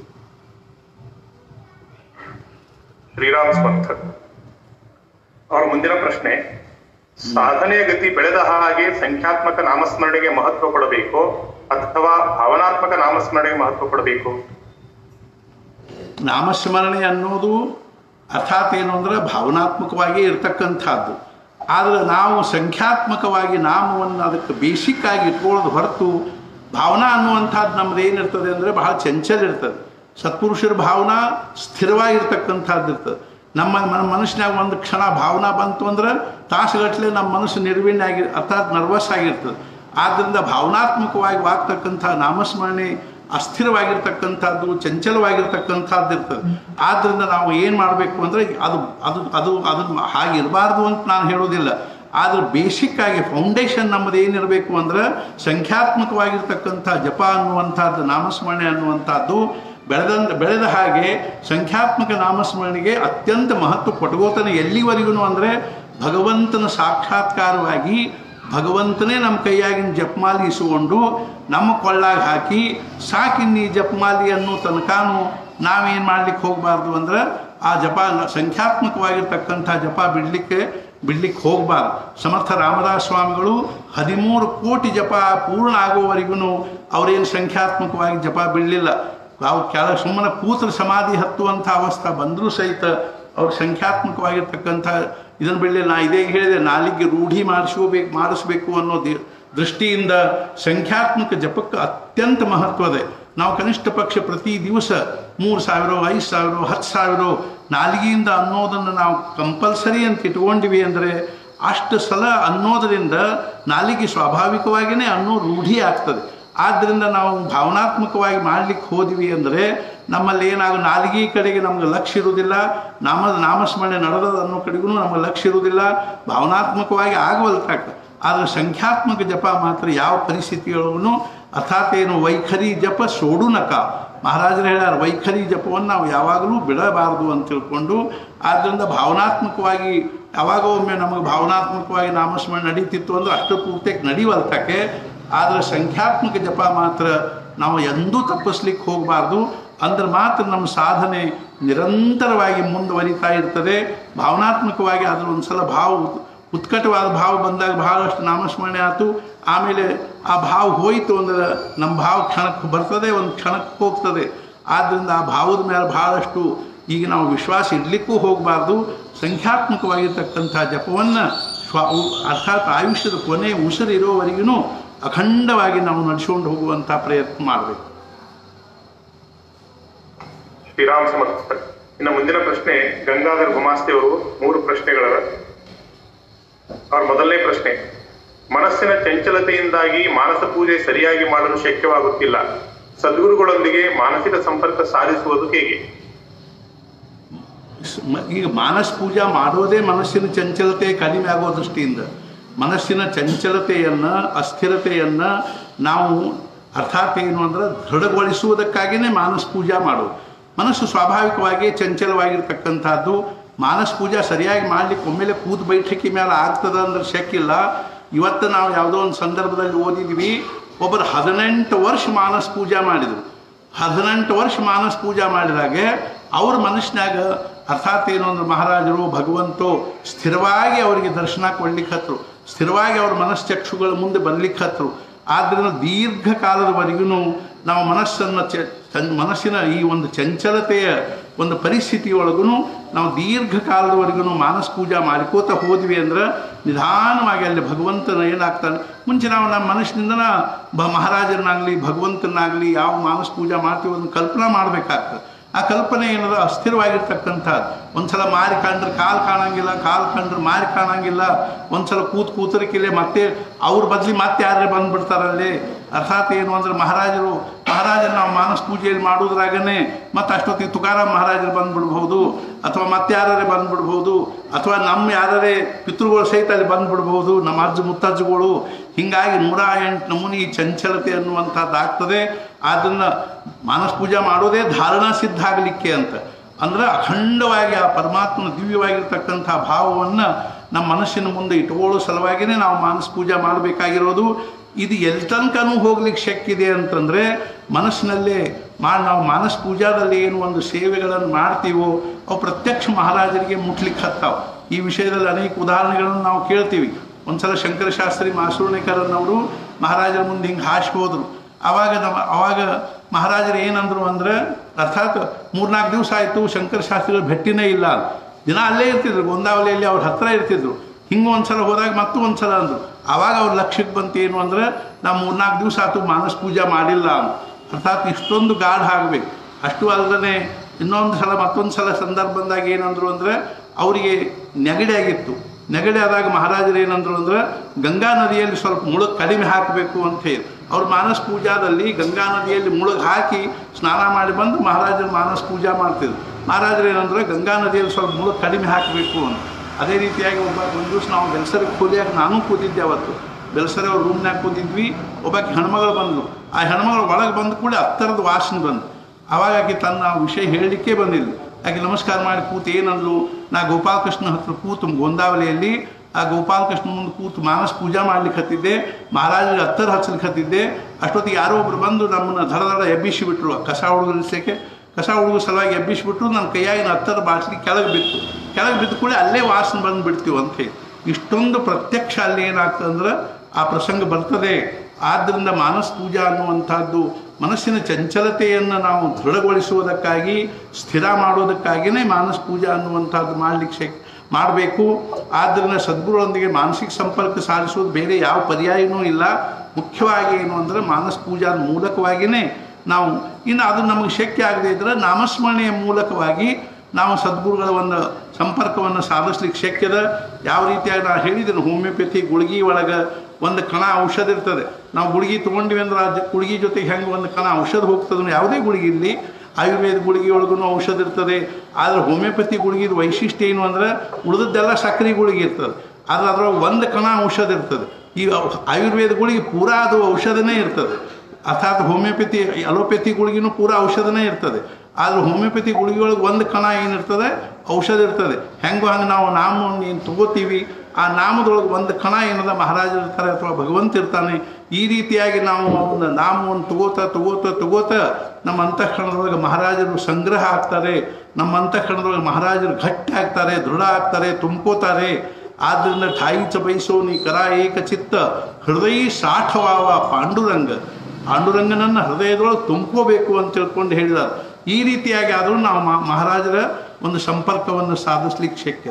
ಶ್ರೀರಾಮ್ ಸ್ಪಂಥ ಅವರ ಮುಂದಿನ ಪ್ರಶ್ನೆ ಸಾಧನೆಯ ಗತಿ ಬೆಳೆದ ಹಾಗೆ ಸಂಖ್ಯಾತ್ಮಕ ನಾಮಸ್ಮರಣೆಗೆ ಮಹತ್ವ ಕೊಡಬೇಕು ಅಥವಾ ಭಾವನಾತ್ಮಕ ನಾಮಸ್ಮರಣೆಗೆ ಮಹತ್ವ ಕೊಡಬೇಕು ನಾಮಸ್ಮರಣೆ ಅನ್ನೋದು ಅರ್ಥಾತ್ ಏನು ಅಂದರೆ ಭಾವನಾತ್ಮಕವಾಗಿ ಇರ್ತಕ್ಕಂಥದ್ದು ಆದರೆ ನಾವು ಸಂಖ್ಯಾತ್ಮಕವಾಗಿ ನಾಮವನ್ನು ಅದಕ್ಕೆ ಬೇಸಿಕ್ ಆಗಿ ಇಟ್ಕೊಳ್ಳೋದು ಹೊರತು ಭಾವನಾ ಅನ್ನುವಂಥದ್ದು ನಮ್ದು ಏನಿರ್ತದೆ ಅಂದರೆ ಬಹಳ ಚಂಚಲ ಇರ್ತದೆ ಸತ್ಪುರುಷರ ಭಾವನಾ ಸ್ಥಿರವಾಗಿರ್ತಕ್ಕಂಥದ್ದು ಇರ್ತದೆ ನಮ್ಮ మన ಮನಸ್ಸಿನಾಗ ಒಂದು ಕ್ಷಣ ಭಾವನಾ ಬಂತು ಅಂದ್ರೆ ತಾಸುಗಟ್ಟಲೆ ನಮ್ಮ ಮನಸ್ಸು ನಿರ್ವಿಣ್ಯ ಆಗಿ ಅರ್ಥಾತ್ ನರ್ವಸ್ ಆಗಿರ್ತದೆ ಆದ್ದರಿಂದ ಭಾವನಾತ್ಮಕವಾಗಿ ಆಗ್ತಕ್ಕಂಥ ನಾಮಸ್ಮರಣೆ ಅಸ್ಥಿರವಾಗಿರ್ತಕ್ಕಂಥದ್ದು ಚಂಚಲವಾಗಿರ್ತಕ್ಕಂಥದ್ದು ಇರ್ತದೆ ಆದ್ದರಿಂದ ನಾವು ಏನು ಮಾಡಬೇಕು ಅಂದರೆ ಅದು ಅದು ಅದು ಅದನ್ನು ಹಾಗಿರಬಾರ್ದು ಅಂತ ನಾನು ಹೇಳೋದಿಲ್ಲ ಆದರೆ ಬೇಸಿಕ್ ಆಗಿ ಫೌಂಡೇಶನ್ ನಮ್ಮದು ಏನಿರಬೇಕು ಅಂದ್ರೆ ಸಂಖ್ಯಾತ್ಮಕವಾಗಿರ್ತಕ್ಕಂಥ ಜಪ ಅನ್ನುವಂಥದ್ದು ನಾಮಸ್ಮರಣೆ ಅನ್ನುವಂಥದ್ದು ಬೆಳೆದಂತ ಬೆಳೆದ ಹಾಗೆ ಸಂಖ್ಯಾತ್ಮಕ ನಾಮಸ್ಮರಣೆಗೆ ಅತ್ಯಂತ ಮಹತ್ವ ಕೊಟ್ಕೋತಾನೆ ಎಲ್ಲಿವರೆಗೂ ಅಂದರೆ ಭಗವಂತನ ಸಾಕ್ಷಾತ್ಕಾರವಾಗಿ ಭಗವಂತನೇ ನಮ್ಮ ಕೈಯಾಗಿನ ಜಪಮಾಲಿ ಇಸ್ಕೊಂಡು ನಮ್ಮ ಕೊಳ್ಳಾಗ ಹಾಕಿ ಸಾಕಿನ್ನಿ ಜಪಮಾಲಿ ಅನ್ನೋ ತನಕನೂ ನಾವೇನು ಮಾಡ್ಲಿಕ್ಕೆ ಹೋಗಬಾರ್ದು ಅಂದ್ರೆ ಆ ಜಪ ಸಂಖ್ಯಾತ್ಮಕವಾಗಿರ್ತಕ್ಕಂಥ ಜಪ ಬಿಡಲಿಕ್ಕೆ ಬಿಡ್ಲಿಕ್ಕೆ ಹೋಗಬಾರ್ದು ಸಮರ್ಥ ರಾಮದಾಸ್ ಸ್ವಾಮಿಗಳು ಹದಿಮೂರು ಕೋಟಿ ಜಪ ಪೂರ್ಣ ಆಗುವವರೆಗೂ ಅವರೇನು ಸಂಖ್ಯಾತ್ಮಕವಾಗಿ ಜಪ ಬಿಡಲಿಲ್ಲ ನಾವು ಕೆಳ ಸುಮ್ಮನೆ ಕೂತ್ರ ಸಮಾಧಿ ಹತ್ತುವಂಥ ಅವಸ್ಥೆ ಬಂದರೂ ಸಹಿತ ಅವ್ರು ಸಂಖ್ಯಾತ್ಮಕವಾಗಿರ್ತಕ್ಕಂಥ ಇದನ್ನು ಬಿಡಲಿಲ್ಲ ನಾ ಇದೇ ಹೇಳಿದೆ ನಾಲಿಗೆ ರೂಢಿ ಮಾಡಿಸ್ಕೋಬೇಕು ಮಾಡಿಸ್ಬೇಕು ಅನ್ನೋ ದಿ- ದೃಷ್ಟಿಯಿಂದ ಸಂಖ್ಯಾತ್ಮಕ ಜಪಕ್ಕೆ ಅತ್ಯಂತ ಮಹತ್ವ ಇದೆ ನಾವು ಕನಿಷ್ಠ ಪಕ್ಷ ಪ್ರತಿ ದಿವಸ ಮೂರು ಸಾವಿರ ಐದು ಸಾವಿರ ಹತ್ತು ಸಾವಿರ ನಾಲಿಗೆಯಿಂದ ಅನ್ನೋದನ್ನು ನಾವು ಕಂಪಲ್ಸರಿ ಅಂತ ಇಟ್ಕೊಂಡಿವಿ ಅಂದರೆ ಅಷ್ಟು ಸಲ ಅನ್ನೋದರಿಂದ ನಾಲಿಗೆ ಸ್ವಾಭಾವಿಕವಾಗಿಯೇ ಅನ್ನೋ ರೂಢಿ ಆಗ್ತದೆ ಆದ್ದರಿಂದ ನಾವು ಭಾವನಾತ್ಮಕವಾಗಿ ಮಾಡಲಿಕ್ಕೆ ಹೋದ್ವಿ ಅಂದರೆ ನಮ್ಮಲ್ಲಿ ಏನಾಗ ನಾಲಿಗೆ ಕಡೆಗೆ ನಮ್ಗೆ ಲಕ್ಷ್ಯ ಇರುವುದಿಲ್ಲ ನಾಮ ನಾಮಸ್ಮರಣೆ ನಡೆದದ ಅನ್ನೋ ಕಡೆಗೂ ನಮಗೆ ಲಕ್ಷ್ಯ ಇರುವುದಿಲ್ಲ ಭಾವನಾತ್ಮಕವಾಗಿ ಆಗವಲ್ತಾಕ ಆದರೆ ಸಂಖ್ಯಾತ್ಮಕ ಜಪ ಮಾತ್ರ ಯಾವ ಪರಿಸ್ಥಿತಿಯೊಳಗೂ ಅರ್ಥಾತ್ ಏನು ವೈಖರಿ ಜಪ ಸೋಡುನಕ ಮಹಾರಾಜರು ಹೇಳ್ಯಾರ ವೈಖರಿ ಜಪವನ್ನು ನಾವು ಯಾವಾಗಲೂ ಬಿಡಬಾರದು ಅಂತ ತಿಳ್ಕೊಂಡು ಆದ್ದರಿಂದ ಭಾವನಾತ್ಮಕವಾಗಿ ಯಾವಾಗೋ ಒಮ್ಮೆ ನಮಗೆ ಭಾವನಾತ್ಮಕವಾಗಿ ನಾಮಸ್ಮರಣೆ ನಡೀತಿತ್ತು ಅಂದ್ರೆ ಅಷ್ಟು ಪೂರ್ತಿಯಾಗಿ ನಡೀವಲ್ತಕ್ಕೆ ಆದರೆ ಸಂಖ್ಯಾತ್ಮಕ ಜಪ ಮಾತ್ರ ನಾವು ಎಂದೂ ತಪ್ಪಿಸ್ಲಿಕ್ಕೆ ಹೋಗಬಾರ್ದು ಅಂದ್ರೆ ಮಾತ್ರ ನಮ್ಮ ಸಾಧನೆ ನಿರಂತರವಾಗಿ ಮುಂದುವರಿತಾ ಇರ್ತದೆ ಭಾವನಾತ್ಮಕವಾಗಿ ಅದ್ರ ಒಂದು ಸಲ ಭಾವ ಉತ್- ಉತ್ಕಟವಾದ ಭಾವ ಬಂದಾಗ ಬಹಳಷ್ಟು ನಾಮಸ್ಮರಣೆ ಆಯಿತು ಆಮೇಲೆ ಆ ಭಾವ ಹೋಯಿತು ಅಂದ್ರೆ ನಮ್ಮ ಭಾವ ಕ್ಷಣಕ್ಕೆ ಬರ್ತದೆ ಒಂದು ಕ್ಷಣಕ್ಕೆ ಹೋಗ್ತದೆ ಆದ್ದರಿಂದ ಆ ಭಾವದ ಮೇಲೆ ಬಹಳಷ್ಟು ಈಗ ನಾವು ವಿಶ್ವಾಸ ಇಡಲಿಕ್ಕೂ ಹೋಗಬಾರ್ದು ಸಂಖ್ಯಾತ್ಮಕವಾಗಿರ್ತಕ್ಕಂಥ ಜಪವನ್ನು ಸ್ವ ಉ- ಅರ್ಥಾತ್ ಆಯುಷ್ಯದ ಕೊನೆ ಉಸಿರಿರೋವರೆಗೂ ಅಖಂಡವಾಗಿ ನಾವು ನಡೆಸ್ಕೊಂಡು ಹೋಗುವಂಥ ಪ್ರಯತ್ನ ಮಾಡಬೇಕು ಶ್ರೀರಾಮ್ ಸಮರ್ಥ ಇನ್ನು ಮುಂದಿನ ಪ್ರಶ್ನೆ ಗಂಗಾಧರ್ ಗುಮಾಸ್ತಿ ಅವರು ಮೂರು ಪ್ರಶ್ನೆಗಳವ ಅವ್ರ ಮೊದಲನೇ ಪ್ರಶ್ನೆ ಮನಸ್ಸಿನ ಚಂಚಲತೆಯಿಂದಾಗಿ ಮಾನಸ ಪೂಜೆ ಸರಿಯಾಗಿ ಮಾಡಲು ಶಕ್ಯವಾಗುತ್ತಿಲ್ಲ ಸದ್ಗುರುಗಳೊಂದಿಗೆ ಮಾನಸಿಕ ಸಂಪರ್ಕ ಸಾಧಿಸುವುದು ಹೇಗೆ ಸ್- ಮ- ಈಗ ಮಾನಸ ಪೂಜಾ ಮಾಡೋದೇ ಮನಸ್ಸಿನ ಚಂಚಲತೆ ಕಡಿಮೆ ಆಗೋ ದೃಷ್ಟಿಯಿಂದ ಮನಸ್ಸಿನ ಚಂಚಲತೆಯನ್ನು ಅಸ್ಥಿರತೆಯನ್ನು ನಾವು ಅರ್ಥಾತ್ ಏನು ಅಂದ್ರೆ ದೃಢಗೊಳಿಸುವುದಕ್ಕಾಗಿಯೇ ಮಾನಸ ಪೂಜಾ ಮಾಡೋದು ಮನಸ್ಸು ಸ್ವಾಭಾವಿಕವಾಗಿ ಚಂಚಲವಾಗಿರ್ತಕ್ಕಂಥದ್ದು ಮಾನಸ ಪೂಜಾ ಸರಿಯಾಗಿ ಮಾಡ್ಲಿಕ್ಕೆ ಒಮ್ಮೆಲೆ ಕೂತು ಬೈಠಕಿ ಮೇಲೆ ಆಗ್ತದ ಅಂದ್ರೆ ಶಕ್ಕಿಲ್ಲ ಇವತ್ತು ನಾವು ಯಾವುದೋ ಒಂದು ಸಂದರ್ಭದಲ್ಲಿ ಓದಿದ್ವಿ ಒಬ್ಬರು ಹದಿನೆಂಟು ವರ್ಷ ಮಾನಸ ಪೂಜಾ ಮಾಡಿದರು ಹದಿನೆಂಟು ವರ್ಷ ಮಾನಸ ಪೂಜಾ ಮಾಡಿದಾಗೆ ಅವ್ರ ಮನಸ್ಸಿನಾಗ ಅರ್ಥಾತ್ ಏನು ಅಂದ್ರೆ ಮಹಾರಾಜರು ಭಗವಂತೋ ಸ್ಥಿರವಾಗಿ ಅವರಿಗೆ ದರ್ಶನ ಕೊಡ್ಲಿಕ್ಕೆ ಹತ್ರು ಸ್ಥಿರವಾಗಿ ಅವ್ರ ಮನಶ್ಚಕ್ಷುಗಳ ಮುಂದೆ ಬರ್ಲಿಕ್ಕೆ ಹತ್ರು ಆದ್ದರಿಂದ ದೀರ್ಘಕಾಲದವರೆಗೂ ನಾವು ಮನಸ್ಸನ್ನು ಚ ಚನ್- ಮನಸ್ಸಿನ ಈ ಒಂದು ಚಂಚಲತೆಯ ಒಂದು ಪರಿಸ್ಥಿತಿಯೊಳಗೂ ನಾವು ದೀರ್ಘಕಾಲದವರೆಗೂ ಮಾನಸ ಪೂಜಾ ಮಾಡ್ಕೋತ ಹೋದ್ವಿ ಅಂದ್ರೆ ನಿಧಾನವಾಗಿ ಅಲ್ಲಿ ಭಗವಂತನ ಏನಾಗ್ತಾನೆ ಮುಂಚೆ ನಾವು ನಮ್ಮ ಮನಸ್ಸಿನಿಂದನ ಬ ಮಹಾರಾಜರನ್ನಾಗಲಿ ಭಗವಂತನಾಗಲಿ ಯಾವ ಮಾನಸ ಪೂಜಾ ಮಾಡ್ತೀವಿ ಅದನ್ನು ಕಲ್ಪನಾ ಮಾಡಬೇಕಾಗ್ತದೆ ಆ ಕಲ್ಪನೆ ಏನದ ಅಸ್ಥಿರವಾಗಿರ್ತಕ್ಕಂಥದ್ದು ಒಂದ್ಸಲ ಮಾರಿ ಕಂಡ್ರೆ ಕಾಲು ಕಾಣಂಗಿಲ್ಲ ಕಾಲು ಕಂಡ್ರೆ ಮಾರಿ ಕಾಣಂಗಿಲ್ಲ ಒಂದ್ಸಲ ಕೂತ್ ಕೂತರಕ್ಕಿಲ್ಲ ಮತ್ತೆ ಅವ್ರ ಬದಲಿ ಮತ್ತೆ ಯಾರೇ ಬಂದ್ಬಿಡ್ತಾರಲ್ಲಿ ಅರ್ಥಾತ್ ಏನು ಅಂದ್ರೆ ಮಹಾರಾಜರು ಮಹಾರಾಜರು ನಾವು ಮಾನಸ ಪೂಜೆಯಲ್ಲಿ ಮಾಡೋದ್ರಾಗನೇ ಮತ್ತೆ ಅಷ್ಟೊತ್ತಿಗೆ ತುಕಾರಾಮ್ ಮಹಾರಾಜರು ಬಂದ್ಬಿಡ್ಬಹುದು ಅಥವಾ ಮತ್ತೆ ಯಾರೇ ಬಂದ್ಬಿಡ್ಬಹುದು ಅಥವಾ ನಮ್ಮ ಯಾರೇ ಪಿತೃಗಳು ಸಹಿತ ಅಲ್ಲಿ ಬಂದ್ಬಿಡ್ಬಹುದು ನಮ್ಮ ಅಜ್ಜ ಮುತ್ತಜ್ಜಗಳು ಹಿಂಗಾಗಿ ನೂರ ಎಂಟು ನಮೂನಿ ಈ ಚಂಚಲತೆ ಅನ್ನುವಂಥದ್ದು ಆಗ್ತದೆ ಅದನ್ನ ಮಾನಸ ಪೂಜಾ ಮಾಡೋದೇ ಧಾರಣಾ ಸಿದ್ಧ ಆಗಲಿಕ್ಕೆ ಅಂತ ಅಂದ್ರೆ ಅಖಂಡವಾಗಿ ಆ ಪರಮಾತ್ಮನ ದಿವ್ಯವಾಗಿರ್ತಕ್ಕಂಥ ಭಾವವನ್ನು ನಮ್ಮ ಮನಸ್ಸಿನ ಮುಂದೆ ಇಟ್ಕೊಳ್ಳೋ ಸಲುವಾಗಿಯೇ ನಾವು ಮಾನಸ ಪೂಜಾ ಮಾಡಬೇಕಾಗಿರೋದು ಇದು ಎಲ್ಲಿ ತನಕನೂ ಹೋಗ್ಲಿಕ್ಕೆ ಶಕ್ಯ ಇದೆ ಅಂತಂದರೆ ಮನಸ್ಸಿನಲ್ಲೇ ಮಾಡಿ ನಾವು ಮಾನಸ ಪೂಜಾದಲ್ಲಿ ಏನು ಒಂದು ಸೇವೆಗಳನ್ನು ಮಾಡ್ತೀವೋ ಅವು ಪ್ರತ್ಯಕ್ಷ ಮಹಾರಾಜರಿಗೆ ಮುಟ್ಲಿಕ್ಕೆ ಹತ್ತಾವ ಈ ವಿಷಯದಲ್ಲಿ ಅನೇಕ ಉದಾಹರಣೆಗಳನ್ನು ನಾವು ಕೇಳ್ತೀವಿ ಒಂದ್ಸಲ ಶಂಕರಶಾಸ್ತ್ರಿ ಮಾಸೂರ್ಣಿಕರನ್ನವರು ಮಹಾರಾಜರ ಮುಂದೆ ಹಿಂಗೆ ಹಾಶಿ ಹೋದರು ಆವಾಗ ನಮ್ಮ ಅವಾಗ ಮಹಾರಾಜರು ಏನಂದ್ರು ಅಂದ್ರೆ ಅರ್ಥಾತ್ ಮೂರ್ನಾಲ್ಕು ದಿವಸ ಆಯಿತು ಶಂಕರ ಶಾಸ್ತ್ರಿಗಳು ಭೇಟಿನೇ ಇಲ್ಲ ದಿನ ಅಲ್ಲೇ ಇರ್ತಿದ್ರು ಗೊಂದಾವಲಿಯಲ್ಲಿ ಅವ್ರ ಹತ್ರ ಇರ್ತಿದ್ರು ಹಿಂಗೆ ಒಂದ್ಸಲ ಹೋದಾಗ ಮತ್ತು ಒಂದ್ಸಲ ಅಂದರು ಆವಾಗ ಅವ್ರ ಲಕ್ಷ್ಯಕ್ಕೆ ಬಂತು ಏನು ಅಂದ್ರೆ ನಾವು ಮೂರ್ನಾಲ್ಕು ದಿವಸ ಆಯ್ತು ಮಾನಸ ಪೂಜಾ ಮಾಡಿಲ್ಲ ಅಂತ ಅರ್ಥಾತ್ ಇಷ್ಟೊಂದು ಗಾಢ ಆಗಬೇಕು ಅಷ್ಟು ಅಲ್ಲದೆ ಇನ್ನೊಂದು ಸಲ ಮತ್ತೊಂದು ಸಲ ಸಂದರ್ಭ ಬಂದಾಗ ಏನಂದ್ರು ಅಂದರೆ ಅವರಿಗೆ ನೆಗಡಿ ಆಗಿತ್ತು ನೆಗಡಿ ಆದಾಗ ಮಹಾರಾಜರು ಏನಂದ್ರು ಅಂದ್ರೆ ಗಂಗಾ ನದಿಯಲ್ಲಿ ಸ್ವಲ್ಪ ಮುಳುಗ್ ಕಡಿಮೆ ಹಾಕಬೇಕು ಅಂತ ಹೇಳಿ ಅವ್ರು ಮಾನಸ ಪೂಜಾದಲ್ಲಿ ಗಂಗಾ ನದಿಯಲ್ಲಿ ಮುಳುಗ್ ಹಾಕಿ ಸ್ನಾನ ಮಾಡಿ ಬಂದು ಮಹಾರಾಜರು ಮಾನಸ ಪೂಜಾ ಮಾಡ್ತಿದ್ರು ಮಹಾರಾಜರು ಏನಂದ್ರೆ ಗಂಗಾ ನದಿಯಲ್ಲಿ ಸ್ವಲ್ಪ ಮುಳುಗ್ ಕಡಿಮೆ ಹಾಕಬೇಕು ಅಂತ ಅದೇ ರೀತಿಯಾಗಿ ಒಬ್ಬ ಒಂದು ದಿವಸ ನಾವು ಬೆಲ್ಸರಿಗೆ ಕೂಲಿಯಾಗಿ ನಾನು ಕೂತಿದ್ದೆ ಅವತ್ತು ಬೆಲ್ಸರಿ ಅವ್ರ ರೂಮ್ನಾಗ ಕೂತಿದ್ವಿ ಒಬ್ಬಾಕಿ ಹೆಣ್ಮಗಳು ಬಂದಳು ಆ ಹೆಣ್ಮಗಳು ಒಳಗೆ ಬಂದ ಕೂಡ ಹತ್ತರದ ವಾಸನೆ ಬಂದು ಅವಾಗ ಆಕೆ ತನ್ನ ವಿಷಯ ಹೇಳಲಿಕ್ಕೆ ಬಂದಿಲ್ಲ ಆಕೆ ನಮಸ್ಕಾರ ಮಾಡಿ ಕೂತು ಏನಂದ್ಲು ನಾ ಗೋಪಾಲಕೃಷ್ಣ ಹತ್ರ ಕೂತು ಗೋಂದಾವಲಿಯಲ್ಲಿ ಆ ಗೋಪಾಲಕೃಷ್ಣ ಮುಂದೆ ಕೂತು ಮಾನಸ ಪೂಜಾ ಮಾಡ್ಲಿಕ್ಕೆ ಹತ್ತಿದ್ದೆ ಮಹಾರಾಜರಿಗೆ ಹತ್ತರ ಹಚ್ಚಲಿಕ್ಕೆ ಹತ್ತಿದ್ದೆ ಅಷ್ಟೊತ್ತಿಗೆ ಯಾರೋ ಒಬ್ರು ಬಂದು ನಮ್ಮನ್ನು ಧಡ ಧಡ ಎಬ್ಬಿಸಿ ಬಿಟ್ರು ಕಸ ಹುಡುಗರಿಸಲಿಕ್ಕೆ ಕಸ ಹುಡುಗ ಸಲುವಾಗಿ ಎಬ್ಬಿಸಿಬಿಟ್ರು ನನ್ನ ಕೈಯಾಗಿನ ಹತ್ತರ ಬಾಟ್ಲಿ ಕೆಳಗೆ ಬಿತ್ತು ಕೆಳಗೆ ಬಿದ್ದ ಕೂಡ ಅಲ್ಲೇ ವಾಸನೆ ಬಂದು ಬಿಡ್ತೀವಿ ಅಂತ ಹೇಳಿ ಇಷ್ಟೊಂದು ಪ್ರತ್ಯಕ್ಷ ಅಲ್ಲಿ ಏನಾಗ್ತದೆ ಅಂದ್ರೆ ಆ ಪ್ರಸಂಗ ಬರ್ತದೆ ಆದ್ದರಿಂದ ಮಾನಸ ಪೂಜಾ ಅನ್ನುವಂಥದ್ದು ಮನಸ್ಸಿನ ಚಂಚಲತೆಯನ್ನು ನಾವು ದೃಢಗೊಳಿಸುವುದಕ್ಕಾಗಿ ಸ್ಥಿರ ಮಾಡೋದಕ್ಕಾಗಿಯೇ ಮಾನಸ ಪೂಜಾ ಅನ್ನುವಂಥದ್ದು ಮಾಡಲಿಕ್ಕೆ ಶಕ್ ಮಾಡಬೇಕು ಆದ್ದರಿಂದ ಸದ್ಗುರುಗಳೊಂದಿಗೆ ಮಾನಸಿಕ ಸಂಪರ್ಕ ಸಾಧಿಸೋದು ಬೇರೆ ಯಾವ ಪರ್ಯಾಯನೂ ಇಲ್ಲ ಮುಖ್ಯವಾಗಿ ಏನು ಅಂದರೆ ಮಾನಸ ಪೂಜಾದ ಮೂಲಕವಾಗಿಯೇ ನಾವು ಇನ್ನು ಅದು ನಮಗೆ ಶಕ್ಯ ಆಗದೇ ಇದ್ದರೆ ನಾಮಸ್ಮರಣೆಯ ಮೂಲಕವಾಗಿ ನಾವು ಸದ್ಗುರುಗಳ ಒಂದು ಸಂಪರ್ಕವನ್ನು ಸಾಧಿಸ್ಲಿಕ್ಕೆ ಶಕ್ಯದ ಯಾವ ರೀತಿಯಾಗಿ ನಾನು ಹೇಳಿದ್ದೇನೆ ಹೋಮಿಯೋಪತಿ ಗುಳಿಗೆ ಒಳಗೆ ಒಂದು ಕಣ ಔಷಧ ಇರ್ತದೆ ನಾವು ಗುಳಿಗೆ ತೊಗೊಂಡಿವಿ ಅಂದ್ರೆ ಆ ಜ- ಗುಳಿಗೆ ಜೊತೆಗೆ ಹೆಂಗೆ ಒಂದು ಕಣ ಔಷಧ ಹೋಗ್ತದೆ ಯಾವುದೇ ಗುಳಿಗೆ ಇರಲಿ ಆಯುರ್ವೇದ ಗುಳಿಗೆ ಒಳಗೂ ಔಷಧ ಇರ್ತದೆ ಆದರೆ ಹೋಮಿಯೋಪತಿ ಗುಳಿಗಿದ ವೈಶಿಷ್ಟ್ಯ ಏನು ಅಂದ್ರೆ ಉಳಿದದ್ದೆಲ್ಲ ಸಕ್ಕರೆ ಗುಳಿಗೆ ಇರ್ತದೆ ಆದರೆ ಅದರೊಳಗೆ ಒಂದು ಕಣ ಔಷಧ ಇರ್ತದೆ ಈ ಔ- ಆಯುರ್ವೇದ ಗುಳಿಗೆ ಪೂರಾ ಅದು ಔಷಧನೇ ಇರ್ತದೆ ಅರ್ಥಾತ್ ಹೋಮಿಯೋಪತಿ ಅಲೋಪತಿ ಗುಳಿಗಿನೂ ಪೂರಾ ಔಷಧನೇ ಇರ್ತದೆ ಆದ್ರೆ ಹೋಮಿಯೋಪತಿ ಗುಳಿಗೆ ಒಳಗೆ ಒಂದು ಕಣ ಏನಿರ್ತದೆ ಔಷಧ ಇರ್ತದೆ ಹೆಂಗೋ ಹಂಗೆ ನಾವು ನಾಮವನ್ನು ಏನು ತಗೋತೀವಿ ಆ ನಾಮದೊಳಗೆ ಒಂದು ಕಣ ಏನದ ಮಹಾರಾಜರು ಇರ್ತಾರೆ ಅಥವಾ ಭಗವಂತ ಇರ್ತಾನೆ ಈ ರೀತಿಯಾಗಿ ನಾವು ಅವನ್ನ ನಾಮವನ್ನು ತಗೋತಾ ತಗೋತಾ ತಗೋತಾ ನಮ್ಮ ಅಂತಃಕರಣದೊಳಗೆ ಮಹಾರಾಜರು ಸಂಗ್ರಹ ಆಗ್ತಾರೆ ನಮ್ಮ ಅಂತಃಕರಣದೊಳಗೆ ಮಹಾರಾಜರು ಗಟ್ಟಿ ಆಗ್ತಾರೆ ದೃಢ ಆಗ್ತಾರೆ ತುಂಬ್ಕೋತಾರೆ ಆದ್ದರಿಂದ ಠಾಯಿಚ ಬಯಸೋನಿ ಕರ ಏಕಚಿತ್ತ ಹೃದಯ ಸಾಠವಾವ ಪಾಂಡುರಂಗ ಪಾಂಡುರಂಗನನ್ನು ಹೃದಯದೊಳಗೆ ತುಂಬ್ಕೋಬೇಕು ಅಂತ ತಿಳ್ಕೊಂಡು ಹೇಳಿದ್ದಾರೆ ಈ ರೀತಿಯಾಗಿ ಆದರೂ ನಾವು ಮಾ- ಮಹಾರಾಜರ ಒಂದು ಸಂಪರ್ಕವನ್ನು ಸಾಧಿಸ್ಲಿಕ್ಕೆ ಶಕ್ಯ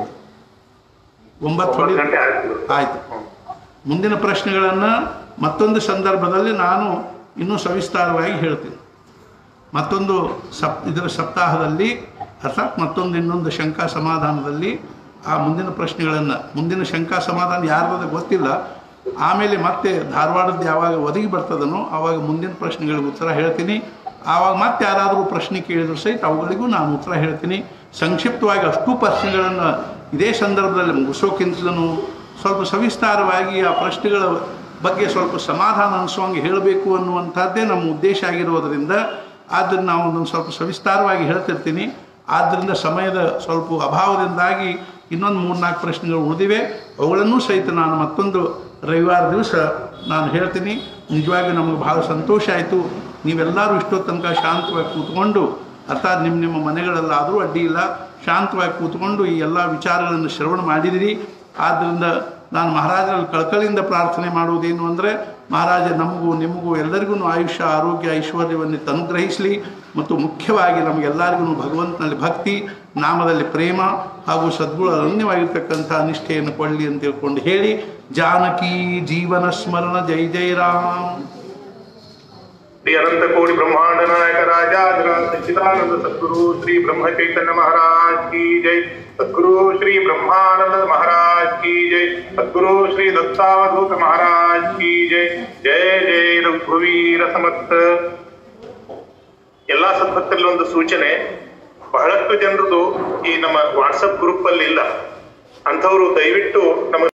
ಒಂಬತ್ತು ಹೊಡಿ ಒಂಬತ್ತು ಗಂಟೆ ಆಯ್ತು ಆಯ್ತು ಮುಂದಿನ ಪ್ರಶ್ನೆಗಳನ್ನು ಮತ್ತೊಂದು ಸಂದರ್ಭದಲ್ಲಿ ನಾನು ಇನ್ನೂ ಸವಿಸ್ತಾರವಾಗಿ ಹೇಳ್ತೀನಿ ಮತ್ತೊಂದು ಸಪ್ ಇದರ ಸಪ್ತಾಹದಲ್ಲಿ ಅರ್ಥಾತ್ ಮತ್ತೊಂದು ಇನ್ನೊಂದು ಶಂಕಾ ಸಮಾಧಾನದಲ್ಲಿ ಆ ಮುಂದಿನ ಪ್ರಶ್ನೆಗಳನ್ನು ಮುಂದಿನ ಶಂಕಾ ಸಮಾಧಾನ ಯಾರದ ಗೊತ್ತಿಲ್ಲ ಆಮೇಲೆ ಮತ್ತೆ ಧಾರವಾಡದ್ದು ಯಾವಾಗ ಒದಗಿ ಬರ್ತದನೋ ಆವಾಗ ಮುಂದಿನ ಪ್ರಶ್ನೆಗಳಿಗೆ ಉತ್ತರ ಹೇಳ್ತೀನಿ ಆವಾಗ ಮತ್ತೆ ಯಾರಾದರೂ ಪ್ರಶ್ನೆ ಕೇಳಿದ್ರು ಸಹಿತ ಅವುಗಳಿಗೂ ನಾನು ಉತ್ತರ ಹೇಳ್ತೀನಿ ಸಂಕ್ಷಿಪ್ತವಾಗಿ ಅಷ್ಟು ಪ್ರಶ್ನೆಗಳನ್ನು ಇದೇ ಸಂದರ್ಭದಲ್ಲಿ ಮುಗಿಸೋಕ್ಕಿಂತಲೂ ಸ್ವಲ್ಪ ಸವಿಸ್ತಾರವಾಗಿ ಆ ಪ್ರಶ್ನೆಗಳ ಬಗ್ಗೆ ಸ್ವಲ್ಪ ಸಮಾಧಾನ ಅನಿಸುವಂಗೆ ಹೇಳಬೇಕು ಅನ್ನುವಂಥದ್ದೇ ನಮ್ಮ ಉದ್ದೇಶ ಆಗಿರೋದರಿಂದ ಆದ್ದರಿಂದ ನಾವು ಒಂದೊಂದು ಸ್ವಲ್ಪ ಸವಿಸ್ತಾರವಾಗಿ ಹೇಳ್ತಿರ್ತೀನಿ ಆದ್ದರಿಂದ ಸಮಯದ ಸ್ವಲ್ಪ ಅಭಾವದಿಂದಾಗಿ ಇನ್ನೊಂದು ಮೂರ್ನಾಲ್ಕು ಪ್ರಶ್ನೆಗಳು ಉಳಿದಿವೆ ಅವುಗಳನ್ನೂ ಸಹಿತ ನಾನು ಮತ್ತೊಂದು ರವಿವಾರ ದಿವಸ ನಾನು ಹೇಳ್ತೀನಿ ನಿಜವಾಗಿ ನಮಗೆ ಭಾಳ ಸಂತೋಷ ಆಯಿತು ನೀವೆಲ್ಲರೂ ಇಷ್ಟೋ ತನಕ ಶಾಂತವಾಗಿ ಕೂತ್ಕೊಂಡು ಅರ್ಥಾತ್ ನಿಮ್ಮ ನಿಮ್ಮ ಮನೆಗಳಲ್ಲಾದರೂ ಅಡ್ಡಿ ಇಲ್ಲ ಶಾಂತವಾಗಿ ಕೂತ್ಕೊಂಡು ಈ ಎಲ್ಲ ವಿಚಾರಗಳನ್ನು ಶ್ರವಣ ಮಾಡಿದಿರಿ ಆದ್ದರಿಂದ ನಾನು ಮಹಾರಾಜರಲ್ಲಿ ಕಳಕಳಿಯಿಂದ ಪ್ರಾರ್ಥನೆ ಮಾಡುವುದೇನು ಅಂದರೆ ಮಹಾರಾಜ ನಮಗೂ ನಿಮಗೂ ಎಲ್ಲರಿಗೂ ಆಯುಷ್ಯ ಆರೋಗ್ಯ ಐಶ್ವರ್ಯವನ್ನು ಅನುಗ್ರಹಿಸಲಿ ಮತ್ತು ಮುಖ್ಯವಾಗಿ ನಮಗೆಲ್ಲರಿಗೂ ಭಗವಂತನಲ್ಲಿ ಭಕ್ತಿ ನಾಮದಲ್ಲಿ ಪ್ರೇಮ ಹಾಗೂ ಸದ್ಗುಣ ಅನನ್ಯವಾಗಿರ್ತಕ್ಕಂಥ ನಿಷ್ಠೆಯನ್ನು ಕೊಳ್ಳಿ ಅಂತ ತಿಳ್ಕೊಂಡು ಹೇಳಿ ಜಾನಕಿ ಜೀವನ ಸ್ಮರಣ ಜೈ ಜೈ ರಾಮ್ ಶ್ರೀ ಅನಂತ ಕೋಟಿ ಬ್ರಹ್ಮಾಂಡ ನಾಯಕ ರಾಜಾಧಿರಾಜ ಸಚ್ಚಿದಾನಂದ ಸದ್ಗುರು ಶ್ರೀ ಬ್ರಹ್ಮ ಚೈತನ್ಯ ಮಹಾರಾಜ್ ಕಿ ಜೈ ಸದ್ಗುರು ಶ್ರೀ ಬ್ರಹ್ಮಾನಂದ ಮಹಾರಾಜ್ ಕಿ ಜೈ ಸದ್ಗುರು ಶ್ರೀ ದತ್ತಾವಧೂತ ಮಹಾರಾಜ್ ಕಿ ಜೈ ಜಯ ಜಯ ರಘುವೀರ ಸಮರ್ಥ ಎಲ್ಲಾ ಸದ್ಭಕ್ತರಲ್ಲಿ ಒಂದು ಸೂಚನೆ ಬಹಳಷ್ಟು ಜನರದು ಈ ನಮ್ಮ ವಾಟ್ಸಪ್ ಗ್ರೂಪ್ ಅಲ್ಲಿ ಇಲ್ಲ ಅಂಥವ್ರು ದಯವಿಟ್ಟು ನಮ್ಮ